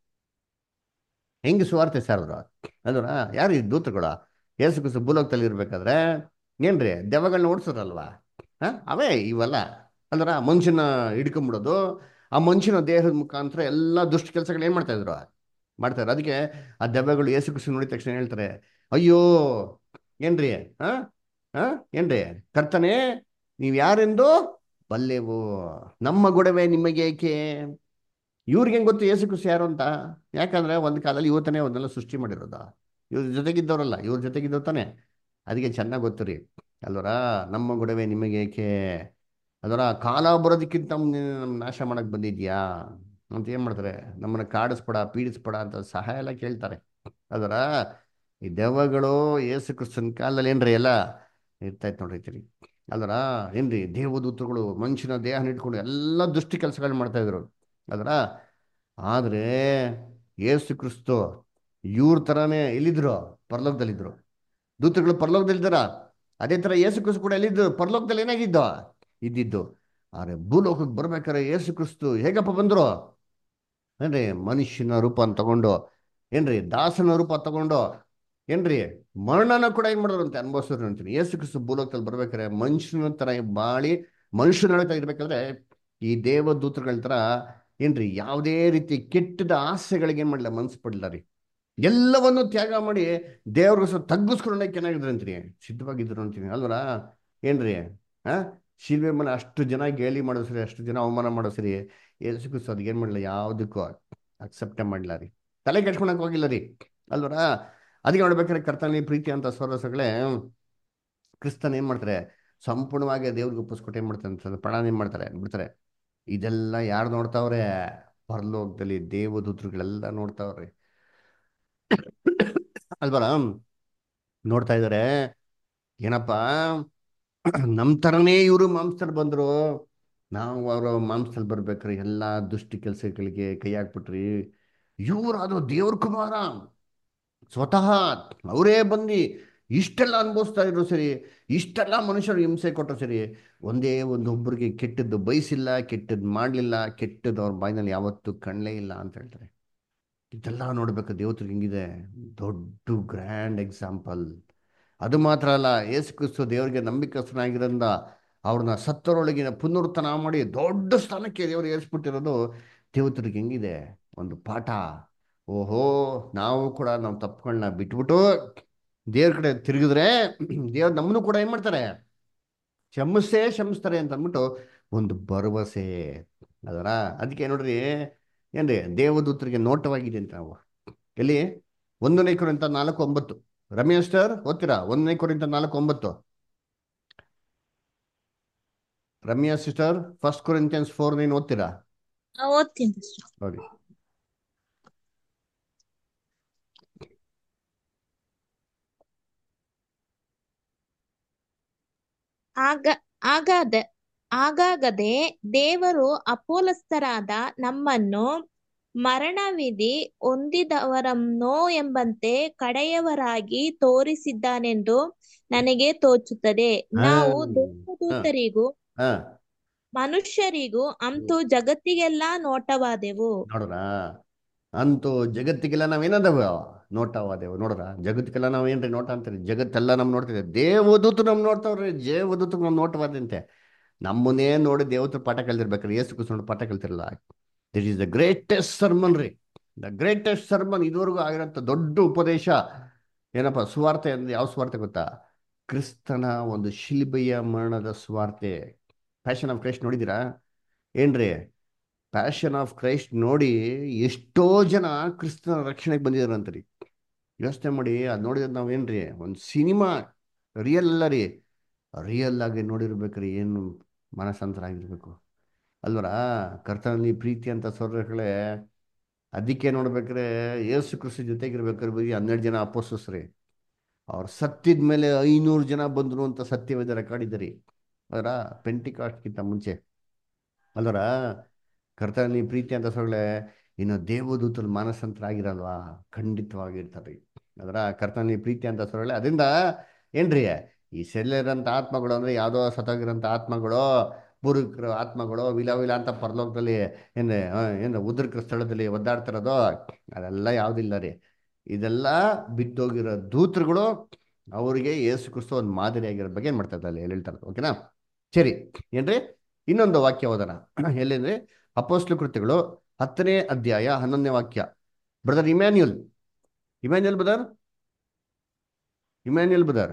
ಹೆಂಗೆ ಸುವಾರ್ತೆ ಸಾರಿದ್ರು ಅಲ್ವರ ಯಾರು ಈ ದೂತರುಗಳು ಯೇಸು ಕ್ರಿಸ್ತ ಭೂಲೋಕದಲ್ಲಿ ಇರ್ಬೇಕಾದ್ರೆ ಏನ್ರಿ ದೆವ್ವಗಳನ್ನ ಓಡಿಸೋರಲ್ವಾ ಹಾ ಅವೇ ಇವೆಲ್ಲ ಅಲ್ವರ ಮನುಷ್ಯನ ಹಿಡ್ಕೊಂಬಿಡೋದು ಆ ಮನುಷ್ಯನ ದೇಹದ ಮುಖಾಂತರ ಎಲ್ಲ ದುಷ್ಟ ಕೆಲಸಗಳು ಏನ್ ಮಾಡ್ತಾ ಇದ್ರು ಮಾಡ್ತಾರೆ ಅದಕ್ಕೆ ಆ ದೆವ್ವಗಳು ಯೇಸು ಕ್ರಿಸ್ತ ನೋಡಿದ ತಕ್ಷಣ ಹೇಳ್ತಾರೆ ಅಯ್ಯೋ ಏನ್ರಿ ಹಾ ಹಾ ಏನ್ರಿ ಕರ್ತನೆ ನೀವ್ ಯಾರೆಂದು ಬಲ್ಲೆವು ನಮ್ಮ ಗೊಡವೆ ನಿಮಗೆ ಏಕೆ ಇವ್ರಿಗೆ ಹೆಂಗ್ ಗೊತ್ತು ಯೇಸು ಕ್ರಿಸ್ತ ಯಾರು ಅಂತ ಯಾಕಂದ್ರೆ ಒಂದ್ ಕಾಲದಲ್ಲಿ ಇವತ್ತನೇ ಒಂದೆಲ್ಲ ಸೃಷ್ಟಿ ಮಾಡಿರೋದ ಇವ್ರ ಜೊತೆಗಿದ್ದವರಲ್ಲ ಇವ್ರ ಜೊತೆಗಿದ್ದವ್ ತಾನೆ ಅದಕ್ಕೆ ಚೆನ್ನಾಗಿ ಗೊತ್ತು ರೀ ಅಲ್ವರ ನಮ್ಮ ಗೊಡವೆ ನಿಮಗೆ ಏಕೆ ಅದರ ಕಾಲ ಬರೋದಕ್ಕಿಂತ ಮುಂದೆ ನಮ್ ನಾಶ ಮಾಡಕ್ ಬಂದಿದ್ಯಾ ಅಂತ ಏನ್ ಮಾಡ್ತಾರೆ ನಮ್ಮನ್ನ ಕಾಡಿಸ್ಬೇಡ ಪೀಡಿಸ್ಬೇಡ ಅಂತ ಸಹಾಯ ಎಲ್ಲ ಕೇಳ್ತಾರೆ ಅದರ ಈ ದೆವ್ವಗಳು ಯೇಸು ಕ್ರಿಸ್ತನ ಕಾಲದಲ್ಲಿ ಏನ್ರಿ ಎಲ್ಲ ಇರ್ತಾಯ್ತು ನೋಡ್ರಿ ಅದರ ಏನ್ರಿ ದೇವದೂತರುಗಳು ಮನುಷ್ಯನ ದೇಹನ ಇಟ್ಕೊಂಡು ಎಲ್ಲ ದುಷ್ಟಿ ಕೆಲಸಗಳು ಮಾಡ್ತಾ ಇದ್ರು ಅದರ ಆದ್ರೆ ಯೇಸು ಕ್ರಿಸ್ತು ಇವ್ರ ತರಾನೇ ಎಲ್ಲಿದ್ರು ಪರಲೋಕದಲ್ಲಿದ್ರು ದೂತರುಗಳು ಪರಲೋಕದಲ್ಲಿದ್ದಾರ ಅದೇ ತರ ಯೇಸು ಕ್ರಿಸ್ತು ಕೂಡ ಎಲ್ಲಿದ್ದು ಪರಲೋಕದಲ್ಲಿ ಏನಾಗಿದ್ದು ಇದ್ದಿದ್ದು ಆದ್ರೆ ಭೂಲೋಕಕ್ಕೆ ಬರ್ಬೇಕಾದ್ರೆ ಯೇಸು ಕ್ರಿಸ್ತು ಹೇಗಪ್ಪ ಬಂದ್ರು ಏನ್ರಿ ಮನುಷ್ಯನ ರೂಪ ತಗೊಂಡು ಏನ್ರಿ ದಾಸನ ರೂಪ ತಗೊಂಡು ಏನ್ರಿ ಮರಣನ ಕೂಡ ಏನ್ ಮಾಡೋರು ಅಂತ ಅನುಭವಿಸೋರು ಅಂತೀನಿ ಯೇಸು ಕ್ರಿಸ್ತು ಭೂಲೋಕದಲ್ಲಿ ಬರ್ಬೇಕಾದ್ರೆ ಮನುಷ್ಯನ ತರ ಬಾಳಿ ಮನುಷ್ಯನ ನಡೀತಾ ಇರ್ಬೇಕಾದ್ರೆ ಈ ದೇವದೂತರುಗಳ ತರ ಏನ್ರಿ ಯಾವುದೇ ರೀತಿ ಕೆಟ್ಟದ ಆಸೆಗಳಿಗೆ ಏನ್ ಮಾಡಲಿಲ್ಲ ಮನ್ಸು ಪಡ್ಲಿಲ್ಲ ರೀ ಎಲ್ಲವನ್ನು ತ್ಯಾಗ ಮಾಡಿ ದೇವ್ರಿಗೋಸ್ಕರ ತಗ್ಗಿಸ್ಕೊಂಡು ಚೆನ್ನಾಗಿದ್ರು ಅಂತೀನಿ ಸಿದ್ಧವಾಗಿದ್ರು ಅಂತೀನಿ ಅಲ್ವರ ಏನ್ರಿ ಆ ಶಿಲ್ವೆ ಮೇಲೆ ಅಷ್ಟು ಜನ ಗೇಲಿ ಮಾಡೋ ಸರಿ ಅಷ್ಟು ಜನ ಅವಮಾನ ಮಾಡೋ ಸರಿ ಯೇಸು ಕ್ರಿಸ್ತು ಅದಕ್ಕೆ ಏನ್ ಮಾಡಲಿಲ್ಲ ಯಾವುದಕ್ಕೂ ಅಕ್ಸೆಪ್ಟೇ ಮಾಡಲಿಲ್ಲ ರೀ ತಲೆ ಕೆಡ್ಸ್ಕೊಳಕ್ ಹೋಗಿಲ್ಲ ರೀ ಅಲ್ವರ ಅದಕ್ಕೆ ನೋಡ್ಬೇಕಾದ್ರೆ ಕರ್ತನಲ್ಲಿ ಪ್ರೀತಿ ಅಂತ ಸ್ವರಸಗಳೇ ಕ್ರಿಸ್ತನ್ ಏನ್ ಮಾಡ್ತಾರೆ ಸಂಪೂರ್ಣವಾಗಿ ದೇವ್ರಿಗೆ ಒಪ್ಪಿಸ್ಕೊಟ್ಟು ಏನ್ ಮಾಡ್ತಾರೆ ಅಂತ ಪ್ರಾಣ ಏನ್ ಮಾಡ್ತಾರೆ ಬಿಡ್ತಾರೆ ಇದೆಲ್ಲ ಯಾರು ನೋಡ್ತಾವ್ರೆ ಪರಲೋಕದಲ್ಲಿ ದೇವದೂತರುಗಳೆಲ್ಲ ನೋಡ್ತಾವ್ರೆ ಅಲ್ವರ ನೋಡ್ತಾ ಇದಾರೆ ಏನಪ್ಪ ನಮ್ ತರನೇ ಇವರು ಮಾಂಸದಲ್ಲಿ ಬಂದ್ರು ನಾವು ಅವರ ಮಾಂಸದಲ್ಲಿ ಬರ್ಬೇಕ್ರಿ ಎಲ್ಲಾ ದುಷ್ಟಿ ಕೆಲಸಗಳಿಗೆ ಕೈ ಹಾಕ್ಬಿಟ್ರಿ ಇವ್ರು ಅದು ದೇವ್ರ ಕುಮಾರ ಸ್ವತಃ ಅವರೇ ಬಂದು ಇಷ್ಟೆಲ್ಲ ಅನುಭವಿಸ್ತಾ ಇದ್ರು ಸರಿ ಇಷ್ಟೆಲ್ಲ ಮನುಷ್ಯರು ಹಿಂಸೆ ಕೊಟ್ಟರು ಸರಿ ಒಂದೇ ಒಂದು ಒಬ್ಬರಿಗೆ ಕೆಟ್ಟದ್ದು ಬಯಸಿಲ್ಲ ಕೆಟ್ಟದ್ದು ಮಾಡಲಿಲ್ಲ ಕೆಟ್ಟದ್ದು ಅವ್ರ ಬಾಯಿನಲ್ಲಿ ಯಾವತ್ತೂ ಕಣ್ಣೇ ಇಲ್ಲ ಅಂತ ಹೇಳ್ತಾರೆ ಇದೆಲ್ಲ ನೋಡ್ಬೇಕು ದೇವತ್ರಿಗೆ ಹಿಂಗಿದೆ ದೊಡ್ಡ ಗ್ರ್ಯಾಂಡ್ ಎಕ್ಸಾಂಪಲ್ ಅದು ಮಾತ್ರ ಅಲ್ಲ ಯೇಸು ಕ್ರಿಸ್ತು ದೇವರಿಗೆ ನಂಬಿಕಸ್ಥನಾಗಿರೋದ್ರಿಂದ ಅವ್ರನ್ನ ಸತ್ತರೊಳಗಿನ ಪುನರುತ್ಥಾನ ಮಾಡಿ ದೊಡ್ಡ ಸ್ಥಾನಕ್ಕೆ ದೇವರು ಏರಿಸ್ಬಿಟ್ಟಿರೋದು ದೇವತರಿಗೆ ಹೆಂಗಿದೆ ಒಂದು ಪಾಠ ಓಹೋ ನಾವು ಕೂಡ ನಾವು ತಪ್ಪುಗಳನ್ನ ಬಿಟ್ಬಿಟ್ಟು ದೇವ್ರ ಕಡೆ ತಿರುಗಿದ್ರೆ ದೇವ್ರು ನಮ್ಮನ್ನು ಕೂಡ ಏನ್ ಮಾಡ್ತಾರೆ ಕ್ಷಮಿಸೇ ಕ್ಷಮಿಸ್ತಾರೆ ಅಂತ ಅಂದ್ಬಿಟ್ಟು ಒಂದು ಭರವಸೆ ಅದರ ಅದಕ್ಕೆ ನೋಡ್ರಿ ಏನ್ರಿ ದೇವದೂತರಿಗೆ ನೋಟವಾಗಿದೆ ಅಂತ ನಾವು ಎಲ್ಲಿ ಒಂದನೇ ಕುರಿತ ನಾಲ್ಕು ಒಂಬತ್ತು ರಮೇಶ್ ಸರ್ ಓದ್ತೀರಾ ಒಂದನೇ ಕುರಿತ ನಾಲ್ಕು ಒಂಬತ್ತು Ramya sister first Corinthians four nine ಓದ್ತೀರಾ ಓದ್ತೀನಿ sister. ನೋಡಿ ಆಗ ಆಗಾದ ಆಗಾಗದೆ ದೇವರು ಅಪೋಲಸ್ಥರಾದ ನಮ್ಮನ್ನು ಮರಣವಿಧಿ ಹೊಂದಿದವರನ್ನೋ ಎಂಬಂತೆ ಕಡೆಯವರಾಗಿ ತೋರಿಸಿದ್ದಾನೆಂದು ನನಗೆ ತೋಚುತ್ತದೆ ಹಾ ನಾವು ಹಾ ದೇವದೂತರಿಗೂ ಹಾ ಮನುಷ್ಯರಿಗೂ ಅಂತೂ ಜಗತ್ತಿಗೆಲ್ಲ ನೋಟವಾದೆವು ನೋಡ್ರ ಅಂತೂ ಜಗತ್ತಿಗೆಲ್ಲ ನಾವೇನದವ ನೋಟವಾದೆವು ನೋಡ್ರ ಜಗತ್ತಿಗೆಲ್ಲ ನಾವ್ ಏನ್ರಿ ನೋಟ ಅಂತೀರಿ ಜಗತ್ತೆಲ್ಲ ನಮ್ ನೋಡ್ತಿದೆ ದೇವದೂತು ನಮ್ ನೋಡ್ತಾವ್ರಿ ದೇವದೂತು ನಮ್ ನೋಟವಾದಂತೆ ನಮ್ಮನ್ನೇ ನೋಡಿ ದೇವತ್ರ ಪಾಠ ಕಲ್ತಿರ್ಬೇಕ್ರಿ ಏಸು ಕುಸ್ ನೋಡಿ ಪಾಠ ಕಲ್ತಿರಲ್ಲ this is the greatest sermon ರೀ ದ ಗ್ರೇಟೆಸ್ಟ್ ಸರ್ಮನ್ ಇದುವರೆಗೂ ಆಗಿರೋಂಥ ದೊಡ್ಡ ಉಪದೇಶ ಏನಪ್ಪ ಸುವಾರ್ತೆ ಅಂದ್ರೆ ಯಾವ ಸುವಾರ್ತೆ ಗೊತ್ತಾ ಕ್ರಿಸ್ತನ ಒಂದು ಶಿಲ್ಬೆಯ ಮರಣದ ಸುವಾರ್ತೆ ಫ್ಯಾಷನ್ ಆಫ್ ಕ್ರೈಸ್ಟ್ ನೋಡಿದ್ದೀರಾ ಏನ್ರಿ ಪ್ಯಾಷನ್ ಆಫ್ ಕ್ರೈಸ್ಟ್ ನೋಡಿ ಎಷ್ಟೋ ಜನ ಕ್ರಿಸ್ತನ ರಕ್ಷಣೆಗೆ ಬಂದಿದಾರಂತ್ರಿ ಯೋಚನೆ ಮಾಡಿ ಅದು ನೋಡಿದ್ರೆ ನಾವೇನ್ರಿ ಒಂದು ಸಿನಿಮಾ ರಿಯಲ್ ಅಲ್ಲ ರೀ ರಿಯಲ್ ಆಗಿ ನೋಡಿರ್ಬೇಕ್ರಿ ಏನು ಮನಸ್ಸಂತರ ಆಗಿರ್ಬೇಕು ಅಲ್ವರ ಕರ್ತನಲ್ಲಿ ಪ್ರೀತಿ ಅಂತ ಸೋದರಗಳೇ ಅದಕ್ಕೆ ನೋಡ್ಬೇಕ್ರೆ ಯೇಸು ಕ್ರಿಸ್ತ ಜೊತೆಗಿರ್ಬೇಕಾದ್ರೆ ಬರೀ ಹನ್ನೆರಡು ಜನ ಅಪೋಸಸ್ ರೀ ಅವ್ರು ಸತ್ತಿದ ಮೇಲೆ ಐನೂರು ಜನ ಬಂದರು ಅಂತ ಸತ್ಯವೇದ ರೆಕಾರ್ಡ್ ಇದ್ದರಿ ಅದರ ಪೆಂಟಿಕಾಸ್ಟ್ಗಿಂತ ಮುಂಚೆ ಅಲ್ವರ ಕರ್ತನಲ್ಲಿ ಪ್ರೀತಿ ಅಂತ ಸೊಳ್ಳೆ ಇನ್ನು ದೇವದೂತನ ಮಾನಸಂತರಾಗಿರಲ್ವಾ ಖಂಡಿತವಾಗಿರ್ತಾರೆ ಅದರ ಕರ್ತನಲ್ಲಿ ಪ್ರೀತಿ ಅಂತ ಸೊಳ್ಳೆ ಅದರಿಂದ ಏನ್ರಿ ಈ ಸೆಲ್ಲಿರಂಥ ಆತ್ಮಗಳು ಅಂದ್ರೆ ಯಾವುದೋ ಸತ್ತೋಗಿರೋಂಥ ಆತ್ಮಗಳು ಪೂರ್ವಿಕರ ಆತ್ಮಗಳು ವಿಲ ವಿಲ ಅಂತ ಪರಲೋಕದಲ್ಲಿ ಏನ್ರಿ ಏನು ಉದ್ರಕ ಸ್ಥಳದಲ್ಲಿ ಒದ್ದಾಡ್ತಿರೋದು ಅದೆಲ್ಲ ಯಾವುದಿಲ್ಲ ರೀ ಇದೆಲ್ಲ ಬಿದ್ದೋಗಿರೋ ದೂತರುಗಳು ಅವರಿಗೆ ಯೇಸು ಕ್ರಿಸ್ತ ಒಂದು ಮಾದರಿಯಾಗಿರೋ ಬಗ್ಗೆ ಏನು ಮಾಡ್ತಾ ಇದ್ದಾರೆ ಅಲ್ಲಿ ಹೇಳ್ತಾರೆ ಓಕೆನಾ ಸರಿ ಏನ್ರಿ ಇನ್ನೊಂದು ವಾಕ್ಯ ಓದೋಣ ಎಲ್ಲಿಂದ್ರೆ ಅಪೋಸ್ಲು ಕೃತ್ಯಗಳು ಹತ್ತನೇ ಅಧ್ಯಾಯ ಹನ್ನೊಂದನೇ ವಾಕ್ಯ brother Emmanuel Emmanuel brother Emmanuel brother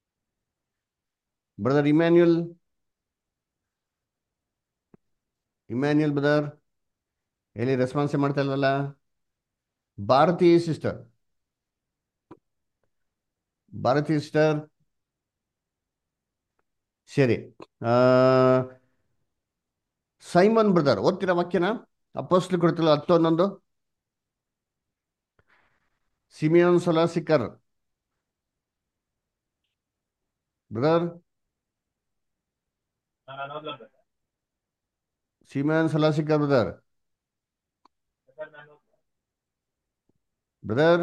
brother Emmanuel Emmanuel brother ಎಲ್ಲಿ ರೆಸ್ಪಾನ್ಸೇ ಮಾಡ್ತಾ ಇಲ್ವಲ್ಲ ಭಾರತಿ ಸಿಸ್ಟರ್ ಭಾರತಿ ಸಿಸ್ಟರ್ ಸರಿ ಆ ಸೈಮನ್ ಬ್ರದರ್ ಓದ್ತೀರಾ ವಾಕ್ಯನ ಅಪೋಸ್ಲು ಕೊಡ್ತಿಲ್ಲ ಹತ್ತು ಹನ್ನೊಂದು ಸಿಮಿಯೋನ್ ಸೊಲಾಸಿಕರ್ ಬ್ರದರ್ ಸಿಮಿಯೋನ್ ಸೊಲಾಸಿಕರ್ ಬ್ರದರ್ ಬ್ರದರ್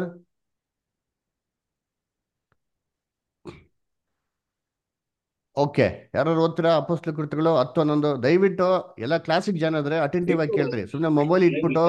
ಓಕೆ ಯಾರು ಓದ್ತೀರಾ ಅಪೋಸ್ಲು ಕೃತಿಗಳು ಹತ್ತು ಹನ್ನೊಂದು ದಯವಿಟ್ಟು ಎಲ್ಲ ಕ್ಲಾಸಿಗೆ ಜಾಯ್ನ್ ಆದ್ರೆ ಅಟೆಂಟಿವ್ ಆಗಿ ಕೇಳ್ರಿ ಸುಮ್ಮನೆ ಮೊಬೈಲ್ ಇಟ್ಬಿಟ್ಟು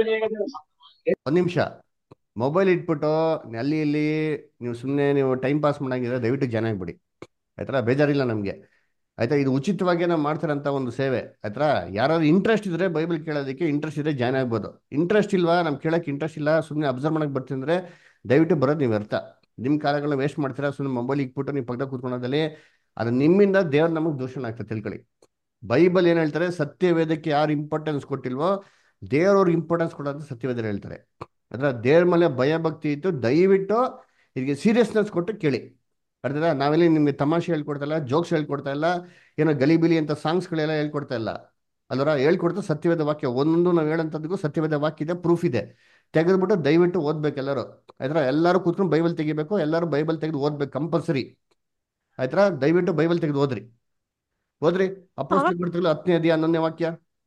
ಒಂದು ನಿಮಿಷ ಮೊಬೈಲ್ ಇಟ್ಬಿಟ್ಟು ಅಲ್ಲಿ ಇಲ್ಲಿ ನೀವು ಸುಮ್ಮನೆ ನೀವು ಟೈಮ್ ಪಾಸ್ ಮಾಡಂಗಿದ್ರೆ ದಯವಿಟ್ಟು ಜಾಯ್ನ್ ಆಗ್ಬಿಡಿ ಆಯ್ತಾ ಬೇಜಾರಿಲ್ಲ ನಮಗೆ ಆಯ್ತಾ ಇದು ಉಚಿತವಾಗಿ ನಾವು ಮಾಡ್ತಾರಂತ ಒಂದು ಸೇವೆ ಆಯ್ತಾ ಯಾರಾದ್ರು ಇಂಟ್ರೆಸ್ಟ್ ಇದ್ರೆ ಬೈಬಲ್ ಕೇಳೋದಕ್ಕೆ ಇಂಟ್ರೆಸ್ಟ್ ಇದ್ರೆ ಜಾಯ್ನ್ ಆಗ್ಬೋದು ಇಂಟ್ರೆಸ್ಟ್ ಇಲ್ವಾ ನಮ್ಗೆ ಕೇಳಕ್ಕೆ ಇಂಟ್ರೆಸ್ಟ್ ಇಲ್ಲ ಸುಮ್ಮನೆ ಅಬ್ಸರ್ವ್ ಮಾಡಕ್ಕೆ ಬರ್ತಿದ್ರೆ ದಯವಿಟ್ಟು ಬರೋದು ನೀವು ಅರ್ಥ ನಿಮ್ಮ ಕಾಲಗಳನ್ನ ವೇಸ್ಟ್ ಮಾಡ್ತೀರಾ ಸುಮ್ಮನೆ ಮೊಬೈಲ್ ಇಟ್ಬಿಟ್ಟು ನೀವು ಪಕ್ಕದಾಗ ಕೂತ್ಕೊಳ್ಳೋದಲ್ಲಿ ಅದು ನಿಮ್ಮಿಂದ ದೇವ್ರು ನಮಗೆ ದೂಷಣ ಆಗ್ತದೆ ತಿಳ್ಕೊಳ್ಳಿ ಬೈಬಲ್ ಏನು ಹೇಳ್ತಾರೆ ಸತ್ಯವೇದಕ್ಕೆ ಯಾರು ಇಂಪಾರ್ಟೆನ್ಸ್ ಕೊಟ್ಟಿಲ್ವೋ ದೇವ್ರವ್ರಿಗೆ ಇಂಪಾರ್ಟೆನ್ಸ್ ಕೊಡೋದು ಸತ್ಯವೇದ ಹೇಳ್ತಾರೆ ಅದರ ದೇವ್ರ ಮೇಲೆ ಭಯ ಭಕ್ತಿ ಇತ್ತು ದಯವಿಟ್ಟು ಇದಕ್ಕೆ ಸೀರಿಯಸ್ನೆಸ್ ಕೊಟ್ಟು ಕೇಳಿ ಅರ್ಥದ ನಾವೆಲ್ಲಿ ನಿಮಗೆ ತಮಾಷೆ ಹೇಳ್ಕೊಡ್ತಾ ಇಲ್ಲ ಜೋಕ್ಸ್ ಹೇಳ್ಕೊಡ್ತಾ ಇಲ್ಲ ಏನೋ ಗಲಿಬಿಲಿ ಅಂತ ಸಾಂಗ್ಸ್ಗಳೆಲ್ಲ ಹೇಳ್ಕೊಡ್ತಾ ಇಲ್ಲ ಅಲ್ವರ ಹೇಳ್ಕೊಡ್ತಾ ಸತ್ಯವೇದ ವಾಕ್ಯ ಒಂದೊಂದು ನಾವು ಹೇಳೋಂಥದ್ದಕ್ಕೂ ಸತ್ಯವೇದ ವಾಕ್ಯ ಇದೆ ಪ್ರೂಫ್ ಇದೆ ತೆಗೆದ್ಬಿಟ್ಟು ದಯವಿಟ್ಟು ಓದ್ಬೇಕು ಎಲ್ಲರೂ ಆಯ್ತಾ ಎಲ್ಲರೂ ಕೂತ್ಕೊಂಡು ಬೈಬಲ್ ತೆಗಿಬೇಕು ಎಲ್ಲರೂ ಬೈಬಲ್ ತೆಗೆದು ಓದ್ಬೇಕು ಕಂಪಲ್ಸರಿ ಆಯ್ತಾ ದಯವಿಟ್ಟು ಬೈಬಲ್ ತೆಗೆದು ಓದ್ರಿ ಓದ್ರಿ ಅಪೋಸ್ಟಲ್ ಕೊಡ್ತಿಲ್ಲ ಹತ್ತನೇ ಅಧ್ಯಾಯ ಹನ್ನೊಂದನೇ ವಾಕ್ಯ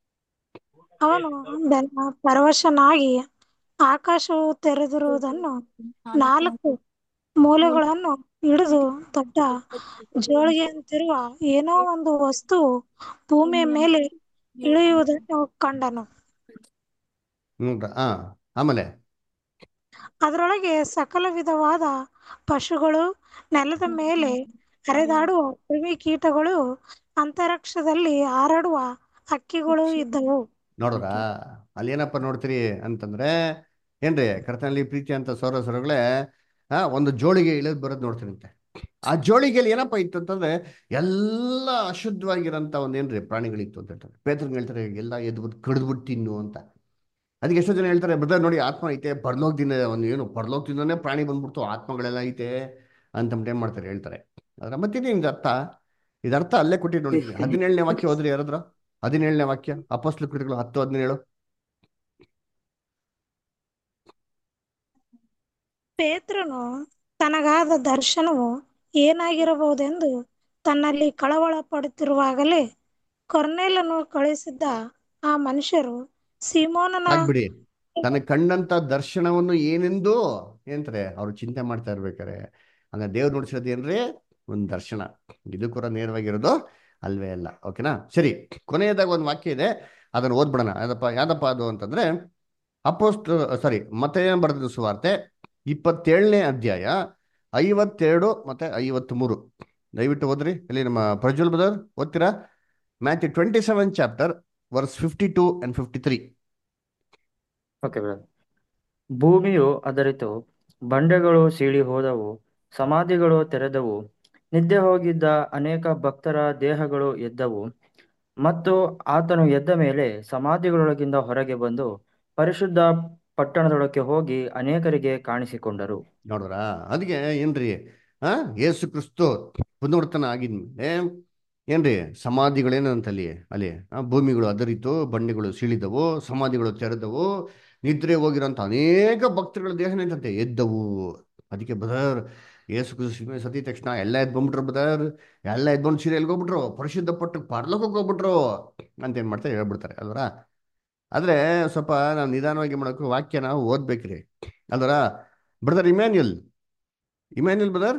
ಅವನು ಬೆನ್ನ ಪರವಶನಾಗಿ ಆಕಾಶವು ತೆರೆದಿರುವುದನ್ನು ನಾಲ್ಕು ಮೂಲೆಗಳನ್ನು ಹಿಡಿದು ದೊಡ್ಡ ಜೋಳಿಗೆಯಂತಿರುವ ಏನೋ ಒಂದು ವಸ್ತು ಭೂಮಿಯ ಮೇಲೆ ಇಳಿಯುವುದನ್ನು ಕಂಡನು ಹ್ಞೂ ಹಾ ಆಮೇಲೆ ಅದರೊಳಗೆ ಸಕಲ ವಿಧವಾದ ಪಶುಗಳು ನೆಲದ ಮೇಲೆ ಹರಿದಾಡುವ ಕ್ರಿಮಿ ಕೀಟಗಳು ಅಂತರಿಕ್ಷದಲ್ಲಿ ಹಾರಾಡುವ ಹಕ್ಕಿಗಳು ಇದ್ದವು ನೋಡ್ರ ಅಲ್ಲಿ ಏನಪ್ಪ ನೋಡ್ತೀರಿ ಅಂತಂದ್ರೆ ಏನ್ರಿ ಕರ್ತನಲ್ಲಿ ಪ್ರೀತಿ ಅಂತ ಸೌರ ಸೌರಗಳೇ ಆ ಒಂದು ಜೋಳಿಗೆ ಇಳಿದ್ ಬರೋದು ನೋಡ್ತೀರಂತೆ ಆ ಜೋಳಿಗೆಯಲ್ಲಿ ಏನಪ್ಪ ಇತ್ತು ಅಂತಂದ್ರೆ ಎಲ್ಲ ಅಶುದ್ಧವಾಗಿರೋಂಥ ಒಂದು ಏನ್ರಿ ಪ್ರಾಣಿಗಳಿತ್ತು ಅಂತ ಹೇಳ್ತಾರೆ ಪೇತ್ರಂಗ್ ಹೇಳ್ತಾರೆ ಎಲ್ಲ ಎದ್ಬಿಟ್ಟು ಕಡ್ದ್ಬಿಟ್ಟು ತಿನ್ನು ಅಂತ ಅದಕ್ಕೆ ಎಷ್ಟೋ ಜನ ಹೇಳ್ತಾರೆ ಬ್ರದರ್ ನೋಡಿ ಆತ್ಮ ಐತೆ ಪರಲೋಕದಿಂದ ಒಂದು ಏನು ಪರಲೋಕದಿಂದನೇ ಪ್ರಾಣಿ ಬಂದ್ಬಿಡ್ತು ಆತ್ಮಗಳೆಲ್ಲ ಐತೆ ಅಂತ ಏನ್ ಮಾಡ್ತಾರೆ ಹೇಳ್ತಾರೆ ಅದ್ರ ಮತ್ತೆ ಇದು ಅರ್ಥ ಇದು ಅರ್ಥ ಅಲ್ಲೇ ಕೊಟ್ಟಿದ್ದು ನೋಡಿ ಹದಿನೇಳನೇ ವಾಕ್ಯ ಹೋದ್ರಿ ಯಾರಾದ್ರ ಹದಿನೇಳನೇ ವಾಕ್ಯ ಅಪಸ್ಲು ಕೃತಿಗಳು ಹತ್ತು ಹದಿನೇಳು ಪೇತ್ರನು ತನಗಾದ ದರ್ಶನವು ಏನಾಗಿರಬಹುದೆಂದು ತನ್ನಲ್ಲಿ ಕಳವಳ ಪಡುತ್ತಿರುವಾಗಲೇ ಕೊರ್ನೇಲನು ಕಳುಹಿಸಿದ್ದ ಆ ಮನುಷ್ಯರು ಸೀಮೋನನ ಆಗ್ಬಿಡಿ ತನ್ನ ಕಂಡಂತ ದರ್ಶನವನ್ನು ಏನೆಂದು ಏನಂತಾರೆ ಅವ್ರು ಚಿಂತೆ ಮಾಡ್ತಾ ಇರ್ಬೇಕಾರೆ ಹಂಗ ದೇವ್ರು ನೋಡ್ಸಿರೋದು ಏನ್ರಿ ಒಂದು ದರ್ಶನ ಇದು ಕೂಡ ನೇರವಾಗಿರೋದು ಅಲ್ವೇ ಅಲ್ಲ ಓಕೆನಾ ಸರಿ ಕೊನೆಯದಾಗ ಒಂದು ವಾಕ್ಯ ಇದೆ ಅದನ್ನು ಓದ್ಬಿಡೋಣ ಯಾವ್ದಪ್ಪ ಯಾವ್ದಪ್ಪ ಅದು ಅಂತಂದ್ರೆ ಅಪೋಸ್ಟ್ ಸಾರಿ ಮತ್ತೆ ಬರೆದ ಸುವಾರ್ತೆ ಇಪ್ಪತ್ತೇಳನೇ ಅಧ್ಯಾಯ ಐವತ್ತೆರಡು ಮತ್ತೆ ಐವತ್ಮೂರು ದಯವಿಟ್ಟು ಓದ್ರಿ ಇಲ್ಲಿ ನಮ್ಮ ಪ್ರಜ್ವಲ್ ಬ್ರದರ್ ಓದ್ತೀರಾ Matthew twenty seven chapter verse fifty two and fifty three okay brother ಭೂಮಿಯು ಅದರಿತು ಬಂಡೆಗಳು ಸೀಳಿ ಹೋದವು ಸಮಾಧಿಗಳು ತೆರೆದವು ನಿದ್ದೆ ಹೋಗಿದ್ದ ಅನೇಕ ಭಕ್ತರ ದೇಹಗಳು ಎದ್ದವು ಮತ್ತು ಆತನು ಎದ್ದ ಮೇಲೆ ಸಮಾಧಿಗಳೊಳಗಿಂದ ಹೊರಗೆ ಬಂದು ಪರಿಶುದ್ಧ ಪಟ್ಟಣದೊಳಕ್ಕೆ ಹೋಗಿ ಅನೇಕರಿಗೆ ಕಾಣಿಸಿಕೊಂಡರು ನೋಡ್ರ ಅದಕ್ಕೆ ಏನ್ರಿ ಆ ಯೇಸು ಕ್ರಿಸ್ತು ಪುನರ್ತನ ಆಗಿದ್ಮೇಲೆ ಏನ್ರಿ ಸಮಾಧಿಗಳೇನಂತಲ್ಲಿ ಅಲ್ಲಿ ಆ ಭೂಮಿಗಳು ಅದರಿತು ಬಂಡೆಗಳು ಸೀಳಿದವು ಸಮಾಧಿಗಳು ತೆರೆದವು ನಿದ್ರೆ ಹೋಗಿರೋಂಥ ಅನೇಕ ಭಕ್ತರುಗಳ ದೇಹ ನಿಂತಂತೆ ಎದ್ದವು ಅದಕ್ಕೆ ಬದರ್ ಯೇಸು ಕ್ರಿಸ್ತು ಸತಿ ತಕ್ಷಣ ಎಲ್ಲ ಎದ್ದು ಬಂದ್ಬಿಟ್ರು ಬದರ್ ಎಲ್ಲ ಎದ್ದು ಬಂದು ಸೀರೆ ಎಲ್ಗೋಗ್ಬಿಟ್ರು ಪರಿಶುದ್ಧ ಪಟ್ಟು ಪರ್ಲೋಕಕ್ಕೆ ಹೋಗ್ಬಿಟ್ರು ಅಂತ ಏನ್ ಮಾಡ್ತಾರೆ ಹೇಳ್ಬಿಡ್ತಾರೆ ಅಲ್ವರ ಆದ್ರೆ ಸ್ವಲ್ಪ ನಾವು ನಿಧಾನವಾಗಿ ಮಾಡೋಕೆ ವಾಕ್ಯನ ಓದ್ಬೇಕ್ರಿ ಅಲ್ವರ brother Emmanuel Emmanuel brother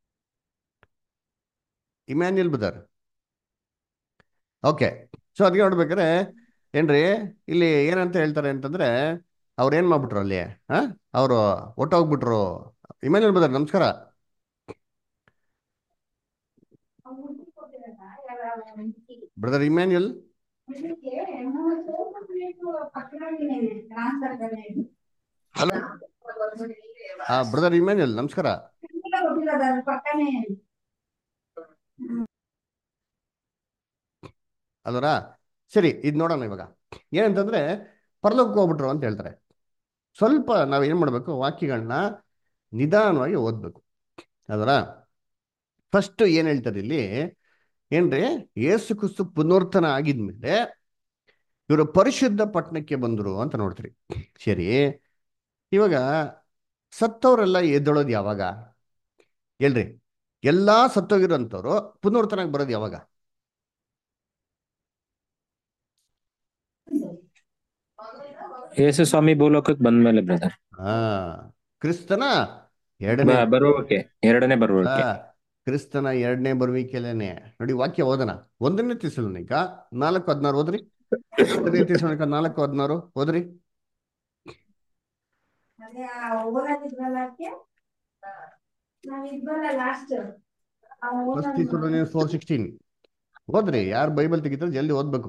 Emmanuel brother okay so ಅದಕ್ಕೆ ನೋಡ್ಬೇಕಾದ್ರೆ ಏನ್ರಿ ಇಲ್ಲಿ ಏನಂತ ಹೇಳ್ತಾರೆ ಅಂತಂದ್ರೆ ಅವ್ರು ಏನ್ ಮಾಡ್ಬಿಟ್ರು ಅಲ್ಲಿ ಹಾ ಅವರು ಒಟ್ಟೋಗ್ಬಿಟ್ರು ಇಮ್ಯಾನ್ಯುಲ್ ಬ್ರದರ್ ನಮಸ್ಕಾರ ಬ್ರದರ್ ಇಮ್ಯಾನ್ಯುಲ್ ಹಲೋ ಆ ಬ್ರದರ್ ಇಮ್ಯಾನ್ಯುಲ್ ನಮಸ್ಕಾರ ಅಲ್ವರ ಸರಿ ಇದು ನೋಡೋಣ ಇವಾಗ ಏನಂತಂದ್ರೆ ಪರಲೋಕಕ್ಕೆ ಹೋಗ್ಬಿಟ್ರು ಅಂತ ಹೇಳ್ತಾರೆ ಸ್ವಲ್ಪ ನಾವು ಏನು ಮಾಡಬೇಕು ವಾಕ್ಯಗಳನ್ನ ನಿಧಾನವಾಗಿ ಓದಬೇಕು ಅದರ ಫಸ್ಟ್ ಏನು ಹೇಳ್ತಾರೆ ಇಲ್ಲಿ ಏನ್ರಿ ಏಸು ಕ್ರಿಸ್ತು ಪುನರ್ತನ ಆಗಿದ್ಮೇಲೆ ಇವರು ಪರಿಶುದ್ಧ ಪಟ್ಟಣಕ್ಕೆ ಬಂದರು ಅಂತ ನೋಡ್ತೀರಿ ಸರಿ ಇವಾಗ ಸತ್ತವರೆಲ್ಲ ಎದ್ದೊಳೋದು ಯಾವಾಗ ಹೇಳ್ರಿ ಎಲ್ಲಾ ಸತ್ತೋಗಿರೋಂಥವ್ರು ಪುನರ್ತನಾಗಿ ಬರೋದು ಯಾವಾಗ ಯೇಸು ಸ್ವಾಮಿ ಭೂಲೋಕಕ್ಕೆ ಬಂದ್ಮೇಲೆ ಬ್ರದರ್ ಹಾ ಕ್ರಿಸ್ತನ ಎರಡನೇ ಬರುವಿಕೆ ಎರಡನೇ ಬರುವಿಕೆ ಆ, ಕ್ರಿಸ್ತನ ಎರಡನೇ ಬರುವಿಕೆಲೇನೆ ನೋಡಿ ವಾಕ್ಯ ಓದನ ಒಂದನೇ ತಿಸಲೋನಿಕ ನಾಲ್ಕು ಹದಿನಾರು ಓದ್ರಿ ಒಂದನೇ ತಿಸಲೋನಿಕ ನಾಲ್ಕು ಹದಿನಾರು ಓದ್ರಿ ಫಸ್ಟ್ ತಿಸಲೋನಿಯನ್ ಫೋರ್ ಸಿಕ್ಸ್ಟೀನ್ ಓದ್ರಿ ಯಾರು ಬೈಬಲ್ ತೆಗಿತಾರೆ ಜಲ್ದಿ ಓದ್ಬೇಕು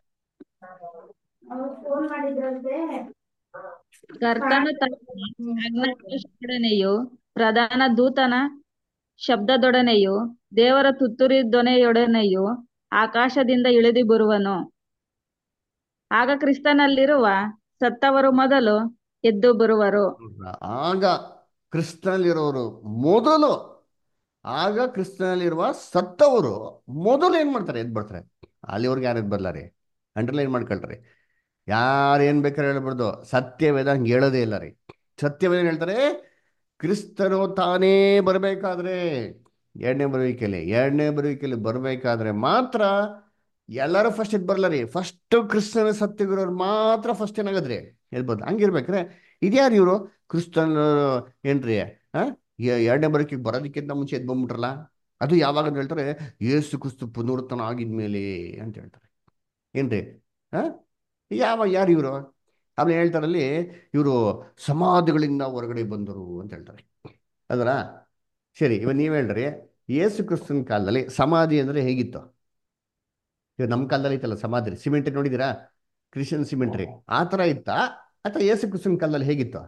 ಕರ್ತನು ತನ್ನ ಆಜ್ಞಾಘೋಷದೊಡನೆಯೂ ಪ್ರಧಾನ ದೂತನ ಶಬ್ದದೊಡನೆಯೂ ದೇವರ ತುತ್ತೂರಿ ಧ್ವನಿಯೊಡನೆಯೂ ಆಕಾಶದಿಂದ ಇಳಿದು ಬರುವನು ಆಗ ಕ್ರಿಸ್ತನಲ್ಲಿರುವ ಸತ್ತವರು ಮೊದಲು ಎದ್ದು ಬರುವರು ಆಗ ಕ್ರಿಸ್ತನಲ್ಲಿರೋರು ಮೊದಲು ಆಗ ಕ್ರಿಸ್ತನಲ್ಲಿರುವ ಸತ್ತವರು ಮೊದಲು ಏನ್ ಮಾಡ್ತಾರೆ ಎದ್ದು ಬರ್ತಾರೆ ಅಲ್ಲಿವರೆಗೆ ಯಾರು ಎದ್ದು ಬರಲ್ಲ ರೀ ಅಂಡರ್ಲೈನ್ ಮಾಡ್ಕೊಳ್ರಿ ಯಾರು ಏನ್ ಬೇಕಾದ್ರೆ ಹೇಳ್ಬಾರ್ದು ಸತ್ಯವೇದ ಹಂಗೆ ಹೇಳೋದೇ ಇಲ್ಲ ರೀ ಸತ್ಯವೇದ ಏನ್ ಹೇಳ್ತಾರೆ ಕ್ರಿಸ್ತನು ತಾನೇ ಬರಬೇಕಾದ್ರೆ ಎರಡನೇ ಬರುವಿಕೆಯಲ್ಲಿ ಎರಡನೇ ಬರುವಿಕೆಯಲ್ಲಿ ಬರಬೇಕಾದ್ರೆ ಮಾತ್ರ ಎಲ್ಲರೂ ಫಸ್ಟ್ ಎದ್ದು ಬರಲ್ಲ ರೀ ಫಸ್ಟ್ ಕ್ರಿಸ್ತನ ಸತ್ಯಗಿರೋರು ಮಾತ್ರ ಫಸ್ಟ್ ಏನಾಗದ್ರಿ ಎದ್ಬೋದು ಹಂಗಿರ್ಬೇಕ್ರೆ ಇದ್ಯಾರು ಇವರು ಕ್ರಿಸ್ತನ್ ಏನ್ರಿ ಆ ಎ- ಎರಡನೇ ಬರೋಕೆ ಬರೋದಕ್ಕಿಂತ ಮುಂಚೆ ಎದ್ದು ಬಂದ್ಬಿಟ್ರಲ್ಲ ಅದು ಯಾವಾಗ ಅಂತ ಹೇಳ್ತಾರೆ ಯೇಸು ಕ್ರಿಸ್ತು ಪುನರುತ್ಥಾನ ಆಗಿದ್ಮೇಲೆ ಅಂತ ಹೇಳ್ತಾರೆ ಏನ್ರಿ ಆ ಯಾವ ಯಾರು ಇವರು ಆಮೇಲೆ ಹೇಳ್ತಾರಲ್ಲಿ ಇವರು ಸಮಾಧಿಗಳಿಂದ ಹೊರಗಡೆ ಬಂದರು ಅಂತ ಹೇಳ್ತಾರೆ ಅದರ ಸರಿ ಇವಾಗ ನೀವು ಹೇಳ್ರಿ ಯೇಸು ಕ್ರಿಸ್ತನ ಕಾಲದಲ್ಲಿ ಸಮಾಧಿ ಅಂದ್ರೆ ಹೇಗಿತ್ತು ಇವಾಗ ನಮ್ಮ ಕಾಲದಲ್ಲಿ ಐತಲ್ಲ ಸಮಾಧಿ ಸಿಮೆಂಟ್ ನೋಡಿದ್ದೀರಾ ಕ್ರಿಶ್ಚಿಯನ್ ಸಿಮೆಂಟ್ರಿ ಆ ಥರ ಇತ್ತಾ ಅಥವಾ ಯೇಸು ಕ್ರಿಸ್ತನ ಕಾಲದಲ್ಲಿ ಹೇಗಿತ್ತು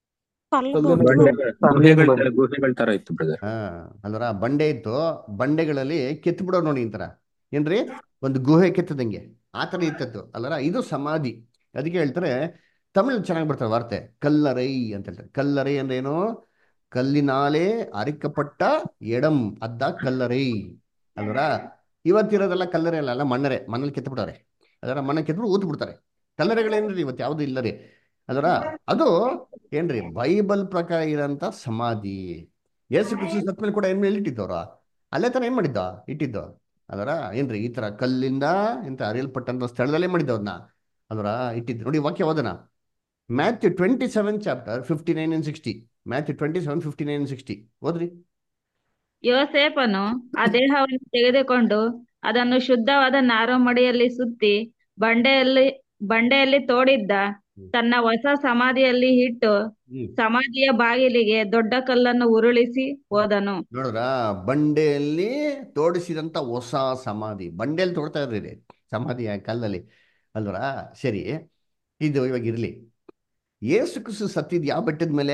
ಗುಹೆಗಳ ತರ ಗುಹೆಗಳ ತರ ಇತ್ತು ಬ್ರದರ್ ಹಾ ಅಲ್ವರ ಬಂಡೆ ಇತ್ತು ಬಂಡೆಗಳಲ್ಲಿ ಕೆತ್ತು ಬಿಡೋ ನೋಡಿ ಇಂತರ ಏನ್ರಿ ಒಂದು ಗುಹೆ ಕೆತ್ತದಂಗೆ ಆ ಥರ ಇತ್ತತ್ತು ಅಲ್ಲರ ಇದು ಸಮಾಧಿ ಅದಕ್ಕೆ ಹೇಳ್ತಾರೆ ತಮಿಳ್ ಚೆನ್ನಾಗಿ ಬರ್ತಾರೆ ವಾರ್ತೆ ಕಲ್ಲರೈ ಅಂತ ಹೇಳ್ತಾರೆ ಕಲ್ಲರೈ ಅಂದ್ರೆ ಏನು ಕಲ್ಲಿನಾಲೆ ಅರಿಕಪಟ್ಟ ಎಡಂ ಅದ್ದ ಕಲ್ಲರೈ ಅಲ್ವರ ಇವತ್ತಿರೋದೆಲ್ಲ ಕಲ್ಲರೆ ಅಲ್ಲ ಅಲ್ಲ ಮಣ್ಣರೆ ಮಣ್ಣಲ್ಲಿ ಕೆತ್ತು ಬಿಡೋರೆ ಅದರ ಮಣ್ಣ ಕೆತ್ಬಿಟ್ಟು ಊತ್ ಬಿಡ್ತಾರೆ ಕಲ್ಲರೆಗಳೇನ್ರಿ ಇವತ್ತು ಯಾವುದು ಇಲ್ಲ ರೀ ಅದರ ಅದು ಏನ್ರಿ ಬೈಬಲ್ ಪ್ರಕಾರ ಇರೋಂಥ ಸಮಾಧಿ ಯೇಸು ಕ್ರಿಸ್ತು ಸತ್ಮೇಲೆ ಕೂಡ ಏನ್ ಮೇಲೆ ಇಟ್ಟಿದ್ದವ್ರ ಅಲ್ಲೇ ತಾನೇ ಏನ್ ಮಾಡಿದ್ದ ಇಟ್ಟಿದ್ದು ಅದರ ಏನ್ರಿ ಈ ತರ ಕಲ್ಲಿಂದ ಎಂತ ಅರಿಯಲ್ಪಟ್ಟಂತ ಸ್ಥಳದಲ್ಲೇ ಮಾಡಿದ್ದ ಅದನ್ನ ಅದರ ಇಟ್ಟಿದ್ದು ನೋಡಿ ವಾಕ್ಯ ಓದನ Matthew twenty seven chapter fifty nine and sixty Matthew twenty seven fifty nine and sixty ಓದ್ರಿ ಯೋಸೇಫನು ಆ ದೇಹವನ್ನು ತೆಗೆದುಕೊಂಡು ಅದನ್ನು ಶುದ್ಧವಾದ ನಾರುಮಡಿಯಲ್ಲಿ ಸುತ್ತಿ ಬಂಡೆಯಲ್ಲಿ ಬಂಡೆಯಲ್ಲಿ ತೋಡಿದ್ದ ತನ್ನ ಹೊಸ ಸಮಾಧಿಯಲ್ಲಿ ಇಟ್ಟು ಸಮಾಧಿಯ ಬಾಗಿಲಿಗೆ ದೊಡ್ಡ ಕಲ್ಲನ್ನು ಉರುಳಿಸಿ ಹೋದನು ನೋಡ್ರ ಬಂಡೆಯಲ್ಲಿ ತೋಡಿಸಿದಂತ ಹೊಸ ಸಮಾಧಿ ಬಂಡೆಯಲ್ಲಿ ತೋಡ್ತಾ ಇರ್ರಿ ಸಮಾಧಿ ಆ ಕಲ್ಲಲ್ಲಿ ಅಲ್ವರ ಸರಿ ಇದು ಇವಾಗ ಇರ್ಲಿ ಏಸು ಕುಸು ಸತ್ತಿದ್ ಯಾವ ಬೆಟ್ಟದ ಮೇಲೆ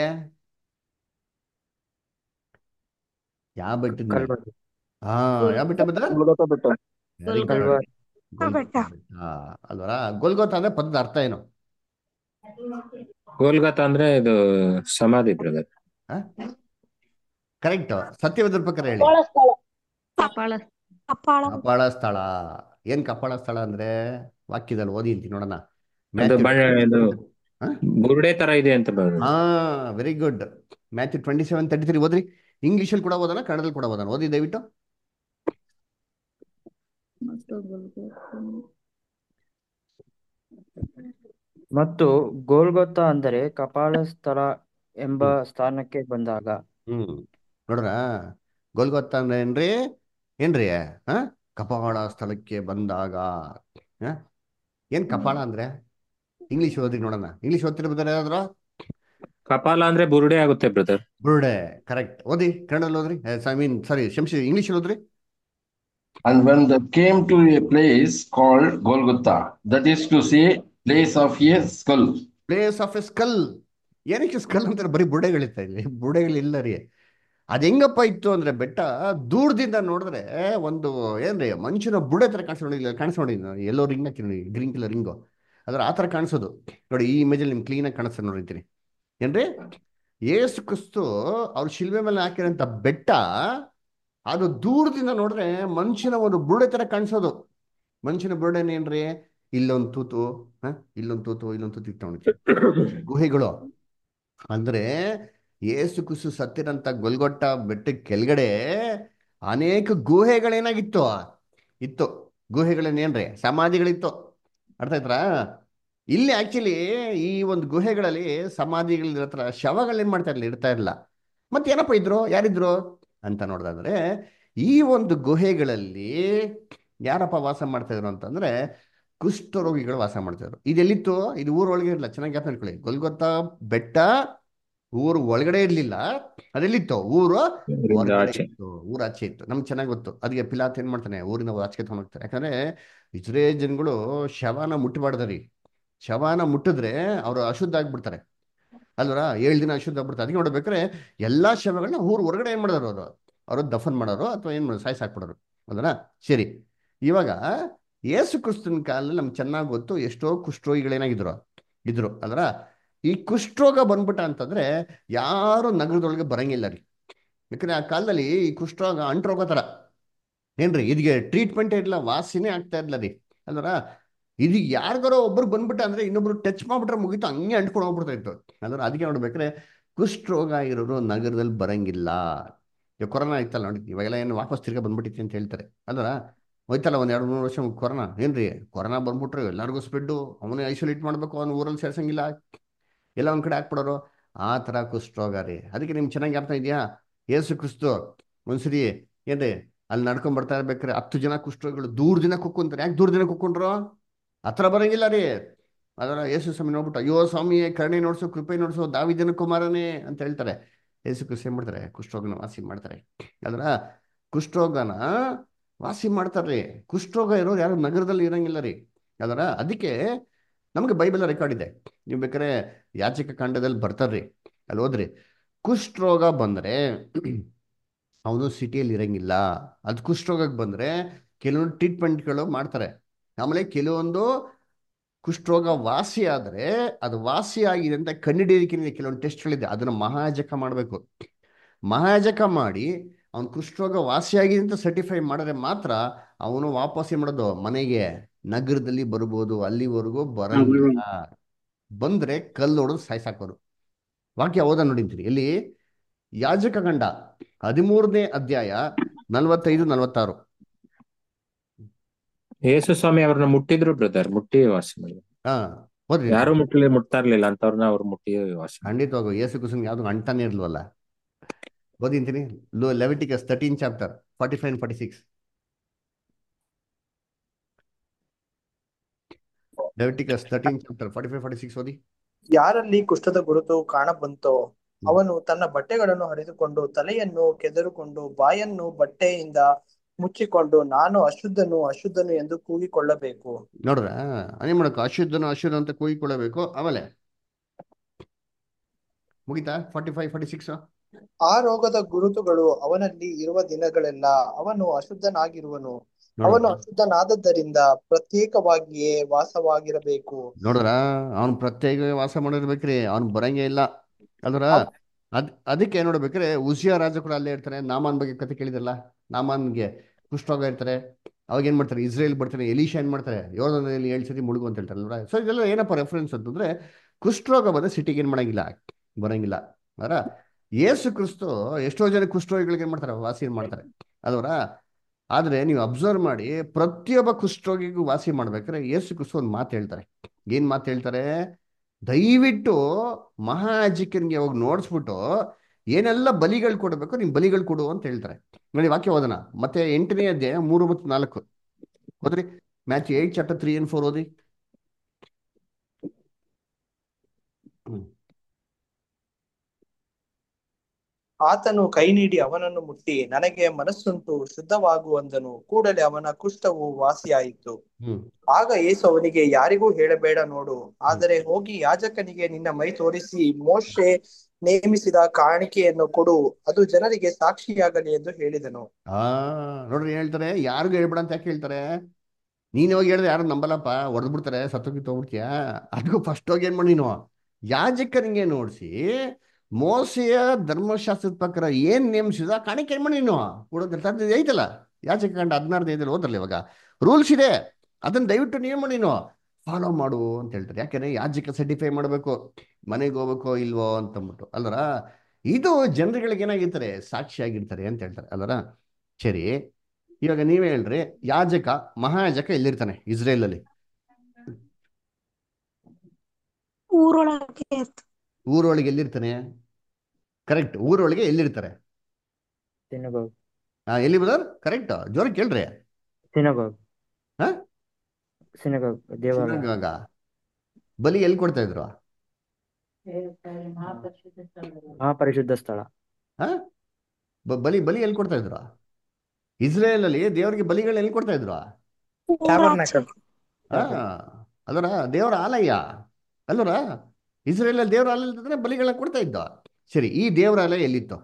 ಯಾವ ಬೆಟ್ಟದ ಮೇಲೆ ಕಲ್ವರಿ ಹಾ ಯಾವ ಬೆಟ್ಟ ಬದ್ರ ಗೊಲ್ಗೊತಾ ಬೆಟ್ಟ ವೆರಿ ಗುಡ್ ಕಲ್ವರಿ ಬೆಟ್ಟ ಅಲ್ವರ ಗೊಲ್ಗೋತ ಅಂದ್ರೆ ಪದದ ಅರ್ಥ ಏನು ಗೋಲ್ಗತ ಅಂದ್ರೆ ಇದು ಸಮಾಧಿ ಬ್ರದರ್ ಕರೆಕ್ಟ್ ಸತ್ಯವೇದ್ರ ಪ್ರಕಾರ ಹೇಳಿ ಕಪಾಳ ಕಪಾಳ ಕಪಾಳ ಸ್ಥಳ ಏನ್ ಕಪಾಳ ಸ್ಥಳ ಅಂದ್ರೆ ವಾಕ್ಯದಲ್ಲಿ ಓದಿ ಅಂತೀನಿ ನೋಡೋಣ ಅದು ಮ್ಯಾಥ್ಯೂ ಬಣ್ಣ ಇದು ಹಾ? ಬುರುಡೆ ತರ ಇದೆ ಅಂತ brother. ಹಾ very good Matthew twenty seven thirty three ಓದ್ರಿ ಇಂಗ್ಲೀಷಲ್ಲಿ ಕೂಡ ಓದೋಣ ಕನ್ನಡದಲ್ಲಿ ಕೂಡ ಓದೋಣ ಓದಿ ದಯವಿಟ್ಟು ಮತ್ತು ಗೊಲ್ಗೊಥಾ ಮತ್ತು ಗೋಲ್ಗೊತ್ತ ಅಂದರೆ ಕಪಾಳ ಸ್ಥಳ ಎಂಬ ಸ್ಥಾನಕ್ಕೆ ಬಂದಾಗ ಹ್ಮ್ ನೋಡ್ರ ಗೋಲ್ಗೊತ್ತ ಅಂದ್ರೆ ಏನ್ರಿ ಏನ್ರಿ ಹಾ ಕಪಾಳ ಸ್ಥಳಕ್ಕೆ ಬಂದಾಗ ಹಾ? ಏನ್ ಕಪಾಳ ಅಂದ್ರೆ ಇಂಗ್ಲಿಷ್ ಓದ್ರಿ ನೋಡೋಣ ಇಂಗ್ಲಿಷ್ ಓದ್ತಿರ್ಬೋದಾರ ಯಾರಾದ್ರು ಕಪಾಲ ಅಂದ್ರೆ ಬುರುಡೆ ಆಗುತ್ತೆ ಬ್ರದರ್ ಬುರುಡೆ ಕರೆಕ್ಟ್ ಓದಿ ಕನ್ನಡದಲ್ಲಿ ಓದ್ರಿ I mean sorry Shamshi English ಓದ್ರಿ And when they came to a place called Golgotha, that is to say, place of a skull. Place of a skull ಏನಕ್ಕೆ ಸ್ಕಲ್ ಅಂತಾರೆ ಬರೀ ಬುರುಡೆಗಳಿತ್ತ ಇಲ್ಲಿ ಬುರುಡೆಗಳಿಲ್ಲ ರೀ ಅದ್ ಹೆಂಗಪ್ಪ ಇತ್ತು ಅಂದ್ರೆ ಬೆಟ್ಟ ದೂರದಿಂದ ನೋಡಿದ್ರೆ ಒಂದು ಏನ್ರಿ ಮನುಷ್ಯನ ಬುಡೆ ತರ ಕಾಣಿಸ್ ನೋಡಿ ಕಾಣಿಸ್ ನೋಡಿ ಎಲ್ಲೋ ರಿಂಗ್ ಹಾಕಿ ನೋಡಿ ಗ್ರೀನ್ ಕಲರ್ ರಿಂಗು ಅದ್ರ ಆ ತರ ಕಾಣಿಸೋದು ನೋಡಿ ಈ ಇಮೇಜಲ್ಲಿ ನಿಮ್ಗೆ ಕ್ಲೀನಾಗಿ ಕಾಣಿಸ್ತದೆ ನೋಡಿರ್ತೀನಿ ಏನ್ರಿ ಏಸು ಕ್ರಿಸ್ತು ಅವ್ರ ಶಿಲ್ವೆ ಮೇಲೆ ಹಾಕಿರೋಂಥ ಬೆಟ್ಟ ಅದು ದೂರದಿಂದ ನೋಡಿದ್ರೆ ಮನುಷ್ಯನ ಒಂದು ಬುರುಡೆ ತರ ಕಾಣಿಸೋದು ಮನುಷ್ಯನ ಬುರುಡೆನ ಏನ್ರಿ ಇಲ್ಲೊಂದು ತೂತು ಹ ಇಲ್ಲೊಂದು ತೂತು ಇಲ್ಲೊಂದು ತೂತು ಇಟ್ಟು ಗುಹೆಗಳು ಅಂದ್ರೆ ಏಸು ಕುಸು ಸತ್ತಿರಂತ ಗೊಲ್ಗೊಟ್ಟ ಬೆಟ್ಟ ಕೆಳಗಡೆ ಅನೇಕ ಗುಹೆಗಳೇನಾಗಿತ್ತು ಇತ್ತು ಗುಹೆಗಳೇನೇನ್ರಿ ಸಮಾಧಿಗಳಿತ್ತು ಅರ್ಥ ಆಯ್ತಾ ಇಲ್ಲಿ ಆಕ್ಚುಲಿ ಈ ಒಂದು ಗುಹೆಗಳಲ್ಲಿ ಸಮಾಧಿಗಳ ಹತ್ರ ಶವಗಳೇನ್ ಮಾಡ್ತಾ ಇರ್ಲಿಲ್ಲ ಇರ್ತಾ ಇರಲಿಲ್ಲ ಮತ್ತೆ ಏನಪ್ಪ ಇದ್ರು ಯಾರಿದ್ರು ಅಂತ ನೋಡಿದ್ರೆ ಈ ಒಂದು ಗುಹೆಗಳಲ್ಲಿ ಯಾರಪ್ಪ ವಾಸ ಮಾಡ್ತಾ ಇದ್ರು ಅಂತಂದ್ರೆ ಕುಷ್ಠರೋಗಿಗಳು ವಾಸ ಮಾಡ್ತಿದ್ರು ಇದೆಲ್ಲಿತ್ತು ಇದು ಊರೊಳಗೆ ಇರಲಿಲ್ಲ ಚೆನ್ನಾಗಿ ಜ್ಞಾಪನ ಇಟ್ಕೊಳ್ಳಿ ಗೊಲ್ಗೊತ್ತಾ ಬೆಟ್ಟ ಊರು ಒಳಗಡೆ ಇರ್ಲಿಲ್ಲ ಅದೆಲ್ಲಿತ್ತು ಊರು ಊರಿಂದ ಹೊರಗಡೆ ಆಚೆ. ಇತ್ತು ಊರ ಆಚೆ ಇತ್ತು ನಮ್ಗೆ ಚೆನ್ನಾಗಿ ಗೊತ್ತು ಅದಕ್ಕೆ ಪಿಲಾತ್ ಏನ್ ಮಾಡ್ತಾನೆ ಊರಿನ ಆಚೆ ತಗೊಂಡ್ ಹೋಗ್ತಾರೆ ಯಾಕಂದ್ರೆ ಇಸ್ರೇಲ್ ಜನಗಳು ಶವನ ಮುಟ್ಟಬಾರ್ದರಿ ಶವನ ಮುಟ್ಟಿದ್ರೆ ಅವರು ಅಶುದ್ಧ ಆಗ್ಬಿಡ್ತಾರೆ ಅಲ್ವರ ಏಳು ದಿನ ಅಶುದ್ಧ ಆಗ್ಬಿಡ್ತಾರೆ ಅದಕ್ಕೆ ನೋಡ್ಬೇಕಾದ್ರೆ ಎಲ್ಲಾ ಶವಗಳನ್ನ ಊರು ಹೊರಗಡೆ ಏನ್ ಮಾಡೋರು ಅವರು ಅವರು ದಫನ್ ಮಾಡೋರು ಅಥವಾ ಏನ್ ಮಾಡೋರು ಸಾಯ್ಸ್ ಹಾಕ್ಬಿಡೋರು ಅಲ್ವರ ಸರಿ ಇವಾಗ ಯೇಸು ಕ್ರಿಸ್ತನ ಕಾಲದಲ್ಲಿ ನಮ್ಗೆ ಚೆನ್ನಾಗಿ ಗೊತ್ತು ಎಷ್ಟೋ ಕುಷ್ಠರೋಗಿಗಳೇನಾಗಿದ್ರು ಇದ್ರು ಅಲ್ವರ ಈ ಕುಷ್ಠರೋಗ ಬಂದ್ಬಿಟ್ಟ ಅಂತಂದ್ರೆ ಯಾರು ನಗರದೊಳಗೆ ಬರಂಗಿಲ್ಲ ರೀ ಯಾಕಂದ್ರೆ ಆ ಕಾಲದಲ್ಲಿ ಈ ಕುಷ್ಠರೋಗ ಅಂಟ್ರೋಗ ತರ ಏನ್ರಿ ಇದಕ್ಕೆ ಟ್ರೀಟ್ಮೆಂಟ್ ಇರಲಿಲ್ಲ ವಾಸಿನೇ ಆಗ್ತಾ ಇರ್ಲಿಲ್ಲ ರೀ ಅಲ್ವರ ಇದು ಯಾರಿಗಾರೋ ಒಬ್ರು ಬಂದ್ಬಿಟ್ಟ ಅಂದ್ರೆ ಇನ್ನೊಬ್ರು ಟಚ್ ಮಾಡ್ಬಿಟ್ರೆ ಮುಗೀತು ಹಂಗೆ ಅಂಟ್ಕೊಂಡು ಹೋಗ್ಬಿಡ್ತಾ ಇತ್ತು ಅಲ್ವರ ಅದಕ್ಕೆ ನೋಡ್ಬೇಕಾದ್ರೆ ಕುಷ್ಠರೋಗ ಇರೋರು ನಗರದಲ್ಲಿ ಬರಂಗಿಲ್ಲ ಈಗ ಕೊರೋನಾ ಇತ್ತಲ್ಲ ನೋಡಿ ಇವಾಗೆಲ್ಲ ಏನು ವಾಪಸ್ ತಿರ್ಗಾ ಬಂದ್ಬಿಟ್ಟಿತ್ತು ಅಂತ ಹೇಳ್ತಾರೆ ಅಲ್ವರ ಹೋಯ್ತಲ್ಲ ಒಂದ್ ಎರಡು ಮೂರು ವರ್ಷ ಕೊರೋನಾ ಏನ್ರಿ ಕೊರೋನಾ ಬಂದ್ಬಿಟ್ರೆ ಎಲ್ಲರಿಗೂ ಸ್ಪ್ರೆಡ್ಡು ಅವನೇ ಐಸೋಲೇಟ್ ಮಾಡ್ಬೇಕು ಅವ್ನು ಊರಲ್ಲಿ ಸೇರ್ಸಂಗಿಲ್ಲ ಎಲ್ಲ ಒಂದ್ ಕಡೆ ಹಾಕ್ಬಿಡೋರು ಆ ತರ ಕುಷ್ಠರೋಗ ರೀ ಅದಕ್ಕೆ ನಿಮ್ಗೆ ಚೆನ್ನಾಗಿ ಅರ್ಥ ಇದೆಯಾ ಏಸು ಕ್ರಿಸ್ತು ಒಂದ್ಸರಿ ಏನ್ರಿ ಅಲ್ಲಿ ನಡ್ಕೊಂಡ್ ಬರ್ತಾ ಇರ್ಬೇಕಾರೆ ಹತ್ತು ಜನ ಕುಷ್ಠರೋಗಿಗಳು ದೂರ ದಿನ ಕುಕ್ಕೊಂತಾರೆ ಯಾಕೆ ದೂರ ದಿನ ಕುಕ್ಕೊಂಡ್ರು ಹತ್ರ ಬರಂಗಿಲ್ಲ ರೀ ಅದರ ಯೇಸು ಸ್ವಾಮಿ ನೋಡ್ಬಿಟ್ಟು ಅಯ್ಯೋ ಸ್ವಾಮಿ ಕರುಣೆ ನೋಡ್ಸು ಕೃಪೆ ನೋಡ್ಸು ದಾವಿದನ ಕುಮಾರನೇ ಅಂತ ಹೇಳ್ತಾರೆ ಯೇಸು ಕ್ರಿಸ್ತು ಏನ್ ಮಾಡ್ತಾರೆ ಕುಷ್ಠರೋಗನ ವಾಸಿ ಮಾಡ್ತಾರೆ ಅದರ ಕುಷ್ಠರೋಗನ ವಾಸಿ ಮಾಡ್ತಾರ್ರಿ ಕುಷ್ಠರೋಗ ಇರೋರು ಯಾರು ನಗರದಲ್ಲಿ ಇರಂಗಿಲ್ಲ ರೀ ಅದರ ಅದಕ್ಕೆ ನಮಗೆ ಬೈಬಲ್ ರೆಕಾರ್ಡ್ ಇದೆ ನೀವು ಬೇಕಾದ್ರೆ ಯಾಚಕ ಕಾಂಡದಲ್ಲಿ ಬರ್ತಾರ್ರಿ ಅಲ್ಲಿ ಹೋದ್ರಿ ಕುಷ್ಠರೋಗ ಬಂದ್ರೆ ಅವನು ಸಿಟಿಯಲ್ಲಿ ಇರಂಗಿಲ್ಲ ಅದು ಕುಷ್ಠರೋಗಕ್ಕೆ ಬಂದ್ರೆ ಕೆಲವೊಂದು ಟ್ರೀಟ್ಮೆಂಟ್ಗಳು ಮಾಡ್ತಾರೆ ಆಮೇಲೆ ಕೆಲವೊಂದು ಕುಷ್ಠರೋಗ ವಾಸಿ ಆದ್ರೆ ಅದು ವಾಸಿ ಆಗಿದೆ ಅಂತ ಕಂಡುಹಿಡಿಯೋದಕ್ಕೆ ಕೆಲವೊಂದು ಟೆಸ್ಟ್ಗಳಿದೆ ಅದನ್ನ ಮಹಾಜಕ ಮಾಡಬೇಕು ಮಹಾಜಕ ಮಾಡಿ ಅವ್ನು ಕುಷ್ಠರೋಗ ವಾಸಿಯಾಗಿದೆ ಅಂತ ಸರ್ಟಿಫೈ ಮಾಡಿದ್ರೆ ಮಾತ್ರ ಅವನು ವಾಪಸ್ ಏನ್ ಮಾಡೋದು ಮನೆಗೆ ನಗರದಲ್ಲಿ ಬರ್ಬೋದು ಅಲ್ಲಿವರೆಗೂ ಬರಂಗಿಲ್ಲ ಬಂದ್ರೆ ಕಲ್ಲು ಹೊಡೆದು ಸಾಯ್ಸಾಕೋರು ವಾಕ್ಯ ಓದ ನೋಡಿಂತೀರಿ ಎಲ್ಲಿ ಯಾಜಕ ಗಂಡ ಹದಿಮೂರನೇ ಅಧ್ಯಾಯ ನಲವತ್ತೈದು ನಲವತ್ತಾರು ಯೇಸು ಸ್ವಾಮಿ ಅವ್ರನ್ನ ಮುಟ್ಟಿದ್ರು ಬ್ರದರ್ ಮುಟ್ಟಿ ವಾಸ ಮಾಡಿದ್ರು ಹಾ ಓದ್ರಿ ಯಾರು ಮುಟ್ಟಲಿ ಮುಟ್ತಾ ಇರ್ಲಿಲ್ಲ ಅಂತವ್ರನ್ನ ಅವ್ರು ಮುಟ್ಟಿ ವಾಸ ಮಾಡಿದ್ರು. ಖಂಡಿತವಾಗೂ ಯೇಸು ಕುಸುಮ್ ಯಾವ್ದು ಅಂಟಾನೇ ಇರ್ಲ್ವಲ್ಲ ಓದಿಂತೀನಿ ಲೋ Leviticus thirteen chapter forty five forty six Leviticus thirteen chapter forty five forty six ಓದಿ ಯಾರಲ್ಲಿ ಕುಷ್ಠದ ಗುರುತು ಕಾಣಬಂತೋ ಅವನು ತನ್ನ ಬಟ್ಟೆಗಳನ್ನು ಹರಿದುಕೊಂಡು ತಲೆಯನ್ನು ಕೆದರುಕೊಂಡು ಬಾಯನ್ನು ಬಟ್ಟೆಯಿಂದ ಮುಚ್ಚಿಕೊಂಡು ನಾನು ಅಶುದ್ಧನು ಅಶುದ್ಧನು ಎಂದು ಕೂಗಿಕೊಳ್ಳಬೇಕು ನೋಡ್ರ ಅದೇ ಮಾಡಬೇಕು ಅಶುದ್ಧನು ಅಶುದ್ಧ ಅಂತ ಕೂಗಿಕೊಳ್ಳಬೇಕು ಆಮೇಲೆ ಮುಗಿತಾ ಫಾರ್ಟಿ ಫೈವ್ ಫಾರ್ಟಿ ಸಿಕ್ಸ್ ಆ ರೋಗದ ಗುರುತುಗಳು ಅವನಲ್ಲಿ ಇರುವ ದಿನಗಳೆಲ್ಲ ಅವನು ಅಶುದ್ಧನಾಗಿರುವನು ನೋಡ್ರ ಅವನು ಅಶುದ್ಧನಾದದ್ದರಿಂದ ಪ್ರತ್ಯೇಕವಾಗಿಯೇ ವಾಸವಾಗಿರಬೇಕು ನೋಡ್ರ ಅವ್ನು ಪ್ರತ್ಯೇಕ ವಾಸ ಮಾಡಿರ್ಬೇಕ್ರಿ ಅವ್ನು ಬರಂಗೇ ಇಲ್ಲ ಅಲ್ರ ಅದ್ ಅದಕ್ಕೆ ನೋಡ್ಬೇಕ್ರೆ ಉಸಿಯ ರಾಜ ಕೂಡ ಅಲ್ಲೇ ಇರ್ತಾರೆ ನಾಮಾನ್ ಬಗ್ಗೆ ಕತೆ ಕೇಳಿದ್ರಲ್ಲ ನಾಮಾನ್ಗೆ ಕುಷ್ಠರೋಗ ಇರ್ತಾರೆ ಅವಾಗ ಏನ್ ಮಾಡ್ತಾರೆ ಇಸ್ರೇಲ್ ಬರ್ತಾರೆ ಎಲಿಶಾ ಏನ್ ಮಾಡ್ತಾರೆ ಯೋಧನಲ್ಲಿ ಏಳು ಸತಿ ಮುಳುಗು ಅಂತ ಹೇಳ್ತಾರಲ್ವ ಸೊ ಇದೆಲ್ಲ ಏನಪ್ಪ ರೆಫರೆನ್ಸ್ ಅಂತಂದ್ರೆ ಕುಷ್ಠರೋಗ ಬಂದ್ರೆ ಸಿಟಿಗೆ ಏನ್ ಮಾಡಂಗಿಲ್ಲ ಬರಂಗಿಲ್ಲ ಅದರ ಯೇಸು ಕ್ರಿಸ್ತು ಎಷ್ಟೋ ಜನ ಕುಷ್ಠರೋಗಿಗಳಿಗೆ ಏನ್ ಮಾಡ್ತಾರೆ ವಾಸಿ ಮಾಡ್ತಾರೆ ಅಲ್ವರ ಆದ್ರೆ ನೀವು ಅಬ್ಸರ್ವ್ ಮಾಡಿ ಪ್ರತಿಯೊಬ್ಬ ಕುಷ್ಠರೋಗಿಗೂ ವಾಸಿ ಮಾಡ್ಬೇಕಾದ್ರೆ ಯೇಸು ಕ್ರಿಸ್ತು ಒಂದು ಮಾತು ಹೇಳ್ತಾರೆ ಏನ್ ಮಾತು ಹೇಳ್ತಾರೆ ದಯವಿಟ್ಟು ಮಹಾಯಾಜಕನಿಗೆ ಹೋಗಿ ನೋಡಿಸ್ಬಿಟ್ಟು ಏನೆಲ್ಲ ಬಲಿಗಳು ಕೊಡಬೇಕು ನೀವು ಬಲಿಗಳು ಕೊಡು ಅಂತ ಹೇಳ್ತಾರೆ ನೋಡಿ ವಾಕ್ಯ ಓದೋಣ ಮತ್ತೆ ಎಂಟನೇ ಅಧ್ಯಾಯ ಮೂರು ಮತ್ತು ನಾಲ್ಕು ಹೋದ್ರಿ Matthew eight chapter three and four ಓದಿ ಹ್ಮ್ ಆತನು ಕೈ ನೀಡಿ ಅವನನ್ನು ಮುಟ್ಟಿ ನನಗೆ ಮನಸ್ಸುಂಟು ಶುದ್ಧವಾಗುವಂದನು ಕೂಡಲೇ ಅವನ ಕುಷ್ಠವು ವಾಸಿಯಾಯಿತು ಹ್ಮ್ ಆಗ ಯೇಸು ಅವನಿಗೆ ಯಾರಿಗೂ ಹೇಳಬೇಡ ನೋಡು ಆದರೆ ಹೋಗಿ ಯಾಜಕನಿಗೆ ನಿನ್ನ ಮೈ ತೋರಿಸಿ ಮೋಶೆ ನೇಮಿಸಿದ ಕಾಣಿಕೆಯನ್ನು ಕೊಡು ಅದು ಜನರಿಗೆ ಸಾಕ್ಷಿಯಾಗಲಿ ಎಂದು ಹೇಳಿದನು ಆ ನೋಡ್ರಿ ಏನ್ ಹೇಳ್ತಾರೆ ಯಾರಿಗೂ ಹೇಳ್ಬೇಡ ಅಂತ ಯಾಕೆ ಹೇಳ್ತಾರೆ ನೀನ್ ಹೋಗಿ ಹೇಳಿದ್ರೆ ಯಾರು ನಂಬಲ್ಲಪ್ಪ ಹೊಡೆದ್ ಬಿಡ್ತಾರೆ ಸತ್ತೋಗಿ ತಗೋಬಿಡ್ತೀಯ ಅದಕ್ಕೂ ಫಸ್ಟ್ ಹೋಗಿ ಏನ್ ಮಾಡಿ ನೀನು ಯಾಜಕನಿಗೆ ನೋಡಿಸಿ ಮೋಸೆಯ ಧರ್ಮಶಾಸ್ತ್ರದ ಪ್ರಕಾರ ಏನ್ ನೇಮಿಸಿದ ಕಾಣಿಕೆ ಏನ್ ಮಾಡಿ ನೀನು ಕೊಡೋದು ಐತಲ್ಲ ಯಾಜಕ ಕಂಡ ಹದಿನಾರು ಐದಲ್ಲಿ ಓದ್ರಲ್ಲ ಇವಾಗ ರೂಲ್ಸ್ ಇದೆ ಅದನ್ನ ದಯವಿಟ್ಟು ನೀನ್ ಮಾಡಿ ನೀನು ಫಾಲೋ ಮಾಡು ಅಂತ ಹೇಳ್ತಾರೆ ಯಾಕೆಂದ್ರೆ ಯಾಜಕ ಸರ್ಟಿಫೈ ಮಾಡಬೇಕು ಮನೆಗೆ ಹೋಗ್ಬೇಕೋ ಇಲ್ವೋ ಅಂತಂದ್ಬಿಟ್ಟು ಅಲ್ಲರ ಇದು ಜನರುಗಳಿಗೆ ಏನಾಗಿರ್ತಾರೆ ಸಾಕ್ಷಿಯಾಗಿರ್ತಾರೆ ಅಂತ ಹೇಳ್ತಾರೆ ಅಲ್ಲರ ಸರಿ ಇವಾಗ ನೀವೇ ಹೇಳ್ರಿ ಯಾಜಕ ಮಹಾಯಾಜಕ ಎಲ್ಲಿರ್ತಾನೆ ಇಸ್ರೇಲ್ ಅಲ್ಲಿ ಊರೊಳಗೆ ಊರೊಳಗೆ ಎಲ್ಲಿರ್ತಾನೆ ಕರೆಕ್ಟ್ ಊರೊಳಗೆ ಎಲ್ಲಿರ್ತಾರೆ ಸಿನಗೋಗ್ ಹಾ ಎಲ್ಲಿ ಬದರ್ ಕರೆಕ್ಟ್ ಜೋರ ಕೇಳ್ರಿ ಸಿನಗೋಗ್ ಹಾ ಸಿನಗೋಗ್ ದೇವಾಲಯ ಇವಾಗ ಬಲಿ ಎಲ್ಲಿ ಕೊಡ್ತಾ ಇದ್ರು ಮಹಾಪರಿಶುದ್ಧ ಸ್ಥಳ ಹಾ ಬ- ಬಲಿ ಬಲಿ ಎಲ್ಲಿ ಕೊಡ್ತಾ ಇದ್ರು ಇಸ್ರೇಲ್ ಅಲ್ಲಿ ದೇವರಿಗೆ ಬಲಿಗಳನ್ನ ಎಲ್ಲಿ ಕೊಡ್ತಾ ಇದ್ರು ಟ್ಯಾಬರ್ನಾಕಲ್ ಹಾ ಅಲ್ಲರ ದೇವರ ಆಲಯ ಅಲ್ಲರ ಇಸ್ರೇಲ್ ಅಲ್ಲಿ ದೇವರ ಆಲಯ ಇಲ್ದಿದ್ರೆ ಬಲಿಗಳನ್ನ ಕೊಡ್ತಾ ಇದ್ದ ಸರಿ ಈ ದೇವರ ಆಲಯ ಎಲ್ಲಿತ್ತು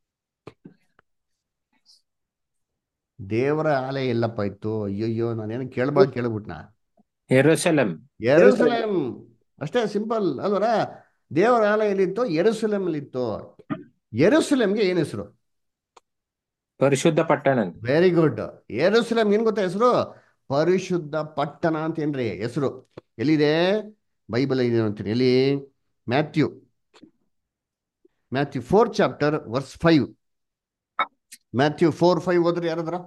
ದೇವರ ಆಲಯ ಎಲ್ಲಪ್ಪ ಇತ್ತು ಅಯ್ಯಯ್ಯೋ ನಾನೇನು ಕೇಳ್ಬಾರ್ದು ಕೇಳ್ಬಿಟ್ನಾ ಯೆರೂಸಲೇಮ್ ಯೆರೂಸಲೇಂ ಅಷ್ಟೇ ಸಿಂಪಲ್ ಅಲ್ವರ ದೇವರ ಆಲಯ ಎಲ್ಲಿತ್ತು ಯೆರೂಸಲೇಮ್ ಅಲ್ಲಿ ಇತ್ತು ಯೆರೂಸಲೇಮ್ಗೆ ಏನ್ ಹೆಸರು ಪರಿಶುದ್ಧ ಪಟ್ಟಣ ವೆರಿ ಗುಡ್ ಯೆರೂಸಲೇಮ್ ಏನ್ ಗೊತ್ತಾ ಹೆಸರು ಪರಿಶುದ್ಧ ಪಟ್ಟಣ ಅಂತ ಏನ್ರಿ ಹೆಸರು ಎಲ್ಲಿದೆ ಬೈಬಲ್ ಇದೆ ಅಂತೀನಿ ಎಲ್ಲಿ Matthew Matthew four chapter verse five Matthew four five ಓದ್ರಿ ಯಾರಾದ್ರ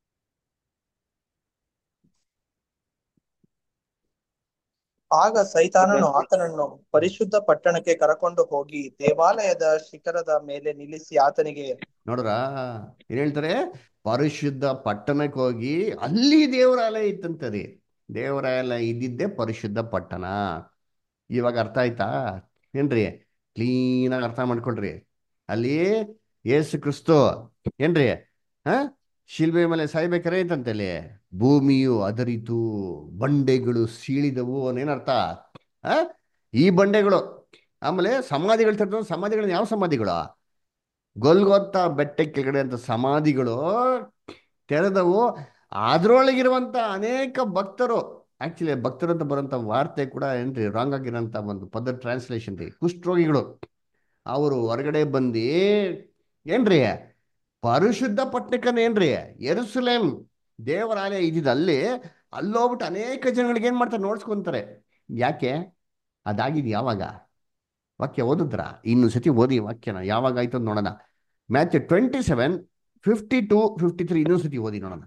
ಆಗ ಸೈತಾನನು ಆತನನ್ನು ಪರಿಶುದ್ಧ ಪಟ್ಟಣಕ್ಕೆ ಕರಕೊಂಡು ಹೋಗಿ ದೇವಾಲಯದ ಶಿಖರದ ಮೇಲೆ ನಿಲ್ಲಿಸಿ ಆತನಿಗೆ ನೋಡ್ರ ಏನ್ ಹೇಳ್ತಾರೆ ಪರಿಶುದ್ಧ ಪಟ್ಟಣಕ್ಕೆ ಹೋಗಿ ಅಲ್ಲಿ ದೇವರ ಆಲಯ ಇತ್ತಂತರಿ ದೇವರ ಆಲಯ ಇದ್ದಿದ್ದೇ ಪರಿಶುದ್ಧ ಪಟ್ಟಣ ಇವಾಗ ಅರ್ಥ ಆಯ್ತಾ ಏನ್ರಿ ಕ್ಲೀನಾಗಿ ಅರ್ಥ ಮಾಡ್ಕೊಳ್ರಿ ಅಲ್ಲಿ ಯೇಸು ಕ್ರಿಸ್ತು ಏನ್ರಿ ಹ ಶಿಲ್ಬೆ ಮೇಲೆ ಸಾಯ್ಬೇಕಾರೆ ಐತಂತಲ್ಲಿ ಭೂಮಿಯು ಅದರಿತು ಬಂಡೆಗಳು ಸೀಳಿದವು ಅನ್ನೇನರ್ಥ ಆ ಈ ಬಂಡೆಗಳು ಆಮೇಲೆ ಸಮಾಧಿಗಳು ತೆರೆದು ಸಮಾಧಿಗಳು ಯಾವ ಸಮಾಧಿಗಳು ಗೊಲ್ಗೊತ್ತ ಬೆಟ್ಟ ಕೆಳಗಡೆ ಅಂತ ಸಮಾಧಿಗಳು ತೆರೆದವು ಅದ್ರೊಳಗಿರುವಂತ ಅನೇಕ ಭಕ್ತರು ಆಕ್ಚುಲಿ ಭಕ್ತರು ಅಂತ ಬರೋಂಥ ವಾರ್ತೆ ಕೂಡ ಏನ್ರಿ ರಾಂಗ್ ಆಗಿರೋಂಥ ಒಂದು ಪದ ಟ್ರಾನ್ಸ್ಲೇಷನ್ ರೀ ಕುಷ್ಠರೋಗಿಗಳು ಅವರು ಹೊರಗಡೆ ಬಂದು ಏನ್ರಿ ಪರಿಶುದ್ಧ ಪಟ್ಟಣಕ್ಕನ್ನ ಏನ್ರಿ ಎರುಸಲೇಂ ದೇವರ ಆಲಯ ಇದ್ದಿದ್ದು ಅಲ್ಲಿ ಅಲ್ಲೋಗ್ಬಿಟ್ಟು ಅನೇಕ ಜನಗಳಿಗೆ ಏನ್ ಮಾಡ್ತಾರೆ ನೋಡ್ಸ್ಕೊಂತಾರೆ ಯಾಕೆ ಅದಾಗಿದ್ ಯಾವಾಗ ವಾಕ್ಯ ಓದಿದ್ರ ಇನ್ನು ಸತಿ ಓದಿ ವಾಕ್ಯನ ಯಾವಾಗ ಆಯ್ತು ಅಂತ ನೋಡೋಣ Matthew twenty seven fifty two fifty three ಇನ್ನೊಂದ್ಸತಿ ಓದಿ ನೋಡೋಣ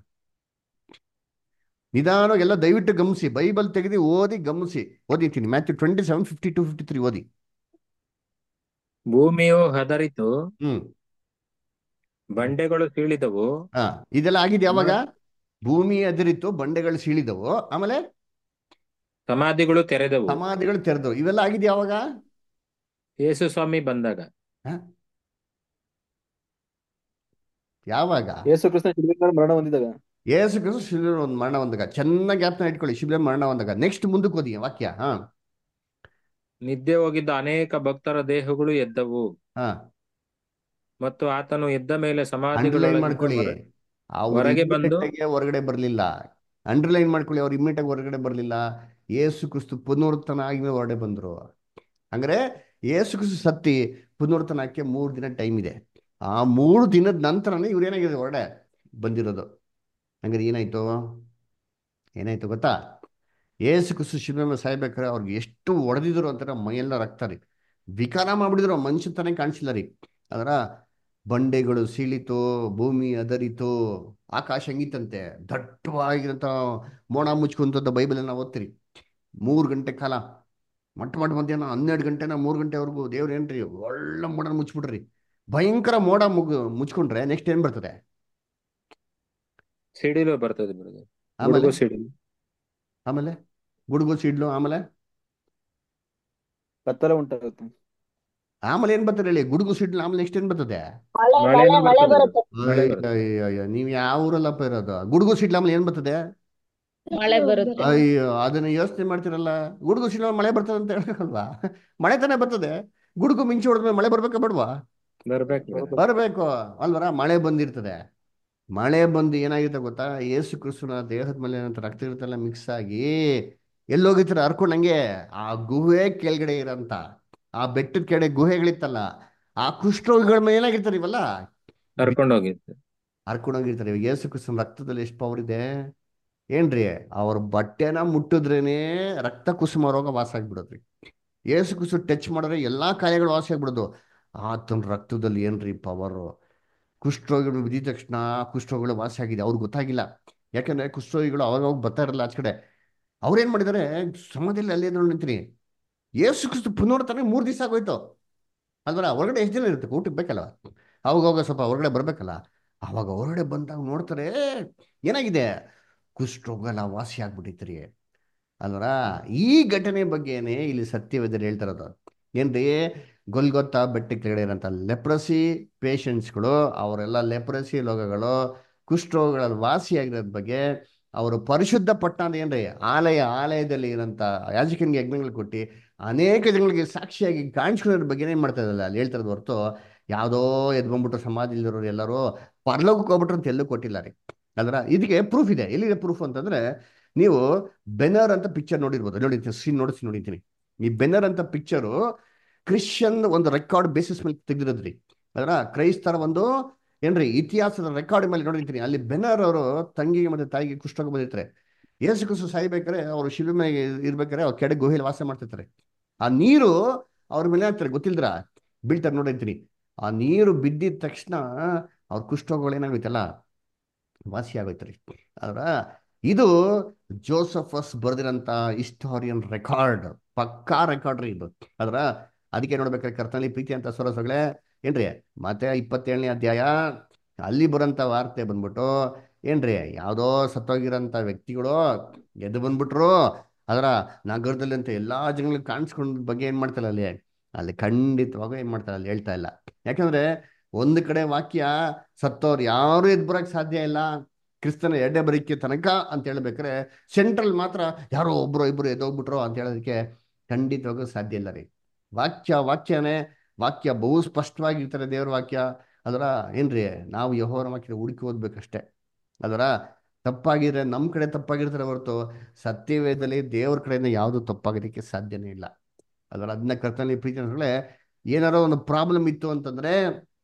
ನಿಧಾನ ಎಲ್ಲ ದಯವಿಟ್ಟು ಗಮನಿಸಿ ಬೈಬಲ್ ತೆಗೆದು ಓದಿ ಗಮನಿಸಿ ಓದಿತೀನಿ Matthew twenty seven fifty two fifty three ಓದಿ ಭೂಮಿಯು ಹದರಿತು ಹ್ಮ್ ಬಂಡೆಗಳು ಸೀಳಿದವು ಹಾ ಇದೆಲ್ಲ ಆಗಿದೆ ಯಾವಾಗ ಭೂಮಿ ಅದಿರಿತ್ತು ಬಂಡೆಗಳು ಸೀಳಿದವು ಆಮೇಲೆ ಸಮಾಧಿಗಳು ತೆರೆದವು ಸಮಾಧಿಗಳು ತೆರೆದವು ಇವೆಲ್ಲ ಆಗಿದೆ ಯಾವಾಗ ಯೇಸು ಸ್ವಾಮಿ ಬಂದಾಗ ಹ? ಯಾವಾಗ ಯೇಸು ಕ್ರಿಸ್ತ ಶಿಲುಬೆ ಮೇಲೆ ಮರಣ ಹೊಂದಿದಾಗ ಯೇಸು ಕ್ರಿಸ್ತು ಶಿಲುಬೆ ಒಂದು ಮರಣ ಹೊಂದಾಗ ಚೆನ್ನಾಗಿ ಜ್ಞಾಪನ ಇಟ್ಕೊಳ್ಳಿ ಶಿಲುಬೆ ಮರಣ ಹೊಂದಾಗ ನೆಕ್ಸ್ಟ್ ಮುಂದಕ್ಕೆ ಓದಿ ವಾಕ್ಯ ಹಾ ನಿದ್ದೆ ಹೋಗಿದ್ದ ಅನೇಕ ಭಕ್ತರ ದೇಹಗಳು ಎದ್ದವು ಹಾ ಮತ್ತು ಆತನು ಎದ್ದ ಮೇಲೆ ಅಂಡರ್ಲೈನ್ ಸಮಾಧಿಗಳೊಳಗಿಂದ ಮಾಡ್ಕೊಳ್ಳಿ ಹೊರ- ಅವ್ರು ಹೊರಗೆ ಬಂದು immediate ಆಗಿ ಹೊರಗಡೆ ಬರಲಿಲ್ಲ ಅಂಡರ್ಲೈನ್ ಮಾಡ್ಕೊಳ್ಳಿ ಅವ್ರು ಇಮ್ಮಿಡಿಯೇಟ್ ಆಗಿ ಹೊರಗಡೆ ಬರಲಿಲ್ಲ ಯೇಸು ಕ್ರಿಸ್ತು ಪುನರುತ್ಥಾನ ಆಗಿದ್ಮೇಲೆ ಹೊರಗಡೆ ಬಂದ್ರು ಅಂದ್ರೆ ಯೇಸು ಕ್ರಿಸ್ತು ಸತ್ತಿ ಪುನರುತ್ಥಾನಕ್ಕೆ ಮೂರು ದಿನ ಟೈಮ್ ಇದೆ ಆ ಮೂರು ದಿನದ ನಂತರನೇ ಇವ್ರು ಏನಾಗಿದೆ ಹೊರಗಡೆ ಬಂದಿರೋದು ಹಂಗಾರೆ ಏನಾಯ್ತು ಏನಾಯ್ತು ಗೊತ್ತಾ ಏಸು ಕುಸು ಶಿಲ್ಮೆ ಮೇಲೆ ಸಾಯ್ಬೇಕಾದ್ರೆ ಅವ್ರಿಗೆ ಎಷ್ಟು ಹೊಡೆದಿದ್ರು ಅಂತಾರೆ ಮೈಯೆಲ್ಲ ರಕ್ತ ರೀ ವಿಕಾರ ಮಾಡ್ಬಿಡಿದ್ರು ಮನುಷ್ಯತನೇ ಕಾಣಿಸಿಲ್ಲ ರೀ ಅದರ ಬಂಡೆಗಳು ಸೀಳಿತು ಭೂಮಿ ಅದರಿತು ಆಕಾಶ ಹಂಗಿತ್ತಂತೆ ದಟ್ಟವಾಗಿರಂತ ಮೋಡ ಮುಚ್ಕೊಂತದ್ದು ಬೈಬಲ್ ನಾವು ಓದ್ತೀರಿ ಮೂರು ಗಂಟೆ ಕಾಲ ಮಟ್ಟ ಮಟ್ಟ ಮಧ್ಯಾಹ್ನ ಹನ್ನೆರಡು ಗಂಟೆನ ಮೂರು ಗಂಟೆವರೆಗೂ ದೇವ್ರು ಏನ್ರಿ ಒಳ್ಳೆ ಮೋಡ ಮುಚ್ಬಿಡ್ರಿ ಭಯಂಕರ ಮೋಡ ಮುಗ್ ಮುಚ್ಕೊಂಡ್ರೆ ನೆಕ್ಸ್ಟ್ ಏನ್ ಬರ್ತದೆ ಸಿಡಿಲು ಬರ್ತದೆ ಬ್ರದರ್ ಆಮೇಲೆ ಗುಡುಗು ಸಿಡಿಲು ಆಮೇಲೆ ಗುಡುಗು ಸಿಡ್ಲು ಆಮೇಲೆ ಕತ್ತಲೆ ಉಂಟಾಗುತ್ತೆ ಆಮೇಲೆ ಏನ್ ಬರ್ತದೆ ಹೇಳಿ ಗುಡುಗು ಸಿಡ್ಲು ಆಮೇಲೆ ನೆಕ್ಸ್ಟ್ ಏನ್ ಬರ್ತದೆ ಮಳೆ ಮಳೆ ಬರ್ತದೆ ಮಳೆ ಅಯ್ಯ, ಬರ್ತದೆ ಅಯ್ಯ, ಅಯ್ಯ, ನೀವ್ ಯಾವ ಊರಲ್ಲಪ್ಪ ಇರೋದು ಗುಡುಗು ಸಿಡ್ಲು ಆಮೇಲೆ ಏನ್ ಬರ್ತದೆ ಮಳೆ ಬರುತ್ತೆ ಅಯ್ಯೋ ಅದನ್ನ ಯೋಚನೆ ಮಾಡ್ತಿರಲ್ಲ ಗುಡುಗು ಸಿಡ್ಲು ಮಳೆ ಬರ್ತದೆ ಅಂತ ಹೇಳಲ್ವಾ ಮಳೆ ತಾನೇ ಬರ್ತದೆ ಗುಡುಗು ಮಿಂಚು ಹೊಡೆದ್ಮೇಲೆ ಮಳೆ ಬರ್ಬೇಕಾ ಬೇಡವಾ ಬರ್ಬೇಕು brother. ಬರ್ಬೇಕು ಅಲ್ವರ ಮಳೆ ಬಂದಿರ್ತದೆ ಮಳೆ ಬಂದು ಏನಾಗಿರುತ್ತೆ ಗೊತ್ತಾ ಯೇಸು ಕ್ರಿಸ್ತನ ದೇಹದ ಮೇಲೆ ಏನಂತ ರಕ್ತ ಇರುತ್ತಲ್ಲ ಮಿಕ್ಸ್ ಆಗಿ ಎಲ್ಲೋಗಿರ್ತಾರೆ ಹರ್ಕೊಂಡು ಹಂಗೆ ಆ ಗುಹೆ ಕೆಳಗಡೆ ಇರೋಂತ ಆ ಬೆಟ್ಟದ ಕೆಳಗಡೆ ಗುಹೆಗಳಿತ್ತಲ್ಲ ಆ ಕುಷ್ಠರೋಗಿಗಳ ಮೇಲೆ ಏನಾಗಿರ್ತಾರೆ ಇವೆಲ್ಲ ಕರ್ಕೊಂಡು ಹೋಗಿತ್ತು ಹರ್ಕೊಂಡು ಹೋಗಿರ್ತಾರೆ ಇವಾಗ ಯೇಸು ಕ್ರಿಸ್ತನ ರಕ್ತದಲ್ಲಿ ಎಷ್ಟು ಪವರ್ ಇದೆ ಏನ್ರಿ ಅವ್ರ ಬಟ್ಟೆನ ಮುಟ್ಟಿದ್ರೇನೆ ರಕ್ತ ಕುಸುಮ ರೋಗ ವಾಸ ಆಗ್ಬಿಡೋದ್ರಿ ಏಸು ಕುಸು ಟಚ್ ಮಾಡಿದ್ರೆ ಎಲ್ಲಾ ಕಾಯಿಲೆಗಳು ವಾಸಿ ಆಗ್ಬಿಡೋದು ಆತನ ರಕ್ತದಲ್ಲಿ ಏನ್ರಿ ಪವರು ಕುಷ್ಠರೋಗಿಗಳು ಬಿದ್ದ ತಕ್ಷಣ ಕುಷ್ಠರೋಗಿಗಳು ವಾಸಿ ಆಗಿದೆ ಅವ್ರಿಗೆ ಗೊತ್ತಾಗಿಲ್ಲ ಯಾಕಂದ್ರೆ ಕುಷ್ಠರೋಗಿಗಳು ಅವಾಗ ಅವಾಗ ಬರ್ತಾ ಇರಲ್ಲ ಆಚೆ ಕಡೆ ಅವ್ರೇನ್ ಮಾಡಿದ್ದಾರೆ ಸಮಾಧಿಯಲ್ಲಿ ಅಲ್ಲೇ ಎದ್ದು ನಿಂತೀನಿ ಏಸು ಕ್ರಿಸ್ತು ಪುನರ್ತನೆ ಮೂರು ದಿವಸ ಆಗೋಯ್ತು ಅಲ್ವರ ಹೊರಗಡೆ ಎಷ್ಟು ಜನ ಇರುತ್ತೆ ಊಟಕ್ಕೆ ಬೇಕಲ್ಲ ಅವಾಗ ಅವಾಗ ಸ್ವಲ್ಪ ಹೊರಗಡೆ ಬರ್ಬೇಕಲ್ಲ ಅವಾಗ ಹೊರಗಡೆ ಬಂದಾಗ ನೋಡ್ತಾರೆ ಏನಾಗಿದೆ ಕುಷ್ಠರೋಗ ಎಲ್ಲ ವಾಸಿ ಆಗ್ಬಿಟ್ಟಿತ್ರಿ ಅಲ್ವರ ಈ ಘಟನೆ ಬಗ್ಗೆನೇ ಇಲ್ಲಿ ಸತ್ಯವೇದರು ಹೇಳ್ತಾ ಇರೋದು ಏನ್ರಿ ಗೊಲ್ಗೊತ್ತಾ ಬೆಟ್ಟ ಕೆಳಗಡೆ ಇರೋಂಥ ಲೆಪ್ರಸಿ ಪೇಷಂಟ್ಸ್ಗಳು ಅವರೆಲ್ಲ ಲೆಪ್ರಸಿ ರೋಗಗಳು ಕುಷ್ಠರೋಗಗಳಲ್ಲಿ ವಾಸಿಯಾಗಿರೋದ್ ಬಗ್ಗೆ ಅವರು ಪರಿಶುದ್ಧ ಪಟ್ಟಣ ಏನ್ರಿ ಆಲಯ ಆಲಯದಲ್ಲಿ ಇರೋಂಥ ಯಾಜಕನಿಗೆ ಯಜ್ಞಗಳು ಕೊಟ್ಟು ಅನೇಕ ಜನಗಳಿಗೆ ಸಾಕ್ಷಿಯಾಗಿ ಕಾಣಿಸ್ಕೊಳ್ಳೋದ್ರ ಬಗ್ಗೆ ಏನ್ ಮಾಡ್ತಾ ಇದ್ದಲ್ಲ ಅಲ್ಲಿ ಹೇಳ್ತಾ ಇರೋದು ಹೊರತು ಯಾವುದೋ ಎದ್ಕೊಂಡ್ಬಿಟ್ರು ಸಮಾಜದಲ್ಲಿರೋರು ಎಲ್ಲರೂ ಪರಲೋಕಕ್ಕೆ ಹೋಗ್ಬಿಟ್ರು ಅಂತ ಎಲ್ಲೂ ಕೊಟ್ಟಿಲ್ಲ ರೀ ಅದ್ರ ಇದಕ್ಕೆ ಪ್ರೂಫ್ ಇದೆ ಎಲ್ಲಿದೆ ಪ್ರೂಫ್ ಅಂತಂದ್ರೆ ನೀವು ಬೆನರ್ ಅಂತ ಪಿಕ್ಚರ್ ನೋಡಿರ್ಬೋದು ನೋಡಿ ಸೀನ್ ನೋಡಿಸಿ ನೋಡಿದ್ದೀನಿ ಈ ಬೆನರ್ ಅಂತ ಪಿಕ್ಚರು ಕ್ರಿಶ್ಚಿಯನ್ ಒಂದು ರೆಕಾರ್ಡ್ ಬೇಸಿಸ್ ಮೇಲೆ ತೆಗೆದಿರೋದ್ರಿ ಅದರ ಕ್ರೈಸ್ತರ ಒಂದು ಏನ್ರಿ ಇತಿಹಾಸದ ರೆಕಾರ್ಡ್ ಮೇಲೆ ನೋಡಿರ್ತೀನಿ ಅಲ್ಲಿ ಬೆನರ್ ಅವರು ತಂಗಿಗೆ ಮತ್ತೆ ತಾಯಿಗೆ ಕುಷ್ಠರೋಗ ಬಂದಿರ್ತಾರೆ ಏಸು ಕುಸು ಸಾಯ್ಬೇಕಾರೆ ಅವರು ಶಿಲ್ವೆ ಮೇಲೆ ಇರ್ಬೇಕಾರೆ ಅವ್ರ ಕೆಡೆ ಗುಹೆಯಲ್ಲಿ ವಾಸ ಮಾಡ್ತಿರ್ತಾರೆ ಆ ನೀರು ಅವ್ರ ಮೇಲೆ ಆಗ್ತಾರೆ ಗೊತ್ತಿಲ್ದ್ರ ಬೀಳ್ತಾರೆ ನೋಡಿರ್ತೀನಿ ಆ ನೀರು ಬಿದ್ದಿದ ತಕ್ಷಣ ಅವ್ರ ಕುಷ್ಠರೋಗಗಳು ಏನಾಗೋಯ್ತಲ್ಲ ವಾಸಿ ಆಗೋಯ್ತ್ರಿ ಅದರ ಇದು ಜೋಸಫಸ್ ಬರೆದಿರಂತ ಹಿಸ್ಟಾರಿಯನ್ ರೆಕಾರ್ಡ್ ಪಕ್ಕಾ ರೆಕಾರ್ಡ್ ರೀ ಇದು ಅದರ ಅದಕ್ಕೆ ನೋಡ್ಬೇಕಾದ್ರೆ ಕರ್ತನಲ್ಲಿ ಪ್ರೀತಿ ಅಂತ ಸೊರಸಗಳೇ ಏನ್ರಿ ಮತ್ತೆ ಇಪ್ಪತ್ತೇಳನೇ ಅಧ್ಯಾಯ ಅಲ್ಲಿ ಬರೋಂಥ ವಾರ್ತೆ ಬಂದ್ಬಿಟ್ಟು ಏನ್ರಿ ಯಾವುದೋ ಸತ್ತೋಗಿರೋಂಥ ವ್ಯಕ್ತಿಗಳು ಎದ್ದು ಬಂದ್ಬಿಟ್ರು ಅದರ ನಗರದಲ್ಲಿ ಅಂತ ಎಲ್ಲಾ ಜನಗಳಿಗೆ ಕಾಣಿಸ್ಕೊಂಡ ಬಗ್ಗೆ ಏನ್ ಮಾಡ್ತಾರೆ ಅಲ್ಲಿ ಅಲ್ಲಿ ಖಂಡಿತವಾಗೂ ಏನ್ ಮಾಡ್ತಾರೆ ಅಲ್ಲಿ ಹೇಳ್ತಾ ಇಲ್ಲ ಯಾಕಂದ್ರೆ ಒಂದು ಕಡೆ ವಾಕ್ಯ ಸತ್ತೋರು ಯಾರು ಎದ್ದು ಬರಕ್ ಸಾಧ್ಯ ಇಲ್ಲ ಕ್ರಿಸ್ತನ ಎರಡೇ ಬರಿಕೆ ತನಕ ಅಂತ ಹೇಳ್ಬೇಕಾರೆ ಸೆಂಟ್ರಲ್ ಮಾತ್ರ ಯಾರೋ ಒಬ್ರು ಇಬ್ರು ಎದ್ದೋಗ್ಬಿಟ್ರು ಅಂತ ಹೇಳೋದಕ್ಕೆ ಖಂಡಿತವಾಗೂ ಸಾಧ್ಯ ಇಲ್ಲ ರೀ ವಾಕ್ಯ ವಾಕ್ಯನೇ ವಾಕ್ಯ ಬಹು ಸ್ಪಷ್ಟವಾಗಿರ್ತಾರೆ ದೇವ್ರ ವಾಕ್ಯ ಅದರ ಏನ್ರಿ ನಾವು ಯಹೋವರ ವಾಕ್ಯ ಹುಡುಕಿ ಓದ್ಬೇಕಷ್ಟೇ ಅದರ ತಪ್ಪಾಗಿದ್ರೆ ನಮ್ಮ ಕಡೆ ತಪ್ಪಾಗಿರ್ತಾರೆ ಹೊರತು ಸತ್ಯವೇದದಲ್ಲಿ ದೇವ್ರ ಕಡೆಯಿಂದ ಯಾವುದು ತಪ್ಪಾಗೋದಕ್ಕೆ ಸಾಧ್ಯನೇ ಇಲ್ಲ ಅದರ ಅದನ್ನ ಕರ್ತನಲ್ಲಿ ಪ್ರೀತಿ ಅಂದ್ರೆ ಏನಾರೋ ಒಂದು ಪ್ರಾಬ್ಲಮ್ ಇತ್ತು ಅಂತಂದ್ರೆ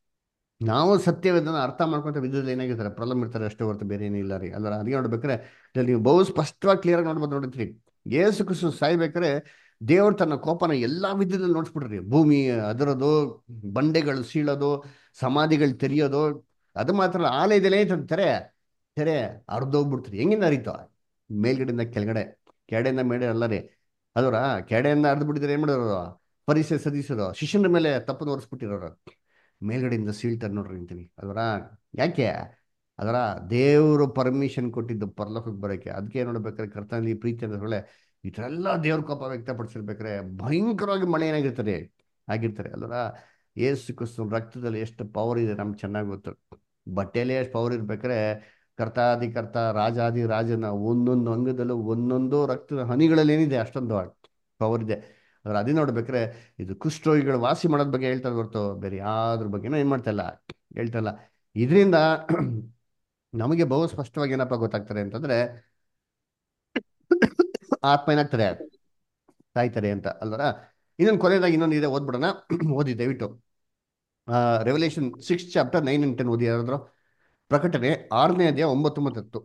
ನಾವು ಸತ್ಯವೇದನ ಅರ್ಥ ಮಾಡ್ಕೊಂತ ವಿದ್ಯುತ್ ಏನಾಗಿರ್ತಾರೆ ಪ್ರಾಬ್ಲಮ್ ಇರ್ತಾರೆ ಅಷ್ಟೇ ಹೊರತು ಬೇರೆ ಏನಿಲ್ಲ ರೀ ಅಲ್ರ ಅದಕ್ಕೆ ನೋಡ್ಬೇಕಾರೆ ಇದ್ರಲ್ಲಿ ನೀವು ಬಹು ಸ್ಪಷ್ಟವಾಗಿ ಕ್ಲಿಯರ್ ಆಗಿ ನೋಡ್ಬೋದು ನೋಡಿದ್ರಿ ಏಸು ಕ್ರಿಸ್ತು ಸಾಯ್ಬೇಕಾರೆ ದೇವ್ರ ತನ್ನ ಕೋಪನ ಎಲ್ಲಾ ವಿದ್ಯದಲ್ಲಿ ನೋಡ್ಸ್ಬಿಟ್ರಿ ಭೂಮಿ ಅದರದು ಬಂಡೆಗಳು ಸೀಳೋದು ಸಮಾಧಿಗಳು ತೆರೆಯೋದು ಅದು ಮಾತ್ರ ಅಲ್ಲ, ಆಲಯದಲ್ಲಿ ಏನಾಯ್ತು ತೆರೆ ತೆರೆ ಹರಿದೋಗ್ಬಿಡ್ತೀರಿ ಹೆಂಗಿಂದ ಹರಿತು ಮೇಲ್ಗಡೆಯಿಂದ ಕೆಳಗಡೆ ಕೆಡೆಯಿಂದ ಮೇಲೆ ಅಲ್ಲ ರೀ ಅದರ ಕೆಡೆಯಿಂದ ಹರಿದು ಬಿಟ್ಟಿದ್ರೆ ಏನ್ ಮಾಡೋರು ಪರಿಸರ ಸದಿಸೋರು ಶಿಷ್ಯನ ಮೇಲೆ ತಪ್ಪನ್ನು ಹೊರಿಸ್ಬಿಟ್ಟಿರೋರು ಮೇಲ್ಗಡೆಯಿಂದ ಸೀಳ್ತಾರೆ ನೋಡ್ರಿ ಅಂತೀನಿ ಅದರ ಯಾಕೆ ಅದರ ದೇವರು ಪರ್ಮಿಷನ್ ಕೊಟ್ಟಿದ್ದು ಪರಲೋಕಕ್ಕೆ ಬರೋಕ್ಕೆ ಅದಕ್ಕೆ ನೋಡ್ಬೇಕಾದ್ರೆ ಕರ್ತನಲ್ಲಿ ಪ್ರೀತಿ ಅಂದ್ರೆ ಈ ಥರ ಎಲ್ಲ ದೇವ್ರ ಕೋಪ ವ್ಯಕ್ತಪಡಿಸಿರ್ಬೇಕಾದ್ರೆ ಭಯಂಕರವಾಗಿ ಮಳೆ ಏನಾಗಿರ್ತಾರೆ ಆಗಿರ್ತಾರೆ ಅಲ್ವರ ಏಸು ಕ್ರಿಸ್ತನ ರಕ್ತದಲ್ಲಿ ಎಷ್ಟು ಪವರ್ ಇದೆ ನಮ್ಗೆ ಚೆನ್ನಾಗಿ ಗೊತ್ತು ಬಟ್ಟೆಯಲ್ಲೇ ಎಷ್ಟು ಪವರ್ ಇರ್ಬೇಕಾದ್ರೆ ಕರ್ತಾದಿ ಕರ್ತ ರಾಜಾದಿ ರಾಜನ ಒಂದೊಂದು ಅಂಗದಲ್ಲೂ ಒಂದೊಂದು ರಕ್ತದ ಹನಿಗಳಲ್ಲಿ ಏನಿದೆ ಅಷ್ಟೊಂದು ಪವರ್ ಇದೆ ಅದ್ರ ಅದೇ ನೋಡ್ಬೇಕಾದ್ರೆ ಇದು ಕುಷ್ಠರೋಗಿಗಳು ವಾಸಿ ಮಾಡೋದ್ ಬಗ್ಗೆ ಹೇಳ್ತಾರೆ ಹೊರತು ಬೇರೆ ಯಾವ್ದ್ರ ಬಗ್ಗೆನೂ ಏನ್ ಮಾಡ್ತಾ ಇಲ್ಲ ಹೇಳ್ತಾ ಇಲ್ಲ ಇದರಿಂದ ನಮಗೆ ಬಹು ಸ್ಪಷ್ಟವಾಗಿ ಏನಪ್ಪ ಗೊತ್ತಾಗ್ತಾರೆ ಅಂತಂದ್ರೆ ಆತ್ಮ ಏನಾಗ್ತಾರೆ ಸಾಯ್ತಾರೆ ಅಂತ ಅಲ್ವರ ಇನ್ನೊಂದು ಕೊನೆಯದಾಗಿ ಇನ್ನೊಂದು ಇದೆ ಓದ್ಬಿಡೋಣ ಓದಿ ದಯವಿಟ್ಟು Revelation six chapter nine and ten ಓದಿ ಯಾರಾದ್ರು ಪ್ರಕಟಣೆ ಆರನೇ ಅಧ್ಯಾಯ ಒಂಬತ್ತು ಮತ್ತು ಹತ್ತು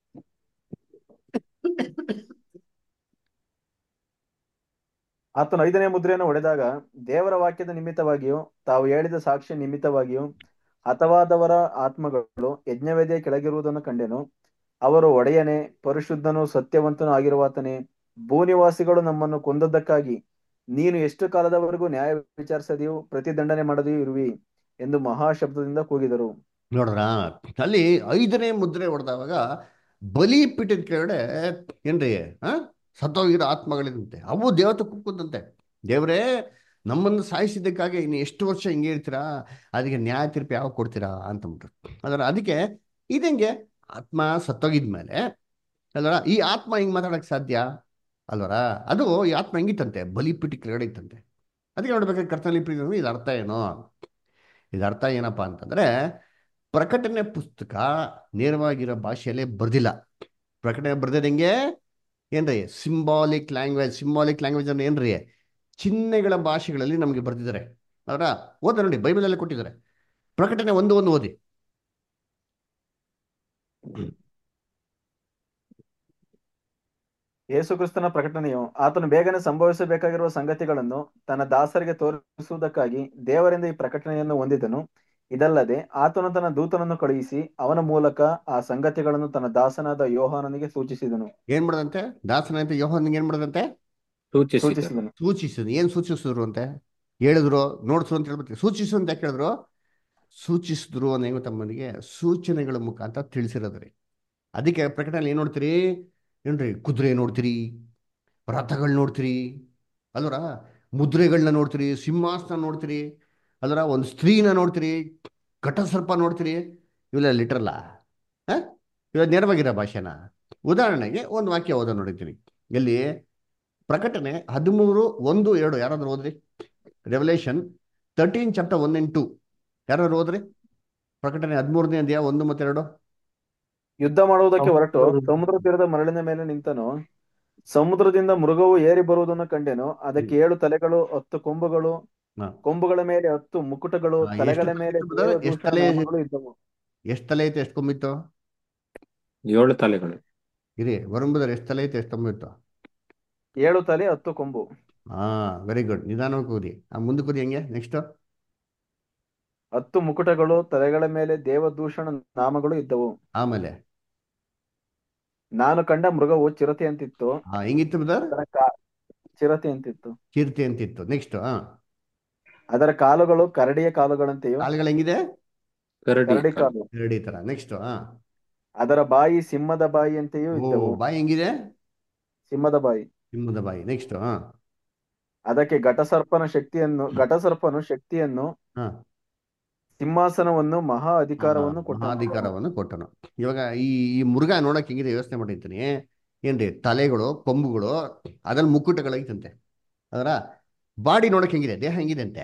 ಆತನು ಐದನೇ ಮುದ್ರೆಯನ್ನು ಹೊಡೆದಾಗ ದೇವರ ವಾಕ್ಯದ ನಿಮಿತ್ತವಾಗಿಯೂ ತಾವು ಹೇಳಿದ ಸಾಕ್ಷ್ಯ ನಿಮಿತ್ತವಾಗಿಯೂ ಹತವಾದವರ ಆತ್ಮಗಳು ಯಜ್ಞವೇದಿಯ ಕೆಳಗಿರುವುದನ್ನು ಕಂಡೆನು ಅವರು ಒಡೆಯನೆ ಪರಿಶುದ್ಧನು ಸತ್ಯವಂತನೂ ಆಗಿರುವಾತನೇ ಭೂನಿವಾಸಿಗಳು ನಮ್ಮನ್ನು ಕೊಂದದ್ದಕ್ಕಾಗಿ ನೀನು ಎಷ್ಟು ಕಾಲದವರೆಗೂ ನ್ಯಾಯ ವಿಚಾರಿಸದೆಯೂ ಪ್ರತಿದಂಡನೆ ಮಾಡದೆಯೂ ಇರುವಿ ಎಂದು ಮಹಾಶಬ್ದದಿಂದ ಕೂಗಿದರು ನೋಡ್ರ ಅಲ್ಲಿ ಐದನೇ ಮುದ್ರೆ ಹೊಡೆದವಾಗ ಬಲಿ ಪೀಠದ ಕೆಳಗಡೆ ಏನ್ರಿ ಆ ಸತ್ತೋಗಿರೋ ಆತ್ಮಗಳಿದಂತೆ ಅವು ದೇವತೆ ಕುಕ್ಕುದಂತೆ ದೇವರೇ ನಮ್ಮನ್ನು ಸಾಯಿಸಿದ್ದಕ್ಕಾಗಿ ಇನ್ನು ಎಷ್ಟು ವರ್ಷ ಹಿಂಗೆ ಇರ್ತೀರಾ ಅದಕ್ಕೆ ನ್ಯಾಯ ತೀರ್ಪು ಯಾವಾಗ ಕೊಡ್ತೀರಾ ಅಂತಂದ್ಬಿಟ್ರು ಅದರ ಅದಕ್ಕೆ ಇದಂಗೆ ಆತ್ಮ ಸತ್ತೋಗಿದ್ಮೇಲೆ ಅಲ್ವರ ಈ ಆತ್ಮ ಹಿಂಗೆ ಮಾತಾಡಕ್ಕೆ ಸಾಧ್ಯ ಅಲ್ವರ ಅದು ಈ ಆತ್ಮ ಹೆಂಗಿತ್ತಂತೆ ಬಲಿಪೀಠ ಕೆಳಗಡೆ ಇತ್ತಂತೆ ಅದಕ್ಕೆ ನೋಡ್ಬೇಕಾದ್ರೆ ಕರ್ತನಲ್ಲಿ ಪ್ರೀತಿ ಅಂದ್ರೆ ಇದು ಅರ್ಥ ಏನು ಇದು ಅರ್ಥ ಏನಪ್ಪಾ ಅಂತಂದ್ರೆ ಪ್ರಕಟಣೆ ಪುಸ್ತಕ ನೇರವಾಗಿರೋ ಭಾಷೆಯಲ್ಲೇ ಬರ್ದಿಲ್ಲ ಪ್ರಕಟಣೆ ಬರ್ದಿದ್ದು ಹೆಂಗೆ ಏನ್ರಿ ಸಿಂಬಾಲಿಕ್ ಲ್ಯಾಂಗ್ವೇಜ್ ಸಿಂಬಾಲಿಕ್ ಲ್ಯಾಂಗ್ವೇಜ್ ಅಂದ್ರೆ ಏನ್ರಿ ಚಿಹ್ನೆಗಳ ಭಾಷೆಗಳಲ್ಲಿ ನಮಗೆ ಬರ್ದಿದ್ದಾರೆ ಅವರ ಓದ ನೋಡಿ ಬೈಬಲಲ್ಲೇ ಕೊಟ್ಟಿದ್ದಾರೆ ಪ್ರಕಟಣೆ ಒಂದು ಒಂದು ಓದಿ ಯೇಸುಕ್ರಿಸ್ತನ ಪ್ರಕಟಣೆಯು ಆತನು ಬೇಗನೆ ಸಂಭವಿಸಬೇಕಾಗಿರುವ ಸಂಗತಿಗಳನ್ನು ತನ್ನ ದಾಸರಿಗೆ ತೋರಿಸುವುದಕ್ಕಾಗಿ ದೇವರಿಂದ ಈ ಪ್ರಕಟಣೆಯನ್ನು ಹೊಂದಿದನು ಇದಲ್ಲದೆ ಆತನು ತನ್ನ ದೂತನನ್ನು ಕಳುಹಿಸಿ ಅವನ ಮೂಲಕ ಆ ಸಂಗತಿಗಳನ್ನು ತನ್ನ ದಾಸನಾದ ಯೋಹಾನನಿಗೆ ಸೂಚಿಸಿದನು ಏನ್ ಮಾಡದಂತೆ ದಾಸನಂತೆ ಯೋಹನ್ಗೆ ಏನ್ ಮಾಡದಂತೆ ಸೂಚಿಸಿದ ಸೂಚಿಸಿದನು ಸೂಚಿಸಿದ್ರು ಏನ್ ಸೂಚಿಸಿದ್ರು ಅಂತೆ ಹೇಳಿದ್ರು ನೋಡ್ಸು ಅಂತ ಹೇಳ್ಬಿಟ್ಟು ಸೂಚಿಸು ಅಂತ ಯಾಕೆ ಹೇಳಿದ್ರು ಸೂಚಿಸಿದ್ರು ಅನ್ನೋ ತಮ್ಮನಿಗೆ ಸೂಚನೆಗಳ ಮುಖಾಂತರ ತಿಳಿಸಿರೋದ್ರಿ ಅದಕ್ಕೆ ಪ್ರಕಟಣೆ ಏನ್ ನೋಡ್ತೀರಿ ಏನ್ರಿ ಕುದುರೆ ನೋಡ್ತೀರಿ ರಥಗಳು ನೋಡ್ತೀರಿ ಅಲ್ವರ ಮುದ್ರೆಗಳನ್ನ ನೋಡ್ತೀರಿ ಸಿಂಹಾಸನ ನೋಡ್ತೀರಿ ಅಲ್ವರ ಒಂದು ಸ್ತ್ರೀನ ನೋಡ್ತೀರಿ ಘಟಸರ್ಪ ನೋಡ್ತೀರಿ ಇವೆಲ್ಲ ಲಿಟ್ರಲ್ಲ ಇವಾಗ ನೇರವಾಗಿರೋ ಭಾಷೆನ ಉದಾಹರಣೆಗೆ ಒಂದು ವಾಕ್ಯ ಓದ ನೋಡಿದ್ದೀನಿ ಎಲ್ಲಿ ಪ್ರಕಟಣೆ ಹದಿಮೂರು ಒಂದು ಎರಡು ಯಾರಾದ್ರೂ ಓದ್ರಿ Revelation thirteen chapter one and two ಯಾರಾದ್ರು ಓದ್ರಿ ಪ್ರಕಟಣೆ ಹದಿಮೂರನೇ ಅಧ್ಯಾಯ ಒಂದು ಮತ್ತೆರಡು ಯುದ್ಧ ಮಾಡುವುದಕ್ಕೆ ಹೊರಟು ಸಮುದ್ರ ತೀರದ ಮರಳಿನ ಮೇಲೆ ನಿಂತನು ಸಮುದ್ರದಿಂದ ಮೃಗವು ಏರಿ ಬರುವುದನ್ನು ಕಂಡೆನು ಅದಕ್ಕೆ ಏಳು ತಲೆಗಳು ಹತ್ತು ಕೊಂಬುಗಳು ಹಾ. ಕೊಂಬುಗಳ ಮೇಲೆ ಹತ್ತು ಮುಕುಟಗಳು ಆ, ತಲೆಗಳ ಎಷ್ಟು ಮೇಲೆ ಕೊಂಬಿತ್ತು brother? ಎಷ್ಟು ದೇವದೂಷಣ ತಲೆ ನಾಮಗಳು ಇದ್ದವು ಎಷ್ಟು ತಲೆ ಐತೆ ಎಷ್ಟು ಕೊಂಬಿತ್ತು ಏಳು ತಲೆಗಳು ಇರಿ ವರುಂಬದರ್ ಎಷ್ಟು ತಲೆ ಐತೆ ಎಷ್ಟು ಕೊಂಬಿತ್ತು ಏಳು ತಲೆ ಹತ್ತು ಕೊಂಬು ಹಾ ವೆರಿ ಗುಡ್ ನಿಧಾನವಾಗಿ ಓದಿ ಆ ಮುಂದಕ್ಕೆ ಓದಿ ಹೆಂಗೆ ನೆಕ್ಸ್ಟ್ ಹತ್ತು ಮುಕುಟಗಳು ತಲೆಗಳ ಮೇಲೆ ದೇವದೂಷಣ ನಾಮಗಳು ಇದ್ದವು ಆಮೇಲೆ ನಾನು ಕಂಡ ಮೃಗವು ಚಿರತೆ ಅಂತಿತ್ತು ಹಾ ಹೆಂಗಿತ್ತು ಬ್ರದರ್ ಅದರ ಕಾ- ಚಿರತೆ ಅಂತಿತ್ತು ಕೀರ್ತಿ ಅಂತಿತ್ತು ನೆಕ್ಸ್ಟ್ ಹಾ ಅದರ ಕಾಲುಗಳು ಕರಡಿಯ ಕಾಲುಗಳಂತೆಯೂ ಕಾಲುಗಳು ಹೆಂಗಿದೆ ಕರಡಿ ಕರಡಿ ಕಾಲು ಎರಡಿ ತರ ನೆಕ್ಸ್ಟ್ ಹಾ ಅದರ ಬಾಯಿ ಸಿಂಹದ ಬಾಯಿಯಂತೆಯೂ ಓ ಇದ್ದವು ಬಾಯಿ ಹೆಂಗಿದೆ ಸಿಂಹದ ಬಾಯಿ ಸಿಂಹದ ಬಾಯಿ ನೆಕ್ಸ್ಟ್ ಹಾ ಅದಕ್ಕೆ ಘಟಸರ್ಪನ ಶಕ್ತಿಯನ್ನು ಘಟಸರ್ಪನು ಶಕ್ತಿಯನ್ನು ಹಾ ಸಿಂಹಾಸನವನ್ನು ಮಹಾ ಅಧಿಕಾರವನ್ನು ಕೊಟ್ಟನು ಮಹಾಧಿಕಾರವನ್ನು ಕೊಟ್ಟನು ಇವಾಗ ಈ ಈ ಮುರುಘ ನೋಡಕ್ ಹೆಂಗಿದೆ ಯೋಚನೆ ಮಾಡಿರ್ತೀನಿ ಏನ್ರಿ ತಲೆಗಳು ಕೊಂಬುಗಳು ಅದ್ರಲ್ಲಿ ಮುಕ್ಕುಟಗಳೈತಂತೆ ಅದರ ಬಾಡಿ ನೋಡಕ್ ಹೆಂಗಿದೆ ದೇಹ ಹೆಂಗಿದೆ ಅಂತೆ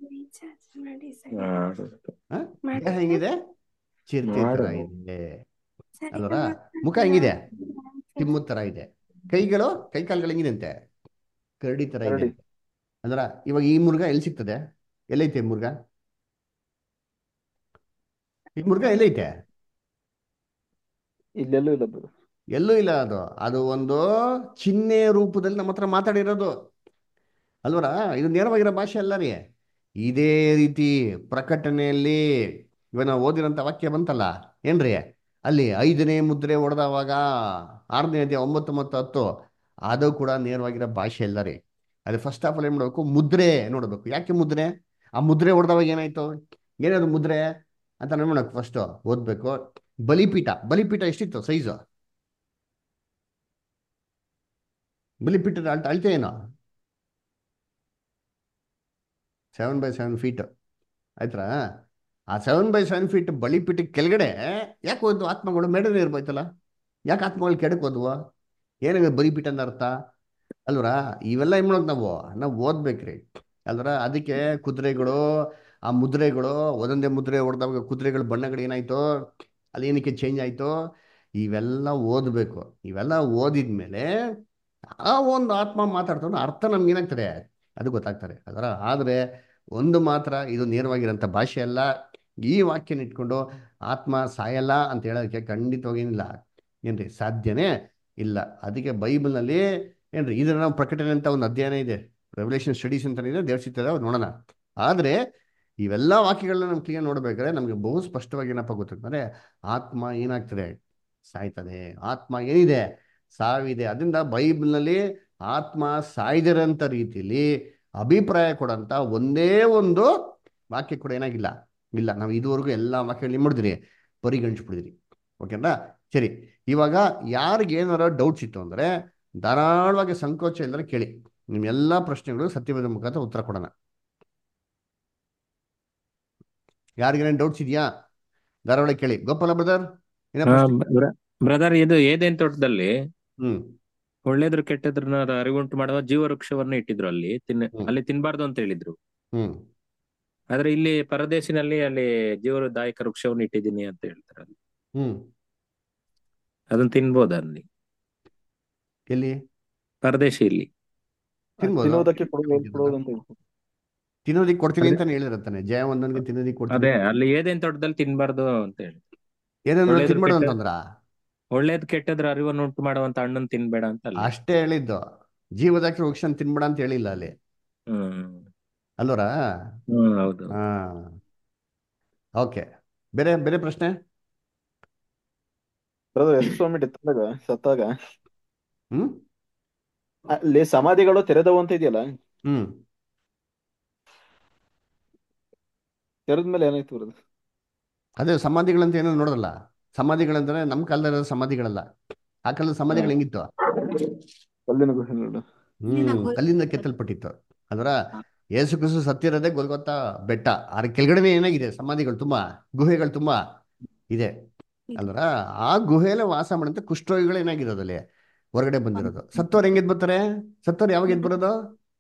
ಹ? ದೇಹ ಹೆಂಗಿದೆ ಚಿರತೆ ತರ ಇದೆ ಅಲ್ವರ ಮುಖ ಹೆಂಗಿದೆ ತಿಮ್ಮದ ತರ ಇದೆ ಕೈಗಳು ಕೈ ಕಾಲುಗಳು ಹೆಂಗಿದೆ ಅಂತೆ ಕರಡಿ ತರ ಇದೆ ಕರಡಿ. ಅಂತೆ. ಅಂದ್ರ ಇವಾಗ ಈ ಮುರುಘ ಎಲ್ಲಿ ಸಿಗ್ತದೆ ಎಲ್ಲೈತೆ ಮುರುಘ ಈ ಮುರುಘ ಎಲ್ಲೈತೆ ಇಲ್ಲೆಲ್ಲೂ ಇಲ್ಲ ಬ್ರದರ್ ಎಲ್ಲೂ ಇಲ್ಲ ಅದು ಅದು ಒಂದು ಚಿಹ್ನೆ ರೂಪದಲ್ಲಿ ನಮ್ಮ ಹತ್ರ ಮಾತಾಡಿರೋದು ಅಲ್ವರ ಇದು ನೇರವಾಗಿರೋ ಭಾಷೆ ಅಲ್ಲ ರೀ ಇದೇ ರೀತಿ ಪ್ರಕಟಣೆಯಲ್ಲಿ ಇವಾಗ ನಾವು ಓದಿರೋಂಥ ವಾಕ್ಯ ಬಂತಲ್ಲ ಏನ್ರಿ ಅಲ್ಲಿ ಐದನೇ ಮುದ್ರೆ ಹೊಡೆದವಾಗ ಆರನೇ ಅಧ್ಯಾಯ ಒಂಬತ್ತು ಮತ್ತು ಹತ್ತು ಅದು ಕೂಡ ನೇರವಾಗಿರೋ ಭಾಷೆ ಇಲ್ಲ ರೀ ಅದು ಫಸ್ಟ್ ಆಫ್ ಆಲ್ ಏನು ಮಾಡಬೇಕು ಮುದ್ರೆ ನೋಡಬೇಕು ಯಾಕೆ ಮುದ್ರೆ ಆ ಮುದ್ರೆ ಹೊಡೆದವಾಗ ಏನಾಯ್ತು ಏನದು ಮುದ್ರೆ ಅಂತ ನಾವು ಮಾಡಬೇಕು ಫಸ್ಟ್ ಓದ್ಬೇಕು ಬಲಿಪೀಠ ಬಲಿಪೀಠ ಎಷ್ಟಿತ್ತು ಸೈಜು ಬಲಿಪೀಠದ ಅಳತೆ ಅಳತೆ ಏನು ಸೆವೆನ್ ಬೈ ಸೆವೆನ್ ಫೀಟ್ ಆಯ್ತಾ ಆ ಸೆವೆನ್ ಬೈ ಸೆವೆನ್ ಫೀಟ್ ಬಲಿಪೀಠಕ್ಕೆ ಕೆಳಗಡೆ ಯಾಕೆ ಹೋದ್ವು ಆತ್ಮಗಳು ಮೇಡನೆ ಇರ್ಬೋಯ್ತಲ್ಲ ಯಾಕೆ ಆತ್ಮಗಳು ಕೆಡಕ್ಕೆ ಹೋದ್ವು ಏನಾಗ ಬಲಿಪೀಠ ಅಂತ ಅರ್ಥ ಅಲ್ವರಾ ಇವೆಲ್ಲ ಏನು ಮಾಡೋದು ನಾವು ನಾವು ಓದ್ಬೇಕ್ರಿ ಅಲ್ವರ ಅದಕ್ಕೆ ಕುದುರೆಗಳು ಆ ಮುದ್ರೆಗಳು ಒಂದೊಂದೇ ಮುದ್ರೆ ಹೊಡೆದಾಗ ಕುದುರೆಗಳ ಬಣ್ಣಗಳು ಏನಾಯ್ತು ಅಲ್ಲಿ ಏನಕ್ಕೆ ಚೇಂಜ್ ಆಯ್ತು ಇವೆಲ್ಲ ಓದಬೇಕು ಇವೆಲ್ಲ ಓದಿದ್ಮೇಲೆ ಆ ಒಂದು ಆತ್ಮ ಮಾತಾಡ್ತಾನೆ ಅರ್ಥ ನಮ್ಗೆ ಏನಾಗ್ತದೆ ಅದು ಗೊತ್ತಾಗ್ತಾರೆ ಅದರ ಆದರೆ ಒಂದು ಮಾತ್ರ ಇದು ನೇರವಾಗಿರೋಂಥ ಭಾಷೆ ಅಲ್ಲ ಈ ವಾಕ್ಯನ ಇಟ್ಕೊಂಡು ಆತ್ಮ ಸಾಯಲ್ಲ ಅಂತ ಹೇಳೋದಕ್ಕೆ ಖಂಡಿತವಾಗಿ ಏನಿಲ್ಲ ಏನ್ರಿ ಸಾಧ್ಯನೇ ಇಲ್ಲ ಅದಕ್ಕೆ ಬೈಬಲ್ನಲ್ಲಿ ಏನ್ರಿ ಇದನ್ನ ನಾವು ಪ್ರಕಟಣೆ ಅಂತ ಒಂದು ಅಧ್ಯಯನ ಇದೆ ರೆವಲ್ಯೂಷನ್ ಸ್ಟಡೀಸ್ ಅಂತ ಇದೆ ದೇವಸ್ಥಿತದ ನೋಡೋಣ ಆದರೆ ಇವೆಲ್ಲ ವಾಕ್ಯಗಳನ್ನ ನಾವು ಕ್ಲಿಯರ್ ನೋಡ್ಬೇಕಾದ್ರೆ ನಮಗೆ ಬಹು ಸ್ಪಷ್ಟವಾಗಿ ಏನಪ್ಪ ಗೊತ್ತಾಗ್ತದೆ ಆತ್ಮ ಏನಾಗ್ತದೆ ಸಾಯ್ತದೆ ಆತ್ಮ ಏನಿದೆ ಸಾವಿದೆ ಅದರಿಂದ ಬೈಬಲ್ನಲ್ಲಿ ಆತ್ಮ ಸಾಯ್ದಿರೋಂಥ ರೀತಿಯಲ್ಲಿ ಅಭಿಪ್ರಾಯ ಕೊಡೋಂಥ ಒಂದೇ ಒಂದು ವಾಕ್ಯ ಕೂಡ ಏನಾಗಿಲ್ಲ ಇಲ್ಲ ನಾವು ಇದುವರೆಗೂ ಎಲ್ಲ ವಾಕ್ಯಗಳು ಏನು ಮಾಡಿದಿರಿ ಪರಿಗಣಿಸ್ಬಿಡಿದ್ರಿ ಓಕೆನಾ ಸರಿ ಇವಾಗ ಯಾರಿಗೆ ಏನಾರ ಡೌಟ್ಸ್ ಇತ್ತು ಅಂದರೆ ಧಾರಾಳವಾಗಿ ಸಂಕೋಚ ಇಲ್ಲದ್ರೆ ಕೇಳಿ ನಿಮ್ಮ ಎಲ್ಲ ಪ್ರಶ್ನೆಗಳು ಸತ್ಯವೇದ ಮುಖಾಂತರ ಉತ್ತರ ಕೊಡೋಣ ಯಾರಿಗೇನೇನು ಡೌಟ್ಸ್ ಇದೆಯಾ ಧಾರಾವಾಳಿ ಕೇಳಿ ಗೋಪಾಲ ಬ್ರದರ್ ಏನೋ ಪ್ರಶ್ನೆ ಬ್ರದರ್ ಇದು ಏದೇನ್ ತೋಟದಲ್ಲಿ ಹ್ಮ್ ಒಳ್ಳೇದ್ರ ಕೆಟ್ಟದ್ರನ್ನ ಅರಿವುಂಟು ಮಾಡುವ ಜೀವ ವೃಕ್ಷವನ್ನ ಇಟ್ಟಿದ್ರು ಅಲ್ಲಿ ತಿನ್ನ ಅಲ್ಲಿ ತಿನ್ಬಾರ್ದು ಅಂತ ಹೇಳಿದ್ರು ಹ್ಮ್ ಆದ್ರೆ ಇಲ್ಲಿ ಪರದೇಶಿನಲ್ಲಿ ಅಲ್ಲಿ ಜೀವದಾಯಕ ವೃಕ್ಷವನ್ನು ಇಟ್ಟಿದ್ದೀನಿ ಅಂತ ಹೇಳ್ತಾರೆ ಅಲ್ಲಿ ಹ್ಮ್ ಅದನ್ನ ತಿನ್ಬೋದ ಅಲ್ಲಿ ಎಲ್ಲಿ ಪರದೇಶಿ ಇಲ್ಲಿ ತಿನ್ಬೋದು ತಿನ್ನೋದಕ್ಕೆ ಕೊಡುವುದು ಕೊಡುವುದು ಅಂತ ಹೇಳ್ತಾರೆ. ತಿನ್ನೋದಿಕ್ ಕೊಡ್ತೀನಿ ಅದೇ. ಅಂತಾನೆ ಹೇಳಿರತ್ತಾನೆ ಜಯ ಒಂದನ್ಗೆ ತಿನ್ನೋದಿಕ್ ಕೊಡ್ತೀನಿ ಅದೇ ಅಲ್ಲಿ ಏದೇನ್ ತೋಟದಲ್ಲಿ ತಿನ್ಬಾರ್ದು ಅಂತ ಹೇಳಿ ಏನೇನು ಒಳ್ಳೇದ್ರ ತಿನ್ಬೇಡ ಕೆಟ್ಟ ಅಂತಂದ್ರ ಒಳ್ಳೇದ್ ಕೆಟ್ಟದ್ರ ಅರಿವನ್ನು ಉಂಟು ಮಾಡುವಂತ ಹಣ್ಣನ್ ತಿನ್ಬೇಡ ಅಂತ ಅಲ್ಲಿ ಅಷ್ಟೇ ಹೇಳಿದ್ದು ಜೀವದಾಕಿ ವೃಕ್ಷ ತಿನ್ಬೇಡ ಅಂತ ಹೇಳಿಲ್ಲ ಅಲ್ಲಿ ಹ್ಮ್ ಅಲ್ವರಾ ಹ್ಮ್ ಹೌದು ಹಾ ಓಕೆ ಬೇರೆ ಬೇರೆ ಪ್ರಶ್ನೆ ಬ್ರದರ್ ಎಸ್ ಸ್ವಾಮಿ ಡೆತ್ ಆದಾಗ ಸತ್ತಾಗ ಹ್ಮ್ ಅಲ್ಲಿ ಸಮಾಧಿಗಳು ತೆರೆದವು ಅಂತ ಇದೆಯಲ್ಲ ಹ್ಮ್ ತೆರೆದ್ಮೇಲೆ ಏನಾಯ್ತು ಬ್ರದರ್ ಅದೇ ಸಮಾಧಿಗಳಂತ ಏನೋ ನೋಡೋದಲ್ಲ ಸಮಾಧಿಗಳಂದ್ರೆ ನಮ್ಮ ಕಾಲದ ಸಮಾಧಿಗಳಲ್ಲ ಆ ಕಾಲದ ಸಮಾಧಿಗಳು ಹೆಂಗಿತ್ತು ಕಲ್ಲಿನ ಗುಹೆಗಳು ಹ್ಮ್ ಕಲ್ಲಿಂದ ಕೆತ್ತಲ್ಪಟ್ಟಿತ್ತು ಅದರ ಯೇಸು ಕ್ರಿಸ್ತು ಸತ್ತಿರೋದೇ ಗೊಲ್ಗೊತ್ತಾ ಬೆಟ್ಟ ಅದ್ರ ಕೆಳಗಡೆನೆ ಏನಾಗಿದೆ ಸಮಾಧಿಗಳು ತುಂಬಾ ಗುಹೆಗಳು ತುಂಬಾ ಇದೆ ಅಲ್ವರ ಆ ಗುಹೆಯಲ್ಲೇ ವಾಸ ಮಾಡಂತ ಕುಷ್ಠರೋಗಿಗಳು ಏನಾಗಿರೋದು ಅಲ್ಲಿ ಹೊರಗಡೆ ಬಂದಿರೋದು ಸತ್ತೋರು ಹೆಂಗೆದ್ ಬರ್ತಾರೆ ಸತ್ತೋರು ಯಾವಾಗ ಎದ್ ಬರೋದು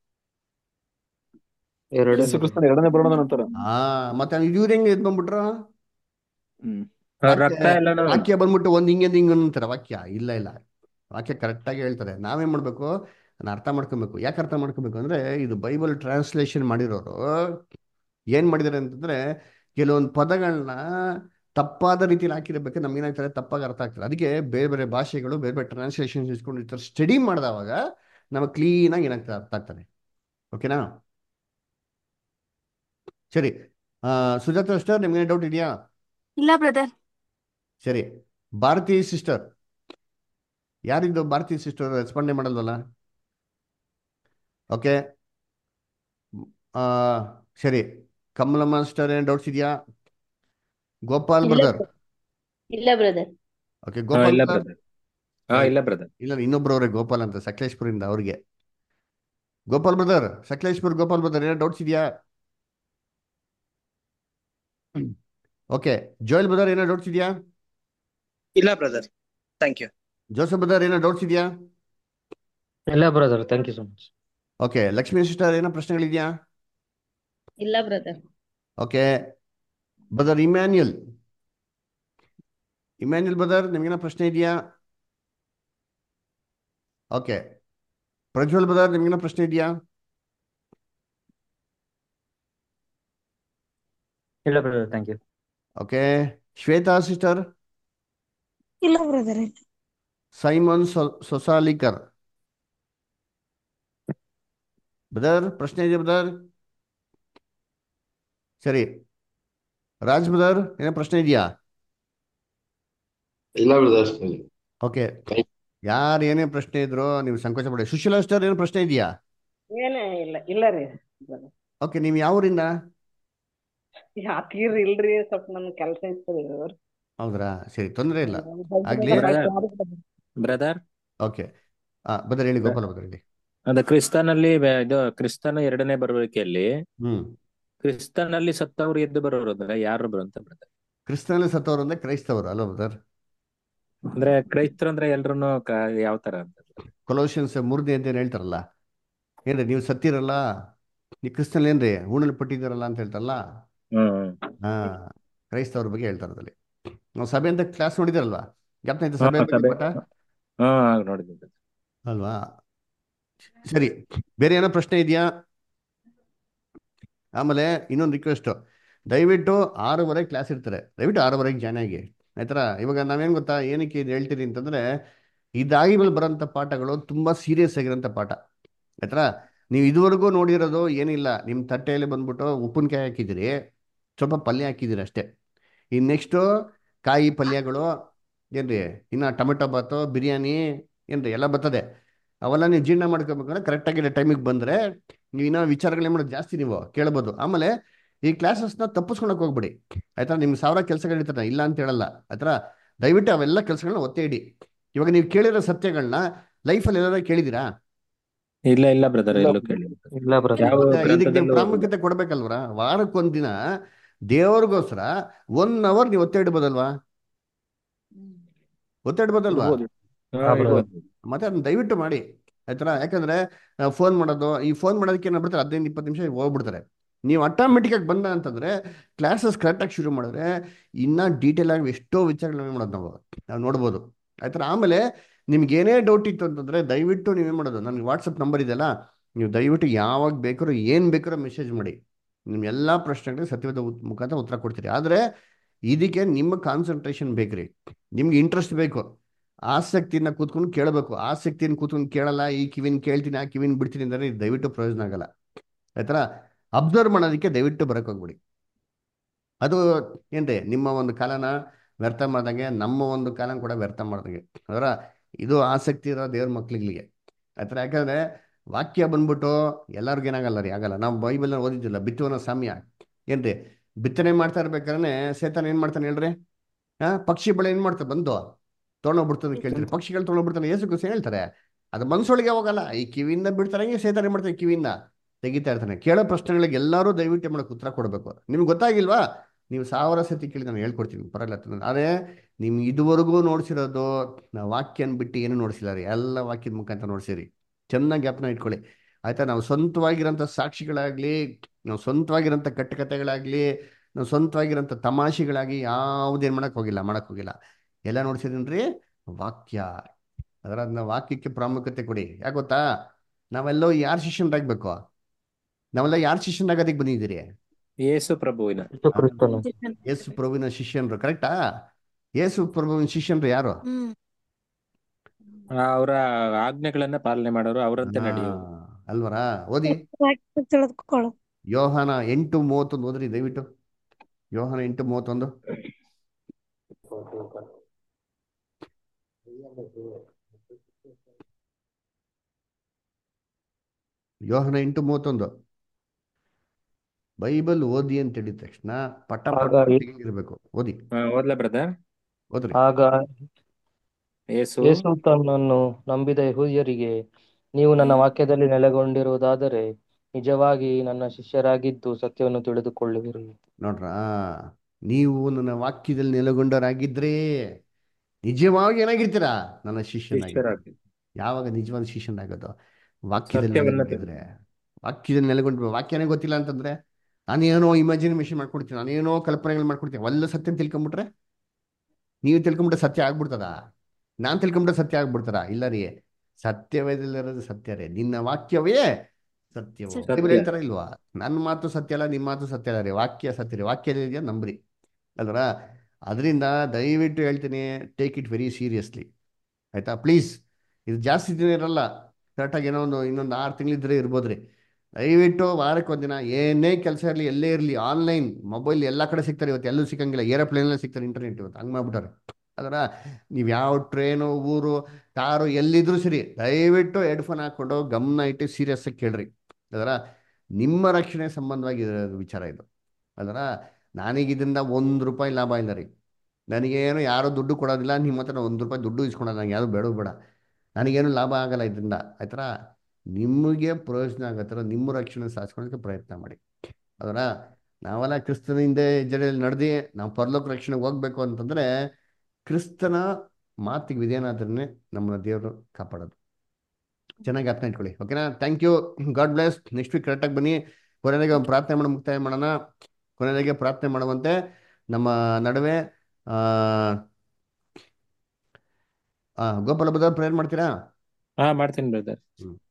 ಎರಡನೇ ಯೇಸು ಕ್ರಿಸ್ತನ ಎರಡನೇ ಬರೋಣ ನಂತರ ಆ ಮತ್ತೆ ಇವ್ರು ಹೆಂಗೆ ಎದ್ ಬಂದ್ಬಿಟ್ರು ಹ್ಮ್ ರಕ್ತ ವಾಕ್ಯ ಎಲ್ಲಾನು ವಾಕ್ಯ ಬಂದ್ಬಿಟ್ಟು ಒಂದ್ ಹಿಂಗೆ ಹಿಂಗೆ ಅಂತಾರೆ ವಾಕ್ಯ ಇಲ್ಲ ಇಲ್ಲ ವಾಕ್ಯ ಕರೆಕ್ಟಾಗಿ ಹೇಳ್ತಾರೆ ನಾವೇನ್ ಮಾಡ್ಬೇಕು ಅದನ್ನ ಅರ್ಥ ಮಾಡ್ಕೊಬೇಕು ಯಾಕೆ ಅರ್ಥ ಮಾಡ್ಕೊಬೇಕು ಅಂದ್ರೆ ಇದು ಬೈಬಲ್ ಟ್ರಾನ್ಸ್ಲೇಷನ್ ಮಾಡಿರೋರು ಏನ್ ಮಾಡಿದ್ದಾರೆ ಅಂತಂದ್ರೆ ಕೆಲವೊಂದು ಪದಗಳನ್ನ ತಪ್ಪಾದ ರೀತಿಯಲ್ಲಿ ಹಾಕಿರ್ಬೇಕು ನಮ್ಗೆ ಏನಾಗ್ತದೆ ತಪ್ಪಾಗಿ ಅರ್ಥ ಆಗ್ತದೆ ಅದಕ್ಕೆ ಬೇರೆ ಬೇರೆ ಭಾಷೆಗಳು ಬೇರೆ ಬೇರೆ ಟ್ರಾನ್ಸ್ಲೇಷನ್ ಇಸ್ಕೊಂಡು ಈ ಥರ ಸ್ಟಡಿ ಮಾಡಿದವಾಗ ನಮಗೆ ಕ್ಲೀನಾಗಿ ಏನಾಗ್ತದೆ ಅರ್ಥ ಆಗ್ತದೆ ಓಕೆನಾ ಸರಿ ಆ, ಸುಜಾತ ಸಿಸ್ಟರ್ ನಿಮ್ಗೆ ಡೌಟ್ ಇದೆಯಾ ಇಲ್ಲ ಬ್ರದರ್ ಸರಿ ಭಾರತಿ ಸಿಸ್ಟರ್ ಯಾರಿದ್ದು ಭಾರತಿ ಸಿಸ್ಟರ್ ರೆಸ್ಪಾಂಡೇ ಮಾಡಲ್ವಲ್ಲ ಓಕೆ ಸರಿ ಕಮಲಮ್ಮ ಸಿಸ್ಟರ್ ಏನು ಡೌಟ್ಸ್ ಇದೆಯಾ ಗೋಪಾಲ್ ಇಲ್ಲ ಬ್ರದರ್ ಇಲ್ಲ ಬ್ರದರ್ ಓಕೆ ಹಾ ಗೋಪಾಲ್ ಇಲ್ಲ ಬ್ರದರ್ ಬ್ರದರ್ ಹಾ ಇಲ್ಲ ಬ್ರದರ್ ಇಲ್ಲ ಇನ್ನೊಬ್ರು ಅವ್ರೆ ಗೋಪಾಲ್ ಅಂತ ಸಕಲೇಶ್ಪುರಿಂದ ಅವ್ರಿಗೆ ಗೋಪಾಲ್ ಬ್ರದರ್ ಸಕಲೇಶ್ಪುರ್ ಗೋಪಾಲ್ ಬ್ರದರ್ ಏನೋ ಡೌಟ್ಸ್ ಇದೆಯಾ ಓಕೆ ಜೋಯಲ್ ಬ್ರದರ್ ಏನೋ ಡೌಟ್ಸ್ ಇದೆಯಾ ಇಲ್ಲ brother thank you Joseph brother ಏನೋ ಡೌಟ್ಸ್ ಇದೆಯಾ ಇಲ್ಲ brother thank you so much okay Lakshmi sister ಏನೋ ಪ್ರಶ್ನೆಗಳಿದೆಯಾ ಇಲ್ಲ brother okay brother Immanuel Immanuel brother ನಿಮಗೇನೋ ಪ್ರಶ್ನೆ ಇದೆಯಾ ಓಕೆ ಪ್ರಜ್ವಲ್ ಬ್ರದರ್ ನಿಮಗೇನೋ ಪ್ರಶ್ನೆ ಇದೆಯಾ ಇಲ್ಲ brother thank you okay Shweta sister ಇಲ್ಲ ಬ್ರದರ್ ಸೈಮನ್ ಸೊ- ಸೊಸಾಲಿಕರ್ ಬ್ರದರ್ ಪ್ರಶ್ನೆ ಇದೆಯಾ ಬ್ರದರ್ ಸರಿ ರಾಜ್ ಬ್ರದರ್ ಏನೋ ಪ್ರಶ್ನೆ ಇದೆಯಾ ಇಲ್ಲ ಬ್ರದರ್ ಓಕೆ ಯಾರು ಏನೇ ಪ್ರಶ್ನೆ ಇದ್ರು ನೀವು ಸಂಕೋಚ ಪಡಿ ಸುಶೀಲಾ ಸ್ಟಾರ್ ಏನೋ ಪ್ರಶ್ನೆ ಇದೆಯಾ ಏನೇ ಇಲ್ಲ ಇಲ್ಲ ರೀ ಓಕೆ ನೀವು ಯಾವ ಊರಿಂದ ಯಾಕೀರ್ ಇಲ್ರಿ ಸ್ವಲ್ಪ ನನ್ ಕೆಲ್ಸ ಇರ್ತದೆ ಹೌದ್ರಾ ಸರಿ ತೊಂದರೆ ಇಲ್ಲ ಆಗ್ಲಿ ಬ್ರದರ್ ಓಕೆ ಆ ಬದರ್ ಹೇಳಿ ಗೋಪಾಲ ಬದರ್ ಹೇಳಿ ಅದು ಕ್ರಿಸ್ತನಲ್ಲಿ ಬೆ- ಇದು ಕ್ರಿಸ್ತನ ಎರಡನೇ ಬರುವಿಕೆಯಲ್ಲಿ ಹ್ಮ್ ಕ್ರಿಸ್ತನಲ್ಲಿ ಸತ್ತವರು ಎದ್ದು ಬರೋರು ಅಂದ್ರೆ ಯಾರು ಬರುವಂತ ಬ್ರದರ್ ಕ್ರಿಸ್ತನಲ್ಲಿ ಸತ್ತವರು ಅಂದ್ರೆ ಕ್ರೈಸ್ತವರು ಅಲ್ವಾ ಬದರ್ ಅಂದ್ರೆ ಕ್ರೈಸ್ತರು ಅಂದ್ರೆ ಎಲ್ರು ಯಾವ ತರ ಅಂತ ಕೊಲೋಷನ್ಸ್ ಮೂರನೇ ಅಂತ ಹೇಳ್ತಾರಲ್ಲ ಏನ್ರಿ ನೀವು ಸತ್ತಿರಲ್ಲ ನೀವು ಕ್ರಿಸ್ತನಲ್ಲಿ ಏನ್ರಿ ಹೂಣಲ್ಲಿ ಪಟ್ಟಿದ್ದೀರಲ್ಲ ಅಂತ ಹೇಳ್ತಾರಲ್ಲ ಹ್ಮ್ ಹಾ ಕ್ರೈಸ್ತವ್ರ ಬಗ್ಗೆ ಹೇಳ್ತಾರೆ ಅದ್ರಲ್ಲಿ ನಾವು ಸಭೆ ಅಂತ ಕ್ಲಾಸ್ ನೋಡಿದಿರಲ್ವಾ ಜ್ಞಾಪನ ಐತೆ ಹಾ, ಸಭೆ ಬಗ್ಗೆ ಸಭೆ ಪಾಠ ಹಾ ನೋಡಿದ್ದೆ ಅಲ್ವಾ ಸರಿ ಬೇರೆ ಏನೋ ಪ್ರಶ್ನೆ ಇದೆಯಾ ಆಮೇಲೆ ಇನ್ನೊಂದು ರಿಕ್ವೆಸ್ಟ್ ದಯವಿಟ್ಟು ಆರೂವರೆಗೆ ಕ್ಲಾಸ್ ಇರ್ತಾರೆ ದಯವಿಟ್ಟು ಆರೂವರೆಗೆ ಜಾಯ್ನ್ ಆಗಿ ಆಯ್ತರ ಇವಾಗ ನಾವೇನು ಗೊತ್ತಾ ಏನಕ್ಕೆ ಇದು ಹೇಳ್ತೀರಿ ಅಂತಂದ್ರೆ ಇದಾಗಿ ಮೇಲೆ ಬರೋಂಥ ಪಾಠಗಳು ತುಂಬಾ ಸೀರಿಯಸ್ ಆಗಿರೋಂಥ ಪಾಠ ಆಯ್ತರ ನೀವು ಇದುವರೆಗೂ ನೋಡಿರೋದು ಏನಿಲ್ಲ ನಿಮ್ಮ ತಟ್ಟೆಯಲ್ಲಿ ಬಂದ್ಬಿಟ್ಟು ಉಪ್ಪಿನಕಾಯಿ ಹಾಕಿದ್ದೀರಿ ಸ್ವಲ್ಪ ಪಲ್ಯ ಹಾಕಿದ್ದೀರಿ ಅಷ್ಟೇ ಇನ್ನು ನೆಕ್ಸ್ಟು ಕಾಯಿ ಪಲ್ಯಗಳು ಏನ್ರಿ ಇನ್ನು ಟೊಮೆಟೊ ಬಾತು ಬಿರಿಯಾನಿ ಏನ್ರಿ ಎಲ್ಲ ಬರ್ತದೆ ಅವೆಲ್ಲ ನೀವು ಜೀರ್ಣ ಮಾಡ್ಕೋಬೇಕಂದ್ರೆ ಕರೆಕ್ಟಾಗಿ ಟೈಮಿಗೆ ಬಂದರೆ ನೀವು ಇನ್ನೂ ವಿಚಾರಗಳು ಏನು ಮಾಡೋದು ಜಾಸ್ತಿ ನೀವು ಕೇಳ್ಬೋದು ಆಮೇಲೆ ಈ ಕ್ಲಾಸಸ್ನ ತಪ್ಪಿಸ್ಕೊಳಕ್ ಹೋಗ್ಬಿಡಿ ಆಯ್ತಾ ನಿಮ್ಗೆ ಸಾವಿರ ಕೆಲಸಗಳಿರ್ತಾರೆ ಇಲ್ಲ ಅಂತ ಹೇಳಲ್ಲ ಆಯ್ತಾ ದಯವಿಟ್ಟು ಅವೆಲ್ಲ ಕೆಲಸಗಳನ್ನ ಒತ್ತೆ ಇಡಿ ಇವಾಗ ನೀವು ಕೇಳಿರೋ ಸತ್ಯಗಳನ್ನ ಲೈಫಲ್ಲಿ ಎಲ್ಲಾದ್ರೂ ಕೇಳಿದ್ದೀರಾ ಇಲ್ಲ ಇಲ್ಲ ಬ್ರದರ್ ಇಲ್ಲ ಎಲ್ಲೂ ಕೇಳಿಲ್ಲ ಇಲ್ಲ ಬ್ರದರ್ ಯಾವ ಮತ್ತೆ ಇದಕ್ಕೆ ನೀವು ಗ್ರಂಥದಲ್ಲೂ ಪ್ರಾಮುಖ್ಯತೆ ಕೊಡ್ಬೇಕಲ್ವರ ವಾರಕ್ಕೊಂದಿನ ದೇವ್ರಿಗೋಸ್ಕರ ಒನ್ ಅವರ್ ನೀವು ಒತ್ತೆ ಇಡ್ಬೋದಲ್ವಾ ಒತ್ತೆ ಇಡ್ಬೋದಲ್ವಾ ಇರ್ಬೋದು ಹಾ, ಹಾ ಬ್ರದರ್ ಇರ್ಬೋದು. ಮತ್ತೆ ಅದನ್ನ ದಯವಿಟ್ಟು ಮಾಡಿ ಆಯ್ತಾ ಯಾಕಂದ್ರೆ ಫೋನ್ ಮಾಡೋದು ಈ ಫೋನ್ ಮಾಡೋದಕ್ಕೆ ಏನು ಬಿಡ್ತಾರೆ ಹದಿನೈದು ಇಪ್ಪತ್ತು ನಿಮಿಷ ಹೋಗ್ಬಿಡ್ತಾರೆ ನೀವು ಆಟೋಮೆಟಿಕ್ ಆಗಿ ಬಂದ ಅಂತಂದ್ರೆ ಕ್ಲಾಸಸ್ ಕರೆಕ್ಟಾಗಿ ಶುರು ಮಾಡಿದ್ರೆ ಇನ್ನ ಡೀಟೇಲ್ ಆಗಿ ಎಷ್ಟೋ ವಿಚಾರಗಳನ್ನ ಮಾಡೋದು ನಾವು ನಾವು ನೋಡ್ಬೋದು ಆಯ್ತಾ ಆಮೇಲೆ ನಿಮ್ಗೆ ಏನೇ ಡೌಟ್ ಇತ್ತು ಅಂತಂದ್ರೆ ದಯವಿಟ್ಟು ನೀವೇನು ಮಾಡೋದು ನನಗೆ ವಾಟ್ಸಪ್ ನಂಬರ್ ಇದೆಯಲ್ಲ ನೀವು ದಯವಿಟ್ಟು ಯಾವಾಗ ಬೇಕಾದ್ರೂ ಏನು ಬೇಕಾದ್ರೂ ಮೆಸೇಜ್ ಮಾಡಿ ನಿಮ್ಮ ಎಲ್ಲ ಪ್ರಶ್ನೆಗಳಿಗೆ ಸತ್ಯವಾದ ಉತ್- ಮುಖಾಂತರ ಉತ್ತರ ಕೊಡ್ತೀರಿ ಆದರೆ ಇದಕ್ಕೆ ನಿಮ್ಮ ಕಾನ್ಸಂಟ್ರೇಷನ್ ಬೇಕ್ರಿ ನಿಮ್ಗೆ ಇಂಟ್ರೆಸ್ಟ್ ಬೇಕು ಆಸಕ್ತಿನ ಕೂತ್ಕೊಂಡು ಕೇಳಬೇಕು ಆಸಕ್ತಿನ ಕೂತ್ಕೊಂಡು ಕೇಳಲ್ಲ ಈ ಕಿವಿನ ಕೇಳ್ತೀನಿ ಆ ಕಿವಿನ ಬಿಡ್ತೀನಿ ಅಂದರೆ ಇದು ದಯವಿಟ್ಟು ಪ್ರಯೋಜನ ಆಗಲ್ಲ ಆಯ್ತಾ ಅಬ್ಸರ್ವ್ ಮಾಡೋದಕ್ಕೆ ದಯವಿಟ್ಟು ಬರಕ್ಕೆ ಹೋಗ್ಬಿಡಿ ಅದು ಏನ್ರಿ ನಿಮ್ಮ ಒಂದು ಕಾಲನ ವ್ಯರ್ಥ ಮಾಡ್ದಂಗೆ ನಮ್ಮ ಒಂದು ಕಾಲನ ಕೂಡ ವ್ಯರ್ಥ ಮಾಡ್ದಂಗೆ ಅದರ ಇದು ಆಸಕ್ತಿ ಇರೋ ದೇವ್ರ ಮಕ್ಳಿಗಳಿಗೆ ಆಯ್ತಾ ಯಾಕಂದ್ರೆ ವಾಕ್ಯ ಬಂದ್ಬಿಟ್ಟು ಎಲ್ಲರಿಗೂ ಏನಾಗಲ್ಲ ರೀ ಆಗಲ್ಲ ನಾವು ಬೈಬಲ್ನ ಓದಿದ್ದಿಲ್ಲ ಬಿತ್ತುವನ ಸಾಮ್ಯ ಏನ್ರಿ ಬಿತ್ತನೆ ಮಾಡ್ತಾ ಇರ್ಬೇಕಾದ್ರೆ ಸೇತಾನ ಏನ್ ಮಾಡ್ತಾನೆ ಹೇಳ್ರಿ ಹಾ ಪಕ್ಷಿ ಬಳೆ ಏನ್ ಮಾಡ್ತಾರೆ ಬಂದು ತೊಗೊಂಡೋಗ್ಬಿಡ್ತಾನೆ ಕೇಳ್ತಾರೆ ಪಕ್ಷಿಗಳು ತೊಗೊಂಡೋಗ್ಬಿಡ್ತಾನೆ ಏಸು ಕುಸ ಹೇಳ್ತಾರೆ ಅದು ಮನ್ಸೊಳಗೆ ಹೋಗಲ್ಲ ಈ ಕಿವಿಯಿಂದ ಬಿಡ್ತಾರೆ ಹಂಗೆ ಸೇತಾನೆ ಏನ್ ಮಾಡ್ತಾರೆ ಕಿವಿಯಿಂದ ತೆಗಿತಾ ಇರ್ತಾನೆ ಕೇಳೋ ಪ್ರಶ್ನೆಗಳಿಗೆ ಎಲ್ಲರೂ ದಯವಿಟ್ಟು ಏನ್ ಮಾಡಕ್ಕೆ ಉತ್ತರ ಕೊಡಬೇಕು ನಿಮ್ಗೆ ಗೊತ್ತಾಗಿಲ್ವಾ ನೀವು ಸಾವಿರ ಸತಿ ಕೇಳಿ ನಾನು ಹೇಳ್ಕೊಡ್ತೀನಿ ಪರವಾಗಿಲ್ಲ ಆದರೆ ನಿಮ್ಗೆ ಇದುವರೆಗೂ ನೋಡ್ಸಿರೋದು ನಾವು ವಾಕ್ಯನ ಬಿಟ್ಟು ಏನು ನೋಡ್ಸಿಲ್ಲ ರೀ ಎಲ್ಲ ವಾಕ್ಯದ ಮುಖಾಂತರ ನೋಡ್ಸಿರಿ ಚೆನ್ನಾಗಿ ಜ್ಞಾಪನ ಇಟ್ಕೊಳ್ಳಿ ಆಯ್ತಾ ನಾವು ಸ್ವಂತವಾಗಿರೋಂಥ ಸಾಕ್ಷಿಗಳಾಗ್ಲಿ ನಾವು ಸ್ವಂತವಾಗಿರೋಂಥ ಕಟ್ಟುಕತೆಗಳಾಗ್ಲಿ ನಾವು ಸ್ವಂತವಾಗಿರೋಂಥ ತಮಾಷೆಗಳಾಗಿ ಯಾವುದೇನು ಮಾಡಕ್ ಹೋಗಿಲ್ಲ ಮಾಡಕ್ ಹೋಗಿಲ್ಲ ಎಲ್ಲ ನೋಡ್ಸಿದೀನಿ ವಾಕ್ಯ ಅದರ ಅದನ್ನ ವಾಕ್ಯಕ್ಕೆ ಪ್ರಾಮುಖ್ಯತೆ ಕೊಡಿ ಯಾಕೆ ಗೊತ್ತಾ ನಾವೆಲ್ಲೋ ಯಾರು ಶಿಷ್ಯನಾಗಬೇಕು ನಾವೆಲ್ಲ ಯಾರು ಶಿಷ್ಯನಾಗೋದಕ್ಕೆ ಬಂದಿದ್ದೀರಿ ಯೇಸು ಪ್ರಭುವಿನ ಯೇಸು ಕ್ರಿಸ್ತನು ಯೇಸು ಪ್ರಭುವಿನ ಶಿಷ್ಯನ್ರು ಕರೆಕ್ಟಾ ಯೇಸು ಪ್ರಭುವಿನ ಶಿಷ್ಯನ್ರು ಯಾರು ಅವರ ಆಜ್ಞೆಗಳನ್ನ ಪಾಲನೆ ಮಾಡೋರು ಅವರಂತೆ ಹಾ, ನಡೆಯುವರು ಅಲ್ವರಾ ಓದಿ ವಾಕ್ಯ ತಿಳಿದುಕೊಳ್ಳು ಯೋಹಾನ ಎಂಟು ಮೂವತ್ತೊಂದು ಓದ್ರಿ ದಯವಿಟ್ಟು ಯೋಹಾನ ಎಂಟು ಮೂವತ್ತೊಂದು ಯೋಹಾನ ಎಂಟು ಮೂವತ್ತೊಂದು ಬೈಬಲ್ ಓದಿ ಅಂತ ಹೇಳಿದ ತಕ್ಷಣ ಪಟ ಪಟ ಆಗ ತೆಗಿಲಿರ್ಬೇಕು ಓದಿ ಓದ್ಲಾ ಬ್ರದರ್ ಓದ್ರಿ ಆಗ ಯೇಸು ಯೇಸು ತನ್ನನ್ನು ನಂಬಿದ ಯೆಹೂದ್ಯರಿಗೆ ನೀವು ನನ್ನ ವಾಕ್ಯದಲ್ಲಿ ನೆಲೆಗೊಂಡಿರುವುದಾದರೆ ನಿಜವಾಗಿ ನನ್ನ ಶಿಷ್ಯರಾಗಿದ್ದು ಸತ್ಯವನ್ನು ತಿಳಿದುಕೊಳ್ಳುವಿರಿ ನೋಡ್ರಾ ನೀವು ನನ್ನ ವಾಕ್ಯದಲ್ಲಿ ನೆಲೆಗೊಂಡರಾಗಿದ್ರೆ ನಿಜವಾಗಿ ಏನಾಗಿರ್ತೀರಾ ನನ್ನ ಶಿಷ್ಯನಾಗಿರ್ತೀರ ಶಿಷ್ಯರಾಗಿ ಯಾವಾಗ ನಿಜವಾದ ಶಿಷ್ಯನಾಗೋದು ವಾಕ್ಯದಲ್ಲಿ ಸತ್ಯವನ್ನ ನೆಲೆಗೊಂಡಿದ್ರೆ ವಾಕ್ಯದಲ್ಲಿ ನೆಲೆಗೊಂಡು ವಾಕ್ಯನೇ ಗೊತ್ತಿಲ್ಲ ಅಂತಂದ್ರೆ ನಾನೇನೋ ಇಮ್ಯಾಜಿನೇಷನ್ ಮಾಡ್ಕೊಡ್ತೀನಿ ನಾನೇನೋ ಕಲ್ಪನೆಗಳು ಮಾಡ್ಕೊಡ್ತೀನಿ ಅವೆಲ್ಲ ಸತ್ಯ ತಿಳ್ಕೊಂಬಿಟ್ರೆ ನೀವು ತಿಳ್ಕೊಂಬಿಟ್ರೆ ಸತ್ಯ ಆಗ್ಬಿಡ್ತದ ನಾನ್ ತಿಳ್ಕೊಂಬಿಟ್ರೆ ಸತ್ಯ ಆಗ್ಬಿಡ್ತಾರ ಇಲ್ಲ ರೀ ಸತ್ಯವೇದಲ್ಲಿರೋದು ಸತ್ಯ ರೀ ನಿನ್ನ ವಾಕ್ಯವೇ ಸತ್ಯವು ಸತ್ಯ. ಬೈಬಲ್ ಹೇಳ್ತಾರ ಇಲ್ವಾ ನನ್ನ ಮಾತು ಸತ್ಯ ಅಲ್ಲ ನಿಮ್ಮ ಮಾತು ಸತ್ಯ ಅಲ್ಲ ರೀ ವಾಕ್ಯ ಸತ್ಯ ರೀ ವಾಕ್ಯ ಇದೆಯಾ ನಂಬ್ರಿ ಅಲ್ವರ ಅದರಿಂದ ದಯವಿಟ್ಟು ಹೇಳ್ತೀನಿ ಟೇಕ್ ಇಟ್ ವೆರಿ ಸೀರಿಯಸ್ಲಿ ಆಯ್ತಾ ಪ್ಲೀಸ್ ಇದು ಜಾಸ್ತಿ ದಿನ ಇರಲ್ಲ ಕರೆಕ್ಟಾಗಿ ಏನೋ ಒಂದು ಇನ್ನೊಂದು ಆರು ತಿಂಗಳಿದ್ರೆ ಇರ್ಬೋದ್ರಿ ದಯವಿಟ್ಟು ವಾರಕ್ಕೆ ಒಂದಿನ ಏನೇ ಕೆಲಸ ಇರಲಿ ಎಲ್ಲೇ ಇರಲಿ ಆನ್ಲೈನ್ ಮೊಬೈಲ್ ಎಲ್ಲ ಕಡೆ ಸಿಗ್ತಾರೆ ಇವತ್ತು ಎಲ್ಲೂ ಸಿಕ್ಕಂಗಿಲ್ಲ ಏರೋಪ್ಲೇನಲ್ಲಿ ಸಿಗ್ತಾರೆ ಇಂಟರ್ನೆಟ್ ಇವತ್ತು ಹಂಗೆ ಮಾಡ್ಬಿಟ್ಟಾರೆ ಅದರ ನೀವು ಯಾವ ಟ್ರೈನು ಊರು ಕಾರು ಎಲ್ಲಿದ್ರೂ ಸರಿ ದಯವಿಟ್ಟು ಹೆಡ್ಫೋನ್ ಹಾಕ್ಕೊಂಡು ಗಮನ ಇಟ್ಟು ಸೀರಿಯಸ್ ಆಗಿ ಕೇಳ್ರಿ ಅದರ ನಿಮ್ಮ ರಕ್ಷಣೆ ಸಂಬಂಧವಾಗಿ ಇರೋದು ವಿಚಾರ ಇದು ಅದರ ನಾನೀಗ ಇದರಿಂದ ಒಂದು ರೂಪಾಯಿ ಲಾಭ ಇಲ್ಲ ರೀ ನನಗೇನು ಯಾರೂ ದುಡ್ಡು ಕೊಡೋದಿಲ್ಲ ನಿಮ್ಮ ಹತ್ರ ಒಂದು ರೂಪಾಯಿ ದುಡ್ಡು ಇಸ್ಕೊಳೋದು ನಂಗೆ ಯಾರು ಬೇಡ ಬೇಡ ನನಗೇನು ಲಾಭ ಆಗಲ್ಲ ಇದರಿಂದ ಆಯ್ತರ ನಿಮಗೆ ಪ್ರಯೋಜನ ಆಗೋ ಥರ ನಿಮ್ಮ ರಕ್ಷಣೆ ಸಾಧಿಸ್ಕೊಳ್ಳೋಕ್ಕೆ ಪ್ರಯತ್ನ ಮಾಡಿ ಅದರ ನಾವೆಲ್ಲ ಕ್ರಿಸ್ತನ ಹಿಂದೆ ಜಡೆಯಲ್ಲಿ ನಡೆದು ನಾವು ಪರಲೋಕ ರಕ್ಷಣೆಗೆ ಹೋಗ್ಬೇಕು ಅಂತಂದರೆ ಕ್ರಿಸ್ತನ ಮಾತಿಗೆ ವಿಧೇಯನಾದ್ರೇ ನಮ್ಮನ್ನ ದೇವರು ಕಾಪಾಡೋದು ಚೆನ್ನಾಗಿ ಅರ್ಥ ಇಟ್ಕೊಳ್ಳಿ ಓಕೆನಾ thank you God bless next week ಕರೆಕ್ಟಾಗಿ ಬನ್ನಿ ಕೊನೆಗೆ ಒಂದು ಪ್ರಾರ್ಥನೆ ಮಾಡಿ ಮುಕ್ತಾಯ ಮಾಡೋಣ ಕೊನೆಗೆ ಪ್ರಾರ್ಥನೆ ಮಾಡುವಂತೆ ನಮ್ಮ ನಡುವೆ ಆ ಆ, ಗೋಪಾಲ ಬದ ಪ್ರೇಯರ್ ಮಾಡ್ತೀರಾ ಹಾ ಮಾಡ್ತೀನಿ ಬ್ರದರ್ ಹ್ಮ್